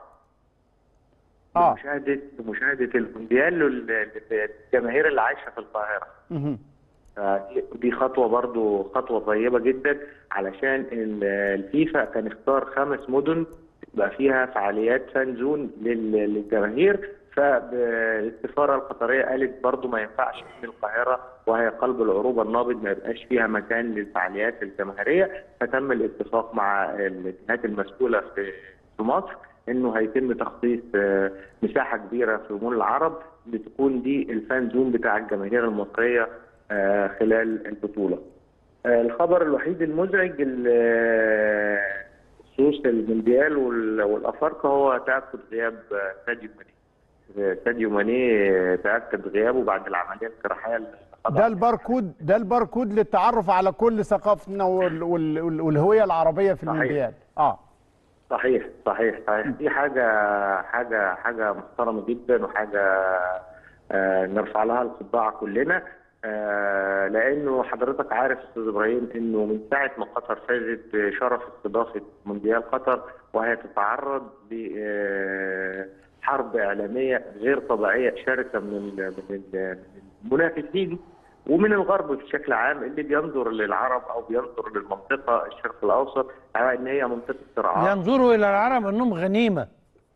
اه لمشاهده لمشاهده المونديال لل- للجماهير اللي عايشه في القاهره مهم. فدي- دي خطوه برضو خطوه طيبه جدا علشان ال- الفيفا كان اختار خمس مدن بقى فيها فعاليات فان زون لل- للجماهير فالسفاره القطريه قالت برضو ما ينفعش ان القاهره وهي قلب العروبه النابض ما يبقاش فيها مكان للفعاليات الجماهيريه فتم الاتفاق مع الجهات المسؤوله في في مصر انه هيتم تخصيص آه، مساحه كبيره في مول العرب لتكون دي الفان زون بتاع الجماهير المصريه آه، خلال البطوله. آه، الخبر الوحيد المزعج ال- آه، بخصوص المونديال وال- والافارقه هو تاكد غياب آه، ساديو ماني. آه، ساديو ماني آه، تاكد غيابه بعد العمليه الجراحيه اللي خضع ده الباركود ده الباركود للتعرف على كل ثقافتنا وال- وال- وال- والهويه العربيه في صحيح. المونديال اه صحيح صحيح صحيح دي حاجة حاجة حاجة محترمة جدا وحاجة آه، نرفع لها القبعة كلنا آه، لأنه حضرتك عارف أستاذ إبراهيم إنه من ساعة ما قطر فازت بشرف استضافة مونديال قطر وهي تتعرض لحرب إعلامية غير طبيعية شرسة من ال- من ال- من المنافسين ومن الغرب بشكل عام اللي بينظر للعرب او بينظر للمنطقه الشرق الاوسط على ان هي منطقه صراعات ينظروا الى العرب انهم غنيمه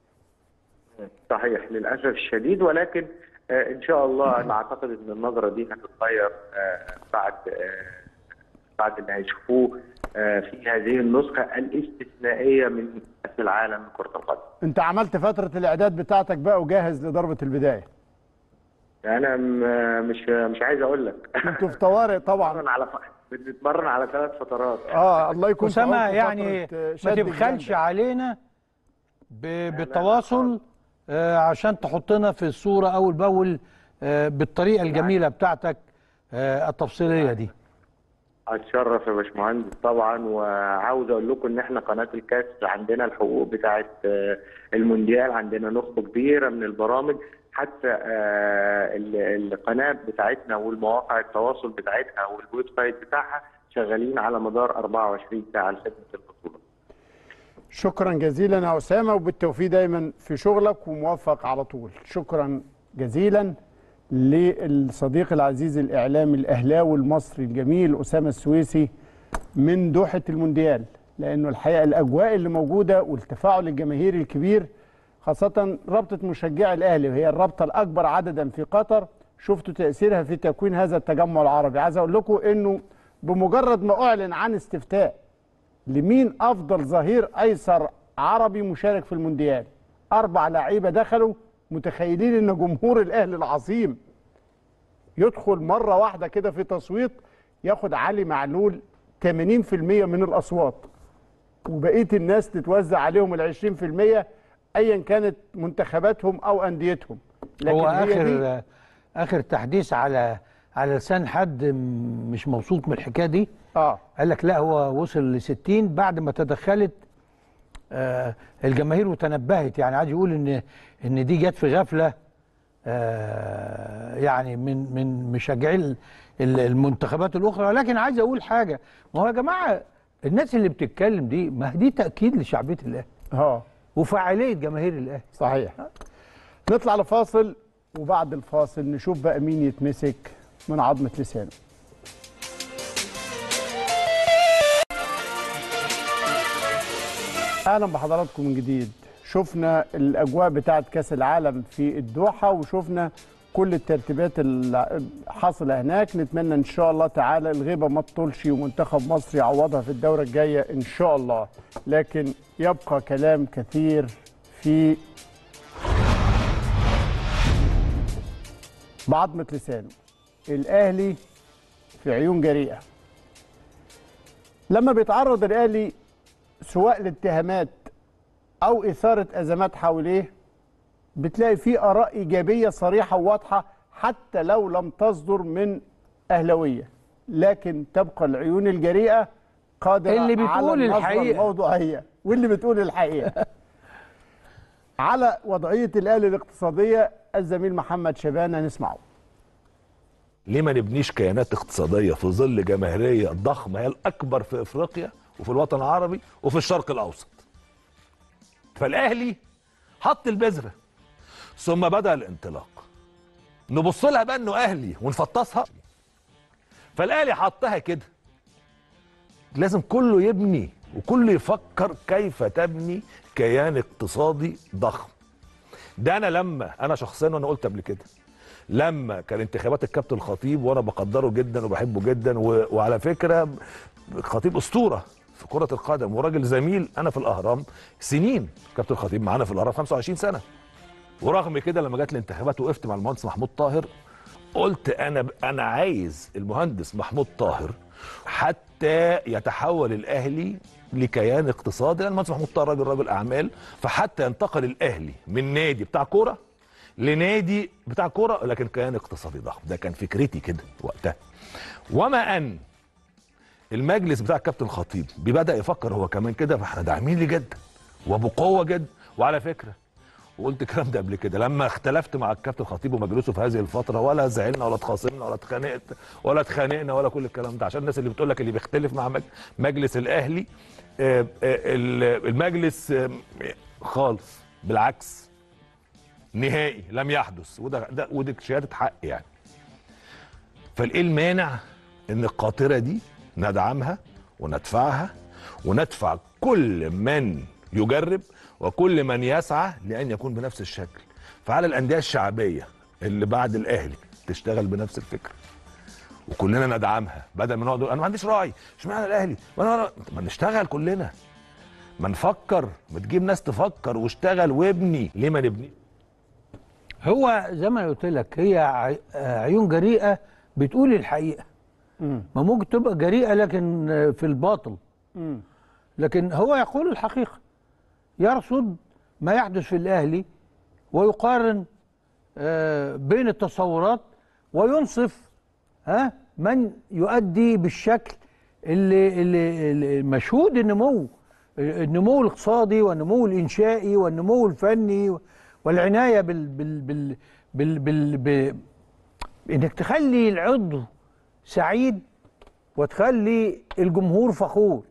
صحيح للاسف الشديد ولكن آه، ان شاء الله انا اعتقد ان النظره دي هتتغير آه، بعد آه، بعد اللي هيشوفوه آه، في هذه النسخه الاستثنائيه من كاس العالم لكره القدم. انت عملت فتره الاعداد بتاعتك بقى وجاهز لضربه البدايه انا م- مش مش عايز اقول لك انتوا في طوارئ طبعا بنتمرن على ف- بنتمرن على ثلاث فترات اه الله يكون في اسامه عونكم يعني فترة، آه، ما شد تبخلش الجنب. علينا ب- بالتواصل آه، عشان تحطنا في الصوره اول باول آه، بالطريقه الجميله بتاعتك آه، التفصيليه دي اتشرف يا باشمهندس طبعا وعاوز اقول لكم ان احنا قناه الكاس عندنا الحقوق بتاعه آه، المونديال عندنا نخبه كبيره من البرامج حتى آه، ال- القناه بتاعتنا والمواقع التواصل بتاعتها والويب سايت بتاعها شغالين على مدار 24 ساعه لخدمه البطوله. شكرا جزيلا يا اسامه وبالتوفيق دايما في شغلك وموفق على طول شكرا جزيلا للصديق العزيز الاعلامي الاهلاوي المصري الجميل اسامه السويسي من دوحه المونديال لانه الحقيقه الاجواء اللي موجوده والتفاعل الجماهيري الكبير خاصه رابطه مشجعي الاهلي وهي الرابطه الاكبر عددا في قطر شفتوا تاثيرها في تكوين هذا التجمع العربي عايز اقول لكم انه بمجرد ما اعلن عن استفتاء لمين افضل ظهير ايسر عربي مشارك في المونديال اربع لعيبه دخلوا متخيلين ان جمهور الاهلي العظيم يدخل مره واحده كده في تصويت ياخد علي معلول 80% من الاصوات وبقيه الناس تتوزع عليهم ال 20% ايا كانت منتخباتهم او انديتهم هو هي دي- اخر آه، اخر تحديث على على لسان حد م- مش مبسوط من الحكايه دي اه قال لك لا هو وصل ل 60 بعد ما تدخلت آه، الجماهير وتنبهت يعني عايز يقول ان ان دي جت في غفله آه، يعني من من مشجعي ال- ال- المنتخبات الاخرى ولكن عايز اقول حاجه ما هو يا جماعه الناس اللي بتتكلم دي ما هي دي تاكيد لشعبيه الاهلي اه وفعاليه جماهير الاهلي صحيح نطلع لفاصل وبعد الفاصل نشوف بقى مين يتمسك من عظمه لسانه اهلا بحضراتكم من جديد شفنا الاجواء بتاعه كاس العالم في الدوحه وشفنا كل الترتيبات اللي حاصله هناك نتمنى ان شاء الله تعالى الغيبه ما تطولش ومنتخب مصر يعوضها في الدوره الجايه ان شاء الله لكن يبقى كلام كثير في بعضمة لسانه الأهلي في عيون جريئة لما بيتعرض الأهلي سواء لاتهامات أو إثارة أزمات حواليه بتلاقي فيه آراء إيجابية صريحة وواضحة حتى لو لم تصدر من أهلوية لكن تبقى العيون الجريئة قادرة اللي بتقول على النظرة الحقيقة. الموضوعية واللي بتقول الحقيقة على وضعية الأهلي الاقتصادية الزميل محمد شبانة نسمعه ليه ما نبنيش كيانات اقتصادية في ظل جماهيرية ضخمة هي الأكبر في إفريقيا وفي الوطن العربي وفي الشرق الأوسط فالأهلي حط البذرة ثم بدأ الانطلاق نبص لها بقى إنه أهلي ونفطسها فالأهلي حطها كده لازم كله يبني وكل يفكر كيف تبني كيان اقتصادي ضخم ده انا لما انا شخصيا وانا قلت قبل كده لما كان انتخابات الكابتن الخطيب وانا بقدره جدا وبحبه جدا و... وعلى فكره الخطيب اسطوره في كره القدم وراجل زميل انا في الاهرام سنين كابتن الخطيب معانا في الاهرام 25 سنه ورغم كده لما جت الانتخابات وقفت مع المهندس محمود طاهر قلت انا انا عايز المهندس محمود طاهر حتى يتحول الاهلي لكيان اقتصادي لان المهندس محمود طاهر راجل رجل اعمال فحتى ينتقل الاهلي من نادي بتاع كوره لنادي بتاع كوره لكن كيان اقتصادي ضخم ده كان فكرتي كده وقتها وما ان المجلس بتاع الكابتن خطيب بدا يفكر هو كمان كده فاحنا داعمين ليه جدا وبقوه جدا وعلى فكره وقلت الكلام ده قبل كده لما اختلفت مع الكابتن خطيب ومجلسه في هذه الفتره ولا زعلنا ولا اتخاصمنا ولا اتخانقت ولا اتخانقنا ولا كل الكلام ده عشان الناس اللي بتقول لك اللي بيختلف مع مج- مجلس الاهلي آه، آه، ال- المجلس آه، خالص بالعكس نهائي لم يحدث وده ده ودي شهاده حق يعني فالايه المانع ان القاطره دي ندعمها وندفعها وندفع كل من يجرب وكل من يسعى لان يكون بنفس الشكل فعلى الانديه الشعبيه اللي بعد الاهلي تشتغل بنفس الفكره وكلنا ندعمها بدل ما نقعد نقول انا ما عنديش راي اشمعنى الاهلي ما أنا- ما نشتغل كلنا ما نفكر ما تجيب ناس تفكر واشتغل وابني ليه ما نبني هو زي ما قلت لك هي عي- آه، عيون جريئه بتقول الحقيقه مم. ما ممكن تبقى جريئه لكن آه، في الباطل مم. لكن هو يقول الحقيقه يرصد ما يحدث في الاهلي ويقارن آه، بين التصورات وينصف ها من يؤدي بالشكل اللي, اللي, اللي مشهود النمو النمو الاقتصادي والنمو الانشائي والنمو الفني والعنايه بال بال بال بال, بال, بال انك تخلي العضو سعيد وتخلي الجمهور فخور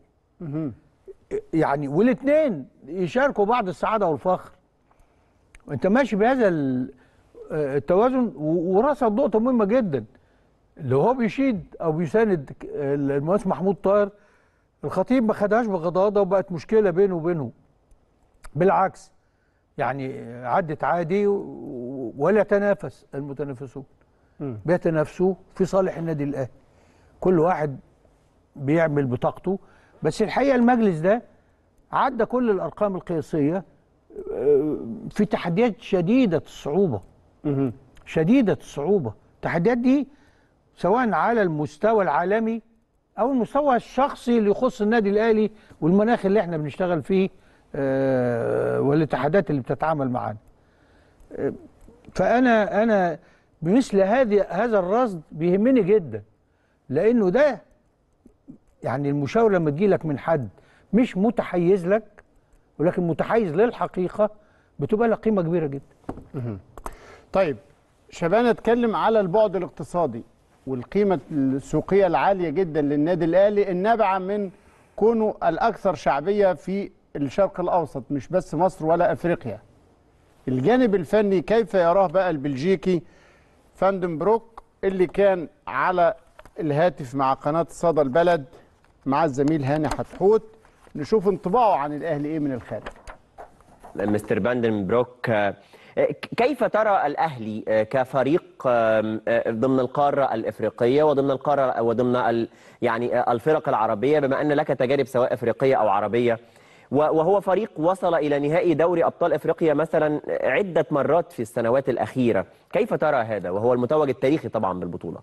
يعني والاثنين يشاركوا بعض السعاده والفخر انت ماشي بهذا ال- آه، التوازن و- ورصد نقطه مهمه جدا اللي هو بيشيد او بيساند ك- المهندس محمود طاهر الخطيب ما خدهاش بغضاضه وبقت مشكله بينه وبينه بالعكس يعني عدت عادي و- ولا تنافس المتنافسون مم. بيتنافسوا في صالح النادي الاهلي كل واحد بيعمل بطاقته بس الحقيقه المجلس ده عدى كل الارقام القياسيه آه، في تحديات شديده الصعوبه مم. شديده الصعوبه التحديات دي سواء على المستوى العالمي او المستوى الشخصي اللي يخص النادي الاهلي والمناخ اللي احنا بنشتغل فيه آه، والاتحادات اللي بتتعامل معانا آه، فانا انا بمثل هذه هذا الرصد بيهمني جدا لانه ده يعني المشاوره لما تجيلك من حد مش متحيز لك ولكن متحيز للحقيقه بتبقى لها قيمه كبيره جدا طيب شباب نتكلم على البعد الاقتصادي والقيمة السوقية العالية جدا للنادي الأهلي النابعة من كونه الأكثر شعبية في الشرق الأوسط مش بس مصر ولا أفريقيا الجانب الفني كيف يراه بقى البلجيكي فاندنبروك اللي كان على الهاتف مع قناة صدى البلد مع الزميل هاني حتحوت نشوف انطباعه عن الأهلي إيه من الخارج مستر باندن بروك آه، كيف ترى الاهلي آه، كفريق آم، آه، ضمن القاره الافريقيه وضمن القاره وضمن ال يعني آه، الفرق العربيه بما ان لك تجارب سواء افريقيه او عربيه و- وهو فريق وصل الى نهائي دوري ابطال افريقيا مثلا عده مرات في السنوات الاخيره كيف ترى هذا وهو المتوج التاريخي طبعا بالبطوله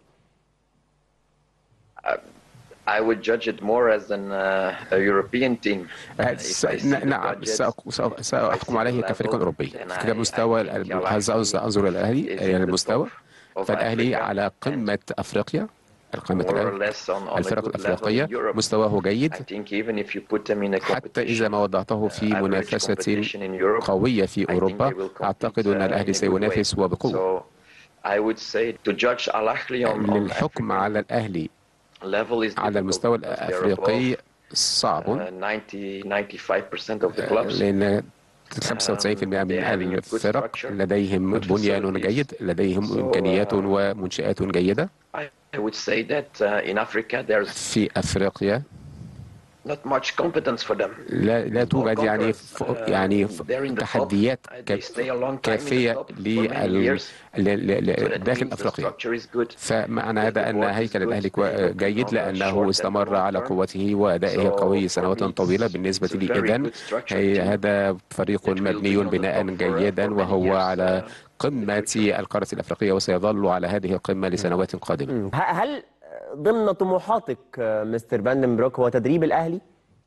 I would judge it more as an uh, a European team. Uh, if س- I see ن- the نعم budgets, سأق- سأ- سأحكم عليه كفريق أوروبي then كده I- مستوى I think ال- Al هذا Ahly أنظر إلى الأهلي is يعني in the المستوى top of فالأهلي Africa على قمة أفريقيا قمة more or الأهلي less on, on a الفرق good level in الأفريقية Europe. مستواه جيد I think even if you put them in a حتى إذا competition, ما وضعته في uh, average منافسة competition in Europe, قوية في I think أوروبا they will compete, أعتقد أن uh, الأهلي in a good سينافس way. وبقوة So I would say to judge Al Ahly on, on للحكم African على الأهلي level is على difficult المستوى because they're الأفريقي above, صعب uh, 90 95% of the clubs. لأن 95% من الفرق لديهم بنيان جيد لديهم إمكانيات ومنشآت جيدة I I would say that uh, in Africa there's في أفريقيا not much competence for them. لا لا توجد يعني ف- يعني ف- تحديات كاف- كافيه لل- ل- ل- ل- داخل افريقيا فمعنى هذا ان هيكل الاهلي كوا- جيد لانه استمر على قوته وادائه القوي سنوات طويله بالنسبه لي اذا هي- هذا فريق مبني بناء جيدا وهو على قمه القاره الافريقيه وسيظل على هذه القمه لسنوات قادمه ه- هل ضمن طموحاتك آه، مستر باندنبروك هو تدريب الاهلي؟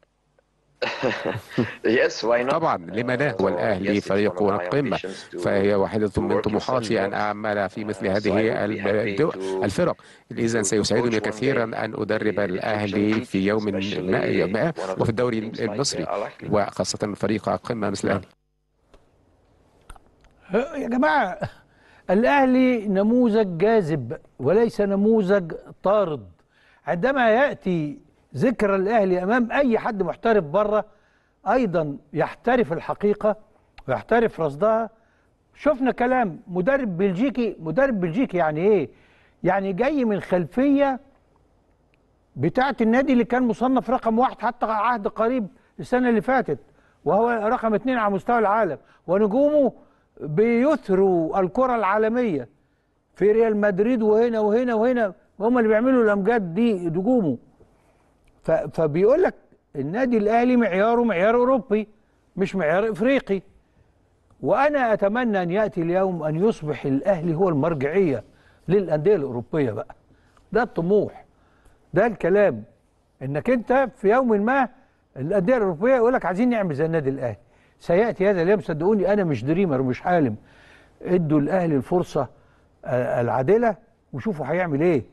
Yes, why not? طبعا لما لا So, والاهلي yes, it's فريق one of my قمه ambitions to فهي واحده من work in طموحاتي ان sandbox. اعمل في مثل Uh, so I هذه would be الدو- happy to- الفرق اذا to سيسعدني coach one كثيرا day ان ادرب the الاهلي Egyptian في يوم league, especially ما ما one of وفي the الدوري teams like, المصري uh, Al Ahly. وخاصه فريق قمه مثل الاهلي يا جماعه الاهلي نموذج جاذب وليس نموذج طارد عندما ياتي ذكر الاهلي امام اي حد محترف بره ايضا يحترف الحقيقه ويحترف رصدها شفنا كلام مدرب بلجيكي مدرب بلجيكي يعني ايه يعني جاي من خلفيه بتاعه النادي اللي كان مصنف رقم واحد حتى عهد قريب السنه اللي فاتت وهو رقم اثنين على مستوى العالم ونجومه بيثروا الكره العالميه في ريال مدريد وهنا وهنا وهنا هم اللي بيعملوا الامجاد دي نجومه ف- فبيقول لك النادي الاهلي معياره معيار اوروبي مش معيار افريقي وانا اتمنى ان ياتي اليوم ان يصبح الاهلي هو المرجعيه للانديه الاوروبيه بقى ده الطموح ده الكلام انك انت في يوم ما الانديه الاوروبيه يقول لك عايزين نعمل زي النادي الاهلي سياتي هذا اليوم صدقوني انا مش دريمر ومش حالم ادوا الاهلي الفرصه آه، العادله وشوفوا هيعمل ايه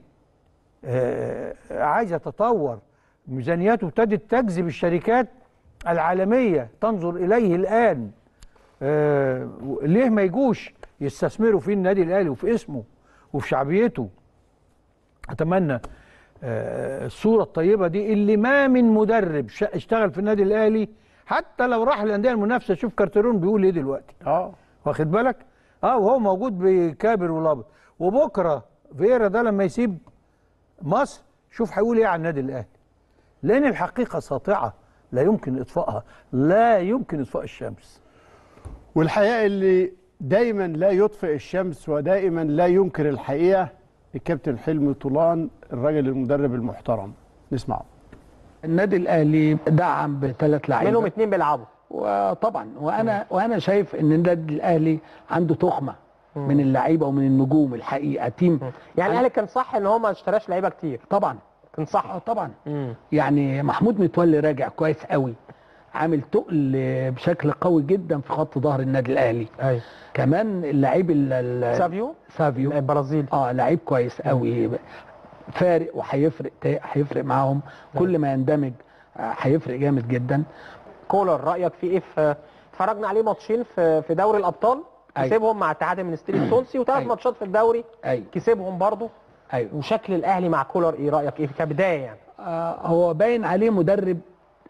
آه، عايز يتطور ميزانياته ابتدت تجذب الشركات العالميه تنظر اليه الان آه، ليه ما يجوش يستثمروا في النادي الاهلي وفي اسمه وفي شعبيته اتمنى آه، الصوره الطيبه دي اللي ما من مدرب ش- اشتغل في النادي الاهلي حتى لو راح الانديه المنافسه شوف كارتيرون بيقول ايه دلوقتي اه واخد بالك اه وهو موجود بكابر ولابط وبكره فييرا ده لما يسيب مصر شوف هيقول ايه عن النادي الاهلي لان الحقيقه ساطعه لا يمكن اطفائها لا يمكن اطفاء الشمس والحقيقه اللي دايما لا يطفئ الشمس ودائما لا ينكر الحقيقه الكابتن حلمي طولان الراجل المدرب المحترم نسمعه النادي الاهلي دعم بثلاث لعيبه منهم اتنين بيلعبوا وطبعا وانا وانا شايف ان النادي الاهلي عنده تخمه من اللعيبه ومن النجوم الحقيقه تيم يعني الاهلي كان صح ان هو ما اشتراش لعيبه كتير طبعا كان صح اه طبعا مم. يعني محمود متولي راجع كويس قوي عامل تقل بشكل قوي جدا في خط ظهر النادي الاهلي ايوه كمان اللعيب ال- ال- سافيو سافيو البرازيل اه لعيب كويس قوي فارق وهيفرق تا- هيفرق معاهم كل ما يندمج آه، هيفرق جامد جدا كولر رايك في ايه في اتفرجنا عليه ماتشين في في دوري الابطال أيوة. كسبهم مع اتحاد المنستيري التونسي وثلاث أيوة. ماتشات في الدوري ايوه كسبهم برضه ايوه وشكل الاهلي مع كولر ايه رايك ايه كبدايه يعني آه هو باين عليه مدرب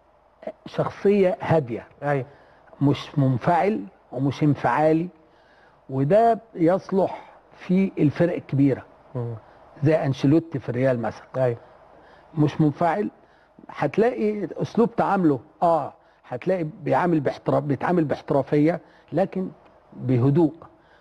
شخصيه هاديه ايوه مش منفعل ومش انفعالي وده يصلح في الفرق الكبيره مم. زي انشيلوتي في الريال مثلا ايوه مش منفعل هتلاقي اسلوب تعامله اه هتلاقي بيعامل باحتراف بيتعامل باحترافيه لكن بهدوء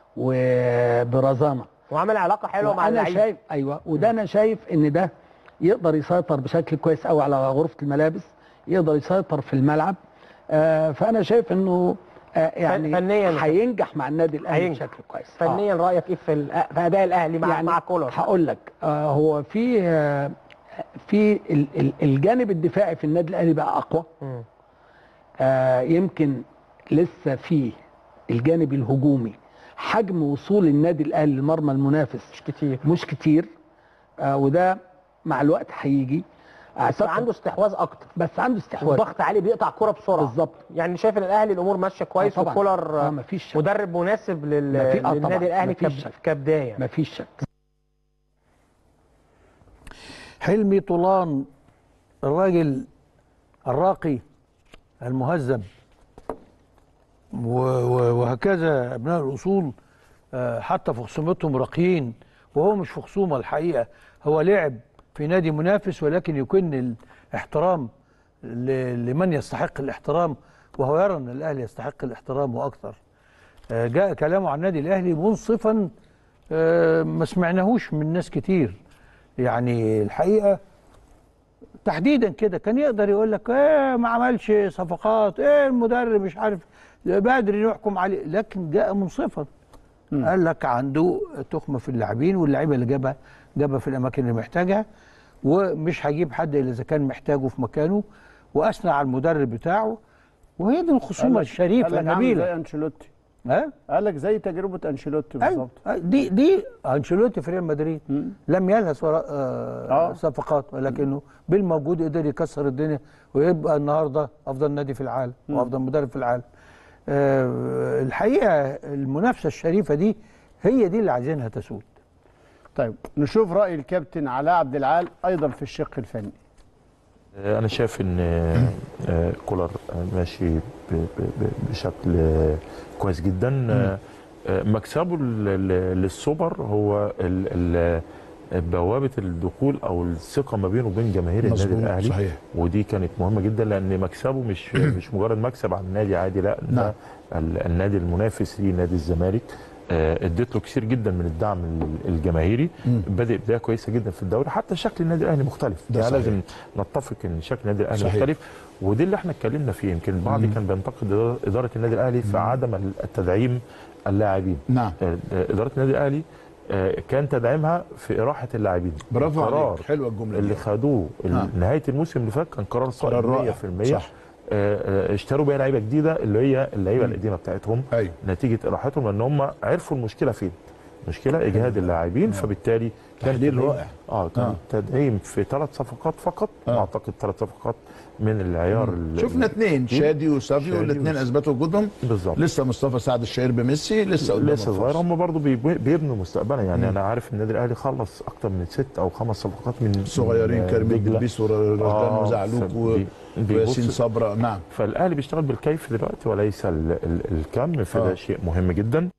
وبرزانه وعمل علاقه حلوه مع وانا اللعيبه شايف ايوه وده انا شايف ان ده يقدر يسيطر بشكل كويس قوي على غرفه الملابس يقدر يسيطر في الملعب آه فانا شايف انه آه يعني فنياً. هينجح مع النادي الاهلي هينجح. بشكل كويس فنيا رايك ايه في ال- في اداء الاهلي مع يعني مع كولر هقول لك آه هو في آه في ال- ال- الجانب الدفاعي في النادي الاهلي بقى اقوى مم. آه يمكن لسه في الجانب الهجومي حجم وصول النادي الاهلي لمرمى المنافس مش كتير مش كتير آه وده مع الوقت هيجي بس عنده استحواذ اكتر بس عنده استحواذ الضغط عليه بيقطع كوره بسرعه بالظبط يعني شايف ان الاهلي الامور ماشيه كويس آه طبعاً. وكولر اه مفيش شك مدرب مناسب لل... ما في- آه طبعاً. للنادي الاهلي مفيش كب... شك. كبدايه يعني. مفيش شك حلمي طولان الراجل الراقي المهذب و- و- وهكذا ابناء الاصول آه، حتى في خصومتهم راقيين وهو مش في خصومه الحقيقه هو لعب في نادي منافس ولكن يكن الاحترام ل- لمن يستحق الاحترام وهو يرى ان الاهلي يستحق الاحترام واكثر آه، جاء كلامه عن النادي الاهلي منصفا آه، ما سمعناهوش من ناس كتير يعني الحقيقه تحديدا كده كان يقدر يقول لك ايه ما عملش صفقات ايه المدرب مش عارف بدري نحكم عليه لكن جاء منصفا قال لك عنده تخمه في اللاعبين واللعيبه اللي جابها جابها في الاماكن اللي محتاجها ومش هجيب حد الا اذا كان محتاجه في مكانه واثنى على المدرب بتاعه وهي دي الخصومه الشريفه زي النبيله انشيلوتي ها قال لك زي تجربه انشيلوتي أيوة. بالظبط دي دي انشيلوتي في ريال مدريد لم يلهث وراء آه آه. صفقات ولكنه بالموجود قدر يكسر الدنيا ويبقى النهارده افضل نادي في العالم وافضل مدرب في العالم آه الحقيقه المنافسه الشريفه دي هي دي اللي عايزينها تسود طيب نشوف راي الكابتن علاء عبد العال ايضا في الشق الفني انا شايف ان آه، كولر ماشي ب- ب- ب- بشكل آه، كويس جدا آه، آه، مكسبه ل- ل- للسوبر هو ال- ال- بوابه الدخول او الثقه ما بينه وبين جماهير النادي مظبوط، الاهلي صحيح. ودي كانت مهمه جدا لان مكسبه مش مش مجرد مكسب على النادي عادي لا ده نعم. ال- النادي المنافس ليه نادي الزمالك آه، اديت له كثير جدا من الدعم ال- الجماهيري بادئ بدايه كويسه جدا في الدوري حتى شكل النادي الاهلي مختلف ده يعني صحيح. لازم نتفق ان شكل النادي الاهلي صحيح. مختلف ودي اللي احنا اتكلمنا فيه يمكن البعض كان بينتقد إدارة- اداره النادي الاهلي في عدم التدعيم اللاعبين نعم آه، اداره النادي الاهلي آه، كان تدعيمها في اراحه اللاعبين برافو القرار عليك حلوه الجمله اللي دي خدوه نعم. نهايه الموسم اللي فات كان قرار صائب قرار رائع. 100% صح. آه، آه، اشتروا بيها لعيبه جديده اللي هي اللعيبه القديمه بتاعتهم ايوه نتيجه اراحتهم لان هم عرفوا المشكله فين مشكله اجهاد اللاعبين فبالتالي كان تحليل تدعيم- رائع. اه كان آه. تدعيم في ثلاث صفقات فقط آه. اعتقد ثلاث صفقات من العيار ال- شفنا اثنين شادي وسافيو شادي الاثنين وس- اثبتوا وجودهم بالظبط لسه مصطفى سعد الشهير بميسي لسه قدام لسه صغير الفرصة. هم برضه بيبنوا مستقبلا يعني انا عارف النادي الاهلي خلص اكتر من ست او خمس صفقات من صغيرين من كريم دجلة. الدبيس ورزدان آه، وزعلوك و- فبي- بيبص- وياسين صبرا نعم فالاهلي بيشتغل بالكيف دلوقتي وليس ال ال الكم فده آه. شيء مهم جدا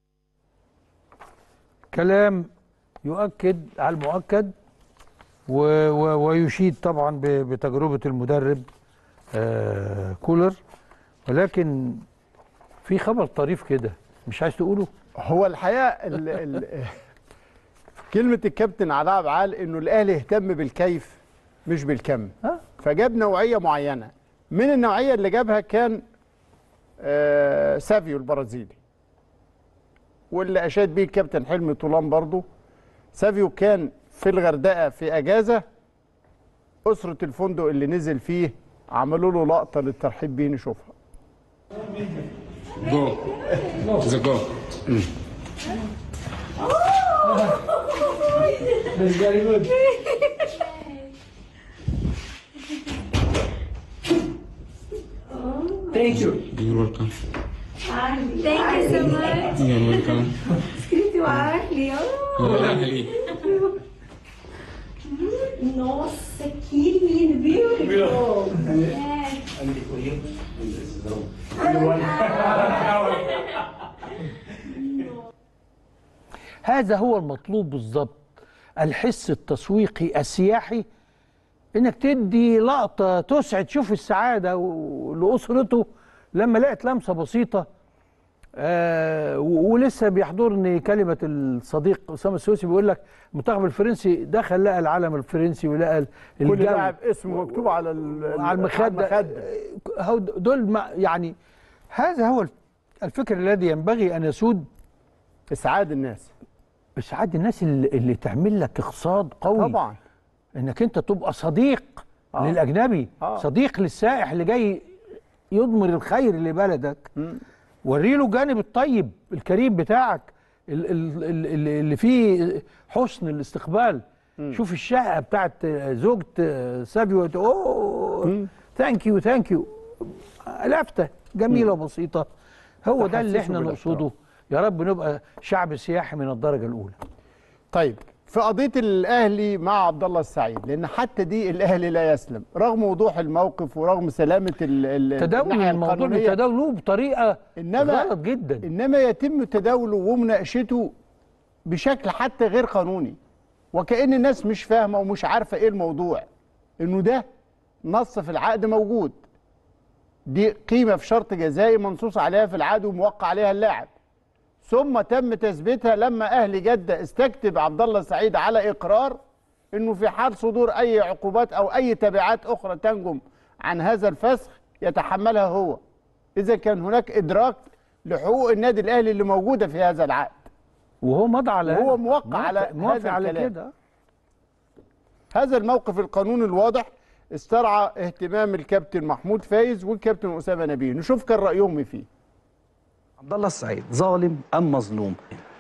كلام يؤكد على المؤكد و و ويشيد طبعا ب- بتجربه المدرب آه كولر ولكن في خبر طريف كده مش عايز تقوله هو الحقيقه ال ال كلمه الكابتن علاء عبد العال انه الاهلي اهتم بالكيف مش بالكم آه. فجاب نوعيه معينه من النوعيه اللي جابها كان آه سافيو البرازيلي واللي اشاد بيه الكابتن حلمي طولان برضه سافيو كان في الغردقه في اجازه اسره الفندق اللي نزل فيه عملوا له لقطه للترحيب بيه نشوفها Go. It's a go. very good. Thank you. You're welcome. Thank you so much. You're welcome. Escrito Arley. Arley. Nossa, que lindo. Beautiful. Yes. هذا هو المطلوب بالظبط الحس التسويقي السياحي انك تدي لقطه تسعد شوف السعاده و- لاسرته لما لقت لمسه بسيطه آه و- ولسه بيحضرني كلمه الصديق اسامه السويسي بيقول لك المنتخب الفرنسي دخل لقى العلم الفرنسي ولقى ال- كل الجو لاعب اسمه مكتوب على ال- على المخده هو دول ما- يعني هذا هو الفكر الذي ينبغي ان يسود اسعاد الناس اسعاد الناس اللي, اللي تعمل لك اقتصاد قوي طبعا انك انت تبقى صديق آه. آه. للاجنبي آه. آه. صديق للسائح اللي جاي يضمر الخير لبلدك وري له الجانب الطيب الكريم بتاعك ال- ال- ال- ال- اللي فيه حسن الاستقبال شوف الشقه بتاعت زوجة سافيو اوه ثانك يو ثانك يو لفته جميله وبسيطه هو ده اللي تحسسه احنا بالاحترام. نقصده يا رب نبقى شعب سياحي من الدرجه الاولى طيب في قضيه الاهلي مع عبد الله السعيد لان حتى دي الاهلي لا يسلم رغم وضوح الموقف ورغم سلامه ال- ال- تداول الناحية الموضوع القانونية، بتداولوه بطريقه انما غلط جدا انما يتم تداوله ومناقشته بشكل حتى غير قانوني وكأن الناس مش فاهمه ومش عارفه ايه الموضوع انه ده نص في العقد موجود دي قيمه في شرط جزائي منصوص عليها في العقد وموقع عليها اللاعب ثم تم تثبيتها لما اهل جده استكتب عبد الله السعيد على اقرار انه في حال صدور اي عقوبات او اي تبعات اخرى تنجم عن هذا الفسخ يتحملها هو اذا كان هناك ادراك لحقوق النادي الاهلي اللي موجوده في هذا العقد وهو مضى على وهو موقع على موافق هذا على الكلام. كده هذا الموقف القانوني الواضح استرعى اهتمام الكابتن محمود فايز والكابتن اسامه نبيه نشوف كان رايهم فيه عبد الله السعيد ظالم ام مظلوم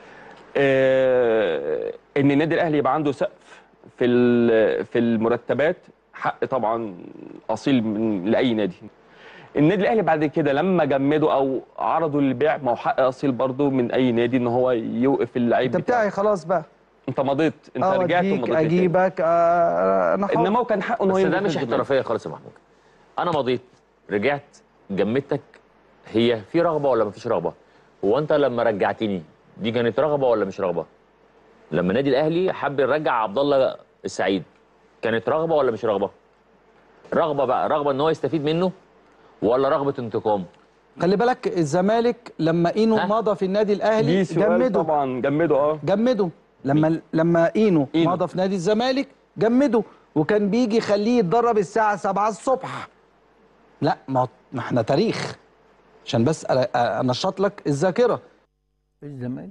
آه ان النادي الاهلي يبقى عنده سقف في ال- في المرتبات حق طبعا اصيل من لاي نادي النادي الاهلي بعد كده لما جمدوا او عرضوا للبيع ما هو حق اصيل برضه من اي نادي ان هو يوقف اللعيب انت بتاعي خلاص بقى انت مضيت انت رجعت اوديك ومضيت تاني. اجيبك آه انا حر. انما هو كان حقه ان هو بس يمضي ده في مش الزمالك. احترافيه خالص يا محمود انا مضيت رجعت جمدتك هي في رغبه ولا مفيش رغبه هو انت لما رجعتني دي كانت رغبه ولا مش رغبه لما النادي الاهلي حب يرجع عبد الله السعيد كانت رغبه ولا مش رغبه رغبه بقى رغبه ان هو يستفيد منه ولا رغبه انتقام خلي بالك الزمالك لما اينو مضى في النادي الاهلي دي سؤال جمده طبعا جمده اه جمده لما لما اينو, مضى في نادي الزمالك جمده وكان بيجي يخليه يتدرب الساعه 7 الصبح لا ما هو- ما احنا تاريخ عشان بس أ- أ- انشط لك الذاكره الزمالك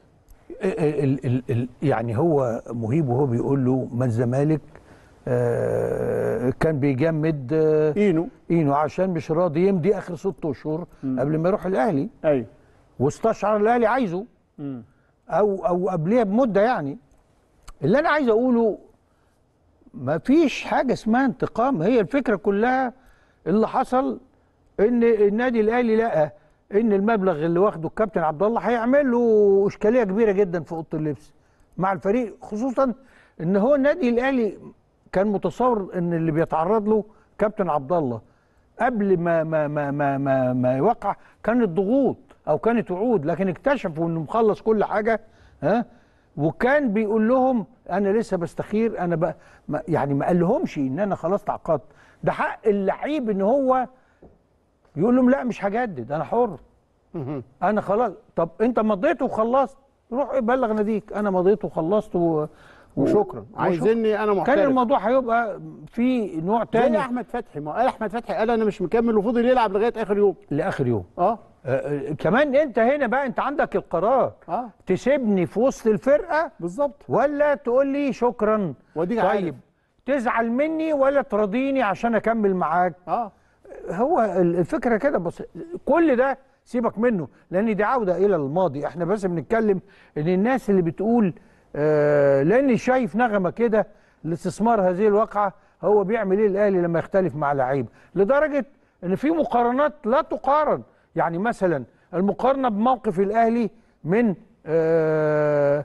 ال ال ال ال يعني هو مهيب وهو بيقول له ما الزمالك آه كان بيجمد آه اينو اينو عشان مش راضي يمضي اخر ست اشهر قبل ما يروح الاهلي ايوه واستشعر الاهلي عايزه او او قبلها بمده يعني اللي انا عايز اقوله ما فيش حاجه اسمها انتقام هي الفكره كلها اللي حصل ان النادي الاهلي لقى ان المبلغ اللي واخده الكابتن عبد الله هيعمل له اشكاليه كبيره جدا في اوضه اللبس مع الفريق خصوصا ان هو النادي الاهلي كان متصور ان اللي بيتعرض له كابتن عبد الله قبل ما ما ما ما ما, ما يوقع كانت ضغوط او كانت وعود لكن اكتشفوا انه مخلص كل حاجه ها وكان بيقول لهم انا لسه بستخير انا بقى ما يعني ما قال لهمش ان انا خلاص تعاقدت ده حق اللعيب ان هو يقول لهم لا مش هجدد انا حر انا خلاص طب انت مضيت وخلصت روح بلغ ناديك انا مضيت وخلصت و... وشكرا عايزيني انا محترف كان الموضوع هيبقى في نوع زي تاني احمد فتحي ما قال احمد فتحي قال انا مش مكمل وفضل يلعب لغايه اخر يوم لاخر يوم اه آه، كمان انت هنا بقى انت عندك القرار اه تسيبني في وسط الفرقه بالظبط ولا تقول لي شكرا وديك طيب عارف. تزعل مني ولا ترضيني عشان اكمل معاك اه هو ال- الفكره كده بس كل ده سيبك منه لان دي عوده الى الماضي احنا بس بنتكلم ان الناس اللي بتقول آه لاني شايف نغمه كده لاستثمار هذه الواقعه هو بيعمل ايه الاهلي لما يختلف مع لعيب لدرجه ان في مقارنات لا تقارن يعني مثلا المقارنه بموقف الاهلي من آه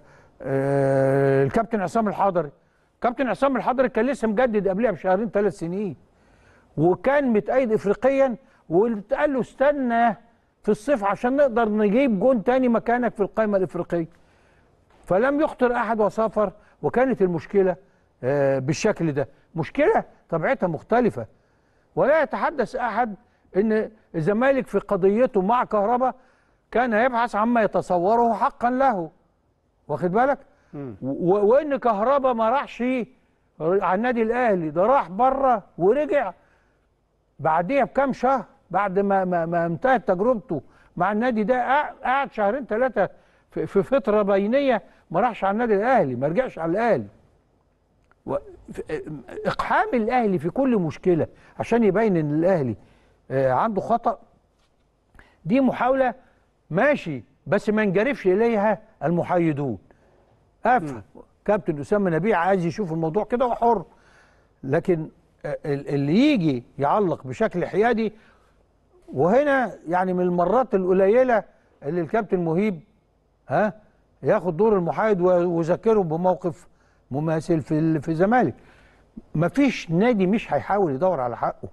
آه الكابتن عصام الحضري كابتن عصام الحضري كان لسه مجدد قبلها بشهرين ثلاث سنين وكان متأيد افريقيا وقال له استنى في الصيف عشان نقدر نجيب جون تاني مكانك في القائمه الافريقيه فلم يخطر احد وسافر وكانت المشكله آه، بالشكل ده مشكله طبيعتها مختلفه ولا يتحدث احد ان الزمالك في قضيته مع كهربا كان يبحث عما يتصوره حقا له واخد بالك و- وان كهربا ما راحش على النادي الاهلي ده راح بره ورجع بعديها بكام شهر بعد ما ما, ما انتهت تجربته مع النادي ده قع- قعد شهرين ثلاثه في, في فتره بينيه ما راحش على النادي الاهلي ما رجعش على الاهلي و- ف- اقحام الاهلي في كل مشكله عشان يبين ان الاهلي آه، عنده خطا دي محاوله ماشي بس ما ينجرفش اليها المحايدون افهم كابتن اسامه نبيع عايز يشوف الموضوع كده وحر لكن آه، ال- اللي يجي يعلق بشكل حيادي وهنا يعني من المرات القليله اللي الكابتن مهيب ها ياخد دور المحايد و- ويذكره بموقف مماثل في ال- في الزمالك مفيش نادي مش هيحاول يدور على حقه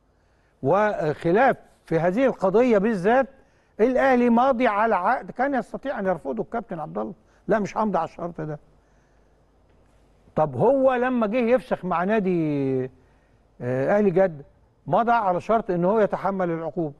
وخلاف في هذه القضيه بالذات الاهلي ماضي على عقد كان يستطيع ان يرفضه الكابتن عبد الله لا مش همضي على الشرط ده طب هو لما جه يفسخ مع نادي آه، اهلي جده مضى على شرط ان هو يتحمل العقوبه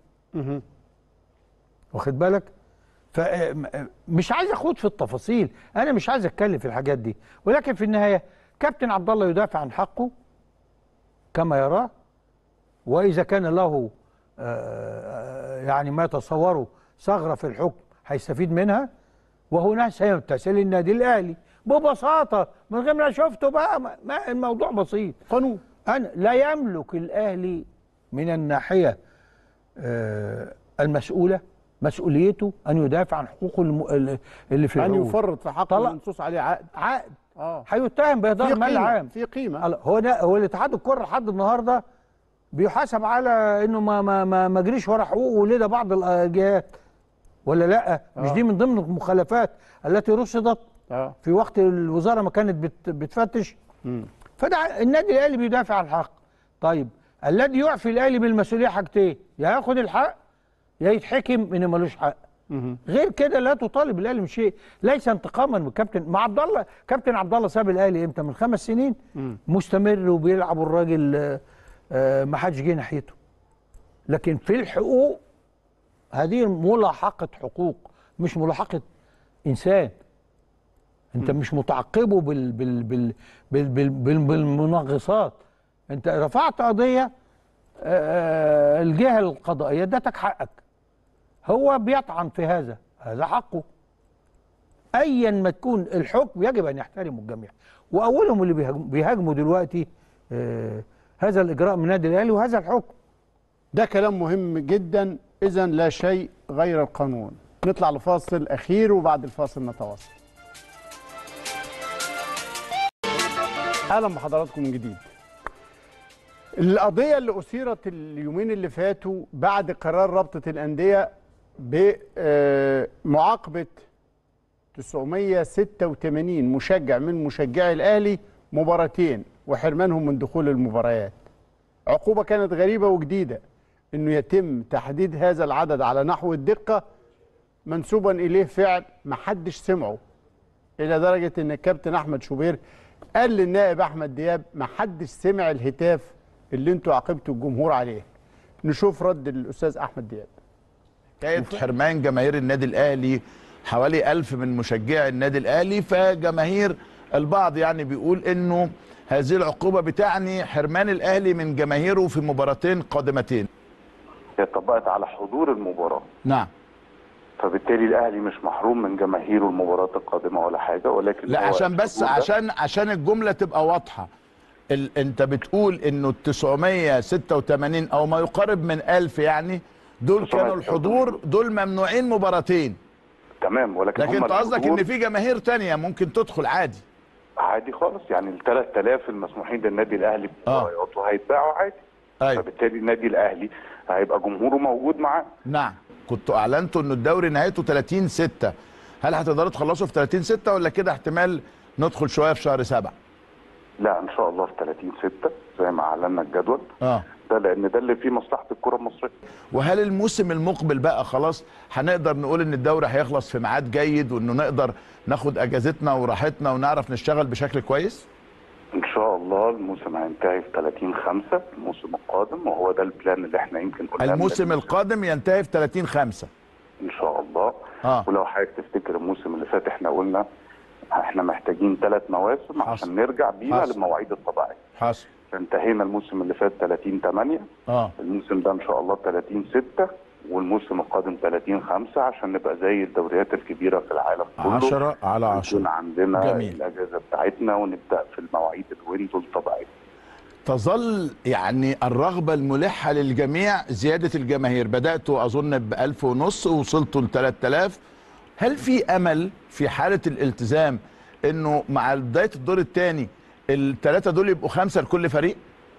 واخد بالك فمش عايز اخوض في التفاصيل انا مش عايز اتكلم في الحاجات دي ولكن في النهايه كابتن عبد الله يدافع عن حقه كما يراه واذا كان له آه، يعني ما يتصوره ثغره في الحكم هيستفيد منها وهنا سيمتثل النادي الاهلي ببساطه من غير ما شفته بقى ما- ما الموضوع بسيط قانون أنا لا يملك الاهلي من الناحيه آه، المسؤوله مسؤوليته ان يدافع عن حقوقه الم- ال- اللي في ان العقود. يفرط في حق طلع- المنصوص عليه عقد عقد اه هيتهم باهدار في مال قيمة، عام في قيمه الله، هو ده هو الاتحاد الكره لحد النهارده بيحاسب على انه ما ما ما, ما جريش ورا حقوقه لدى بعض الجهات ولا لا مش آه. دي من ضمن المخالفات التي رصدت اه في وقت الوزاره ما كانت بت بتفتش فده النادي الاهلي بيدافع عن الحق طيب الذي يعفي الاهلي بالمسؤوليه حاجتين يا ياخد الحق يا يتحكم انه ملوش حق غير كده لا تطالب الاهلي بشيء ليس انتقاما من كابتن مع عبد الله كابتن عبد الله ساب الاهلي امتى من خمس سنين مستمر وبيلعب الراجل آه، آه، ما حدش جه ناحيته لكن في الحقوق هذه ملاحقه حقوق مش ملاحقه انسان انت مش متعقبه بال بال بال بال بال بال بالمنغصات انت رفعت قضيه آه، الجهه القضائيه ادتك حقك هو بيطعن في هذا هذا حقه ايا ما تكون الحكم يجب ان يحترمه الجميع واولهم اللي بيهاجم- بيهاجموا دلوقتي آه، هذا الاجراء من النادي الاهلي وهذا الحكم ده كلام مهم جدا اذا لا شيء غير القانون نطلع لفاصل اخير وبعد الفاصل نتواصل اهلا بحضراتكم من جديد القضيه اللي اثيرت اليومين اللي فاتوا بعد قرار رابطه الانديه بمعاقبه 986 مشجع من مشجعي الاهلي مباراتين وحرمانهم من دخول المباريات عقوبة كانت غريبة وجديدة انه يتم تحديد هذا العدد على نحو الدقة منسوبا اليه فعل محدش سمعه الى درجة ان الكابتن احمد شوبير قال للنائب احمد دياب محدش سمع الهتاف اللي انتوا عاقبتوا الجمهور عليه نشوف رد الاستاذ احمد دياب حكايه حرمان جماهير النادي الاهلي حوالي ألف من مشجعي النادي الاهلي فجماهير البعض يعني بيقول انه هذه العقوبه بتعني حرمان الاهلي من جماهيره في مباراتين قادمتين هي اتطبقت على حضور المباراه نعم فبالتالي الاهلي مش محروم من جماهيره المباراه القادمه ولا حاجه ولكن لا هو عشان بس الحضور ده- عشان عشان الجمله تبقى واضحه ال... انت بتقول انه ال 986 او ما يقارب من 1000 يعني دول كانوا الحضور دول ممنوعين مباراتين تمام ولكن لكن هم انت قصدك الحضور ان في جماهير تانية ممكن تدخل عادي عادي خالص يعني ال 3000 المسموحين للنادي الاهلي بمبارياته هيتباعوا عادي أيوة. فبالتالي النادي الاهلي هيبقى جمهوره موجود معاه نعم كنتوا اعلنتوا ان الدوري نهايته 30 6 هل هتقدروا تخلصوا في 30 6 ولا كده احتمال ندخل شويه في شهر 7 لا ان شاء الله في 30 6 زي ما اعلنا الجدول اه ده لان ده اللي فيه مصلحه الكره المصريه وهل الموسم المقبل بقى خلاص هنقدر نقول ان الدوري هيخلص في ميعاد جيد وانه نقدر ناخد اجازتنا وراحتنا ونعرف نشتغل بشكل كويس ان شاء الله الموسم هينتهي في 30 5 الموسم القادم وهو ده البلان اللي احنا يمكن قلنا الموسم القادم ينتهي في 30 5 ان شاء الله آه. ولو حضرتك تفتكر الموسم اللي فات احنا قلنا احنا محتاجين ثلاث مواسم عشان نرجع بيها حصل. للمواعيد الطبيعيه حصل فانتهينا الموسم اللي فات 30 8 اه الموسم ده ان شاء الله 30 6 والموسم القادم 30 5 عشان نبقى زي الدوريات الكبيره في العالم كله 10 على 10 يكون عندنا جميل. الاجازه بتاعتنا ونبدا في المواعيد الويندو الطبيعيه تظل يعني الرغبة الملحة للجميع زيادة الجماهير بدأتوا أظن بألف ونص ووصلتوا ل 3000 هل في أمل في حالة الالتزام أنه مع بداية الدور الثاني الثلاثة دول يبقوا خمسة لكل فريق؟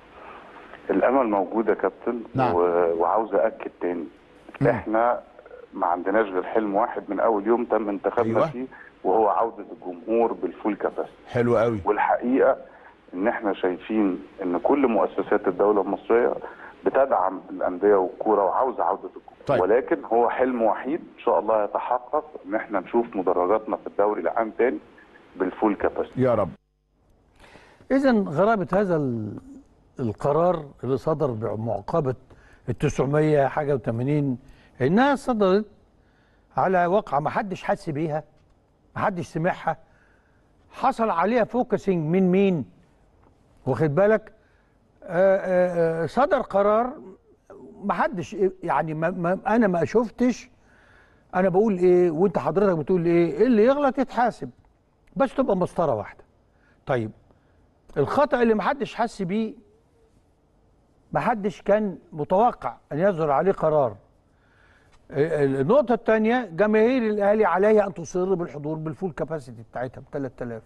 الامل موجود يا كابتن نعم. و... وعاوز اكد تاني احنا ما عندناش غير حلم واحد من اول يوم تم انتخابنا أيوة. فيه وهو عوده الجمهور بالفول كاباسيتي حلو قوي والحقيقه ان احنا شايفين ان كل مؤسسات الدوله المصريه بتدعم الانديه والكوره وعاوزه عوده الجمهور طيب. ولكن هو حلم وحيد ان شاء الله يتحقق ان احنا نشوف مدرجاتنا في الدوري العام تاني بالفول كاباسيتي يا رب اذا غرابه هذا ال- القرار اللي صدر بمعاقبه ال 900 حاجه و80 انها صدرت على واقعه ما حدش حس بيها ما حدش سمعها حصل عليها فوكسنج من مين واخد بالك آآ آآ صدر قرار ما حدش يعني ما ما انا ما شفتش انا بقول ايه وانت حضرتك بتقول ايه اللي يغلط يتحاسب بس تبقى مسطره واحده طيب الخطا اللي ما حدش حس بيه ما حدش كان متوقع ان يصدر عليه قرار النقطة الثانية جماهير الأهلي عليها أن تصر بالحضور بالفول كاباسيتي بتاعتها ب 3000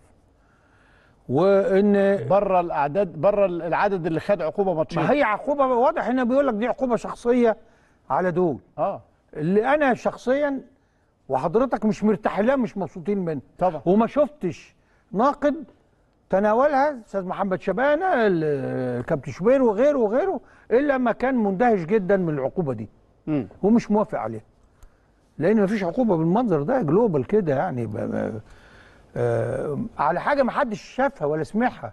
وإن بره الأعداد بره العدد اللي خد عقوبة ماتشين ما هي عقوبة واضح إنه بيقول لك دي عقوبة شخصية على دول اه اللي أنا شخصيا وحضرتك مش مرتاح لها مش مبسوطين منها طبعا وما شفتش ناقد تناولها استاذ محمد شبانه الكابتن شوبير وغيره وغيره الا ما كان مندهش جدا من العقوبه دي مم. ومش موافق عليها لان مفيش عقوبه بالمنظر ده جلوبال كده يعني ب... ب... آه على حاجه ما حدش شافها ولا سمعها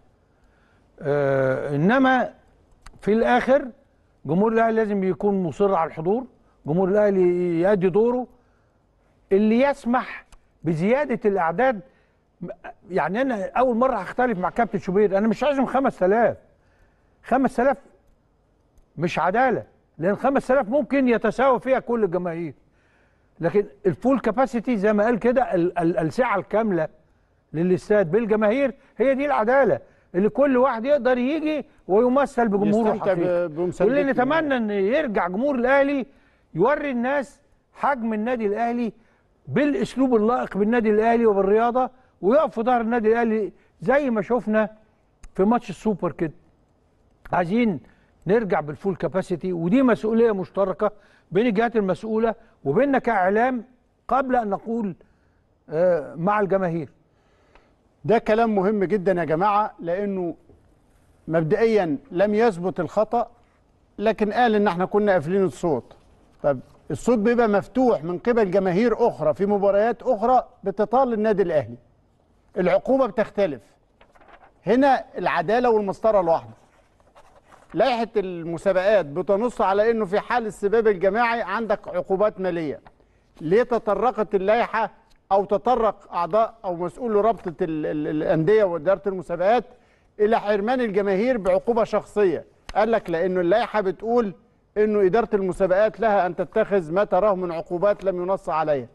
آه انما في الاخر جمهور الاهلي لازم يكون مصر على الحضور جمهور الاهلي يؤدي دوره اللي يسمح بزياده الاعداد يعني انا اول مره هختلف مع كابتن شوبير انا مش عايزهم 5000 5000 مش عداله لان 5000 ممكن يتساوى فيها كل الجماهير لكن الفول كاباسيتي زي ما قال كده ال- ال- السعه الكامله للاستاد بالجماهير هي دي العداله اللي كل واحد يقدر يجي ويمثل بجمهوره يستمتع الحقيقي ب- بمساندته. واللي نتمنى ان يرجع جمهور الاهلي يوري الناس حجم النادي الاهلي بالاسلوب اللائق بالنادي الاهلي وبالرياضه ويقف في ظهر النادي الاهلي زي ما شفنا في ماتش السوبر كده عايزين نرجع بالفول كاباسيتي ودي مسؤوليه مشتركه بين الجهات المسؤوله وبيننا كاعلام قبل ان نقول آه، مع الجماهير ده كلام مهم جدا يا جماعة لأنه مبدئيا لم يثبت الخطأ لكن قال إن احنا كنا قافلين الصوت طب الصوت بيبقى مفتوح من قبل جماهير أخرى في مباريات أخرى بتطال النادي الأهلي العقوبة بتختلف هنا العدالة والمسطرة الواحدة لائحة المسابقات بتنص على إنه في حال السباب الجماعي عندك عقوبات مالية ليه تطرقت اللائحة أو تطرق أعضاء أو مسؤول رابطة ال- ال- الأندية وإدارة المسابقات إلى حرمان الجماهير بعقوبة شخصية قال لك لأنه اللائحة بتقول إنه إدارة المسابقات لها أن تتخذ ما تراه من عقوبات لم ينص عليها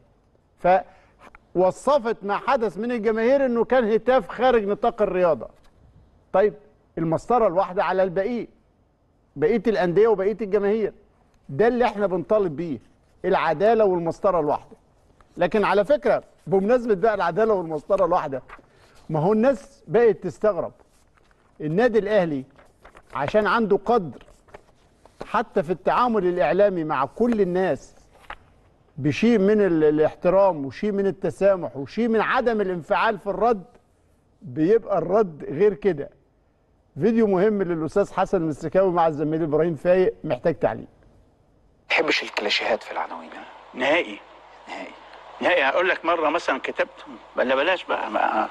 فوصفت ما حدث من الجماهير إنه كان هتاف خارج نطاق الرياضة طيب المسطرة الواحدة على الباقيين بقية الأندية وبقية الجماهير ده اللي احنا بنطالب بيه العدالة والمسطرة الواحدة لكن على فكرة بمناسبة بقى العدالة والمسطرة الواحدة ما هو الناس بقت تستغرب النادي الأهلي عشان عنده قدر حتى في التعامل الإعلامي مع كل الناس بشيء من ال- الاحترام وشيء من التسامح وشيء من عدم الانفعال في الرد بيبقى الرد غير كده فيديو مهم للأستاذ حسن المسكاوي مع الزميل إبراهيم فايق محتاج تعليق تحبش الكلاشيهات في العناوين نهائي نهائي نهائي هقول لك مره مثلا كتبت ولا بلاش بقى ما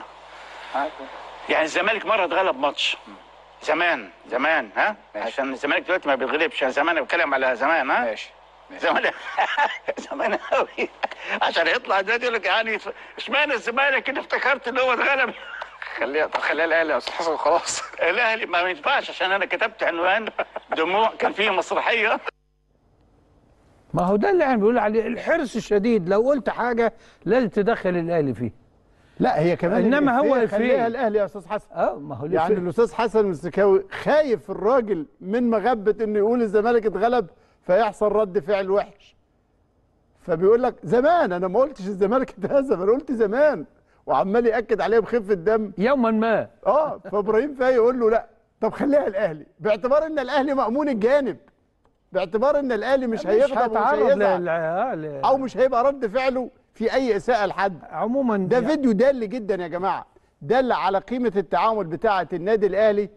يعني الزمالك مره اتغلب ماتش زمان زمان ها عشان الزمالك دلوقتي ما بيتغلبش أنا زمان أنا بتكلم على زمان ها ماشي زمان زمان قوي عشان يطلع دلوقتي يقول لك يعني اشمعنى الزمالك كده افتكرت ان هو اتغلب خليها طب خليها الاهلي يا استاذ حسن خلاص الاهلي ما ينفعش عشان انا كتبت عنوان دموع كان فيه مسرحيه ما هو ده اللي احنا بنقول عليه الحرص الشديد لو قلت حاجه لازم تدخل الاهلي فيه لا هي كمان انما هو الإفيه خليها الفيه الاهلي يا استاذ حسن اه ما هو يعني الإفيه. الاستاذ حسن المسكاوي خايف الراجل من مغبه انه يقول الزمالك اتغلب فيحصل رد فعل وحش فبيقول لك زمان انا ما قلتش الزمالك اتهزم انا قلت زمان وعمال ياكد عليه بخفه دم يوما ما اه فابراهيم فايق يقول له لا طب خليها الاهلي باعتبار ان الاهلي مامون الجانب باعتبار ان الاهلي مش هيغضب ومش هيتعرض هيزعل لل- آه، ل- او مش هيبقى رد فعله في اي اساءه لحد عموما ده فيديو دال جدا يا جماعه دل على قيمه التعامل بتاعه النادي الاهلي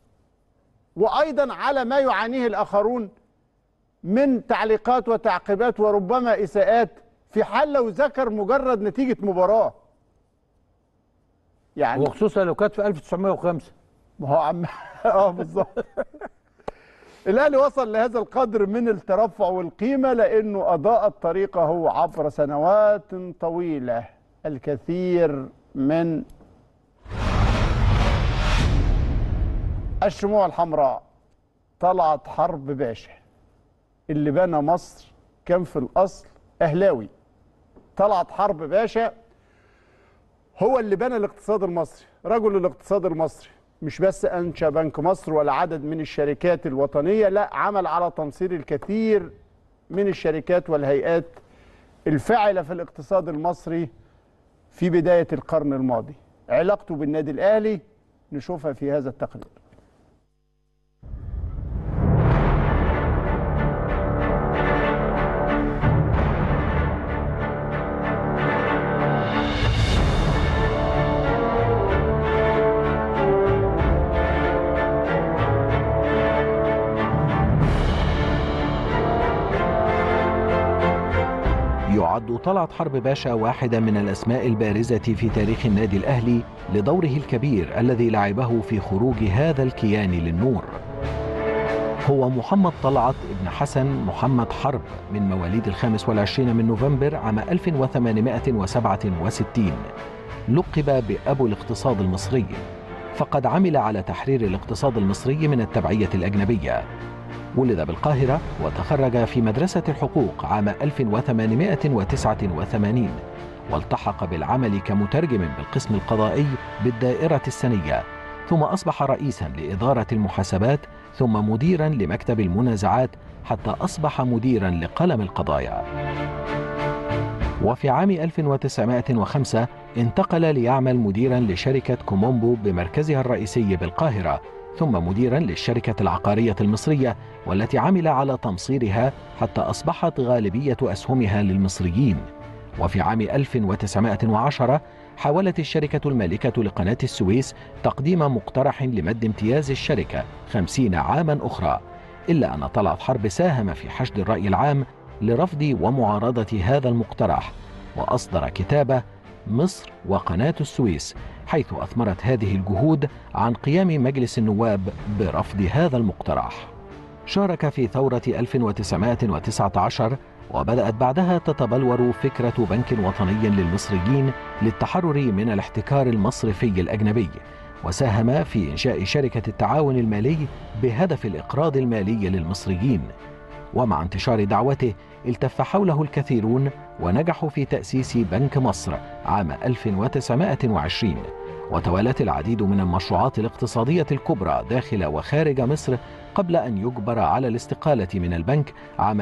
وايضا على ما يعانيه الاخرون من تعليقات وتعقيبات وربما اساءات في حال لو ذكر مجرد نتيجه مباراه يعني وخصوصا لو كانت في 1905 ما هو عم اه بالظبط الاهلي وصل لهذا القدر من الترفع والقيمه لانه اضاء الطريقه هو عبر سنوات طويله الكثير من الشموع الحمراء طلعت حرب باشا اللي بنى مصر كان في الاصل اهلاوي طلعت حرب باشا هو اللي بنى الاقتصاد المصري رجل الاقتصاد المصري مش بس انشا بنك مصر ولا عدد من الشركات الوطنيه لا عمل على تنصير الكثير من الشركات والهيئات الفاعله في الاقتصاد المصري في بدايه القرن الماضي علاقته بالنادي الاهلي نشوفها في هذا التقرير يعد طلعت حرب باشا واحدة من الأسماء البارزة في تاريخ النادي الأهلي لدوره الكبير الذي لعبه في خروج هذا الكيان للنور هو محمد طلعت ابن حسن محمد حرب من مواليد الخامس والعشرين من نوفمبر عام 1867 لقب بأبو الاقتصاد المصري فقد عمل على تحرير الاقتصاد المصري من التبعية الأجنبية ولد بالقاهرة وتخرج في مدرسة الحقوق عام 1889 والتحق بالعمل كمترجم بالقسم القضائي بالدائرة السنية ثم أصبح رئيسا لإدارة المحاسبات ثم مديرا لمكتب المنازعات حتى أصبح مديرا لقلم القضايا وفي عام 1905 انتقل ليعمل مديرا لشركة كومومبو بمركزها الرئيسي بالقاهرة ثم مديرا للشركة العقارية المصرية والتي عمل على تمصيرها حتى أصبحت غالبية أسهمها للمصريين وفي عام 1910 حاولت الشركة المالكة لقناة السويس تقديم مقترح لمد امتياز الشركة خمسين عاما أخرى إلا أن طلعت حرب ساهم في حشد الرأي العام لرفض ومعارضة هذا المقترح وأصدر كتابه مصر وقناة السويس حيث أثمرت هذه الجهود عن قيام مجلس النواب برفض هذا المقترح شارك في ثورة 1919 وبدأت بعدها تتبلور فكرة بنك وطني للمصريين للتحرر من الاحتكار المصرفي الأجنبي وساهم في إنشاء شركة التعاون المالي بهدف الإقراض المالي للمصريين ومع انتشار دعوته التف حوله الكثيرون ونجحوا في تأسيس بنك مصر عام 1920 وتوالت العديد من المشروعات الاقتصادية الكبرى داخل وخارج مصر قبل أن يجبر على الاستقالة من البنك عام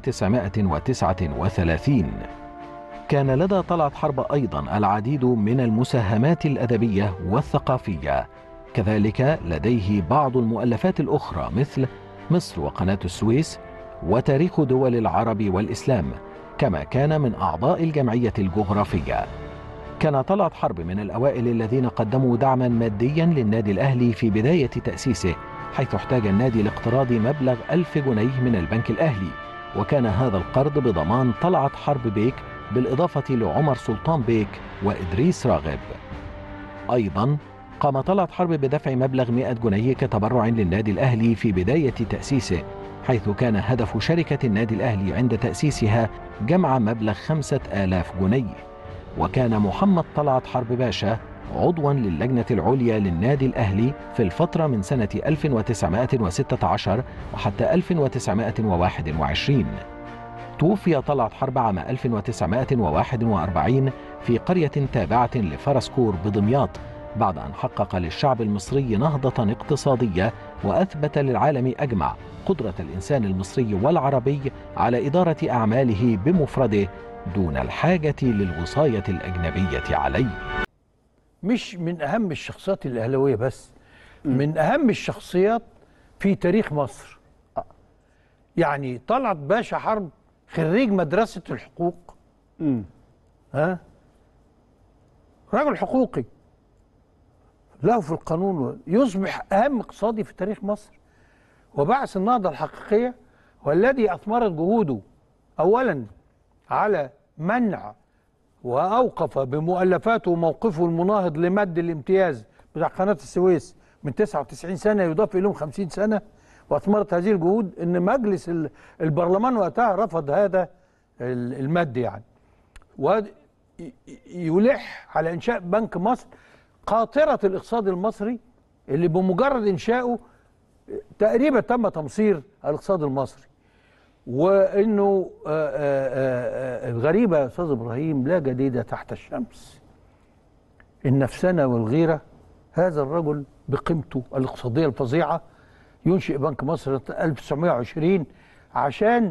1939 كان لدى طلعت حرب أيضا العديد من المساهمات الأدبية والثقافية كذلك لديه بعض المؤلفات الأخرى مثل مصر وقناة السويس وتاريخ دول العرب والإسلام كما كان من أعضاء الجمعية الجغرافية كان طلعت حرب من الأوائل الذين قدموا دعما ماديا للنادي الأهلي في بداية تأسيسه حيث احتاج النادي لاقتراض مبلغ ألف جنيه من البنك الأهلي وكان هذا القرض بضمان طلعت حرب بيك بالإضافة لعمر سلطان بيك وإدريس راغب أيضا قام طلعت حرب بدفع مبلغ 100 جنيه كتبرع للنادي الأهلي في بداية تأسيسه حيث كان هدف شركة النادي الأهلي عند تأسيسها جمع مبلغ خمسة آلاف جنيه وكان محمد طلعت حرب باشا عضوا للجنة العليا للنادي الأهلي في الفترة من سنة 1916 وحتى 1921 توفي طلعت حرب عام 1941 في قرية تابعة لفرسكور بدمياط بعد أن حقق للشعب المصري نهضة اقتصادية وأثبت للعالم أجمع قدرة الإنسان المصري والعربي على إدارة أعماله بمفرده دون الحاجة للوصاية الأجنبية عليه مش من أهم الشخصيات الأهلوية بس من أهم الشخصيات في تاريخ مصر يعني طلعت باشا حرب خريج مدرسة الحقوق ها راجل حقوقي له في القانون يصبح أهم اقتصادي في تاريخ مصر وبعث النهضة الحقيقية والذي أثمرت جهوده أولا على منع وأوقف بمؤلفاته وموقفه المناهض لمد الامتياز بتاع قناة السويس من 99 سنه يضاف اليهم 50 سنه واثمرت هذه الجهود ان مجلس ال- البرلمان وقتها رفض هذا ال- المد يعني ويلح على انشاء بنك مصر قاطره الاقتصاد المصري اللي بمجرد انشائه تقريبا تم تمصير الاقتصاد المصري وانه آه، آه، آه، الغريبه يا استاذ ابراهيم لا جديد تحت الشمس النفسنه والغيره هذا الرجل بقيمته الاقتصاديه الفظيعه ينشئ بنك مصر 1920 عشان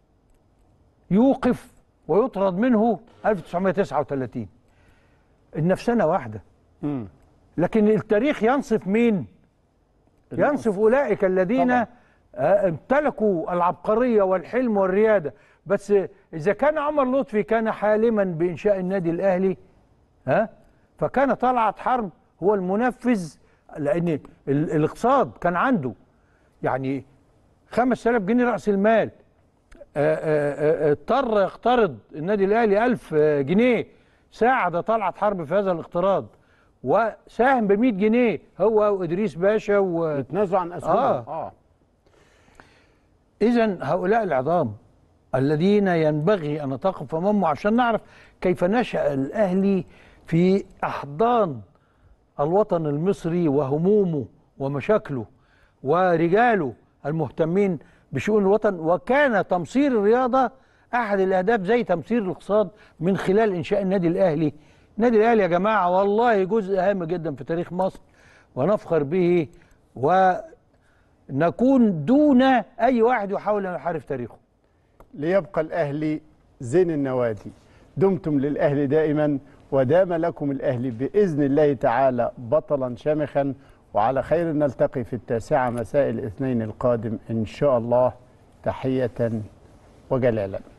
يوقف ويطرد منه 1939 النفسنه واحده لكن التاريخ ينصف مين؟ ينصف اولئك الذين آه، امتلكوا العبقريه والحلم والرياده بس اذا كان عمر لطفي كان حالما بانشاء النادي الاهلي ها فكان طلعت حرب هو المنفذ لان ال- الاقتصاد كان عنده يعني 5000 جنيه راس المال آه، آه، آه، اضطر يقترض النادي الاهلي 1000 جنيه ساعد طلعت حرب في هذا الاقتراض وساهم ب 100 جنيه هو وادريس باشا و يتنازلوا عن اسهمهم آه. اه اذا هؤلاء العظام الذين ينبغي ان نتقف امامهم عشان نعرف كيف نشا الاهلي في احضان الوطن المصري وهمومه ومشاكله ورجاله المهتمين بشؤون الوطن وكان تمصير الرياضه احد الاهداف زي تمصير الاقتصاد من خلال انشاء النادي الاهلي النادي الاهلي يا جماعه والله جزء هام جدا في تاريخ مصر ونفخر به ونكون دون اي واحد يحاول ان يحارب تاريخه ليبقى الأهلي زين النوادي دمتم للأهلي دائما ودام لكم الأهلي بإذن الله تعالى بطلا شامخا وعلى خير نلتقي في التاسعة مساء الاثنين القادم إن شاء الله تحية وجلالا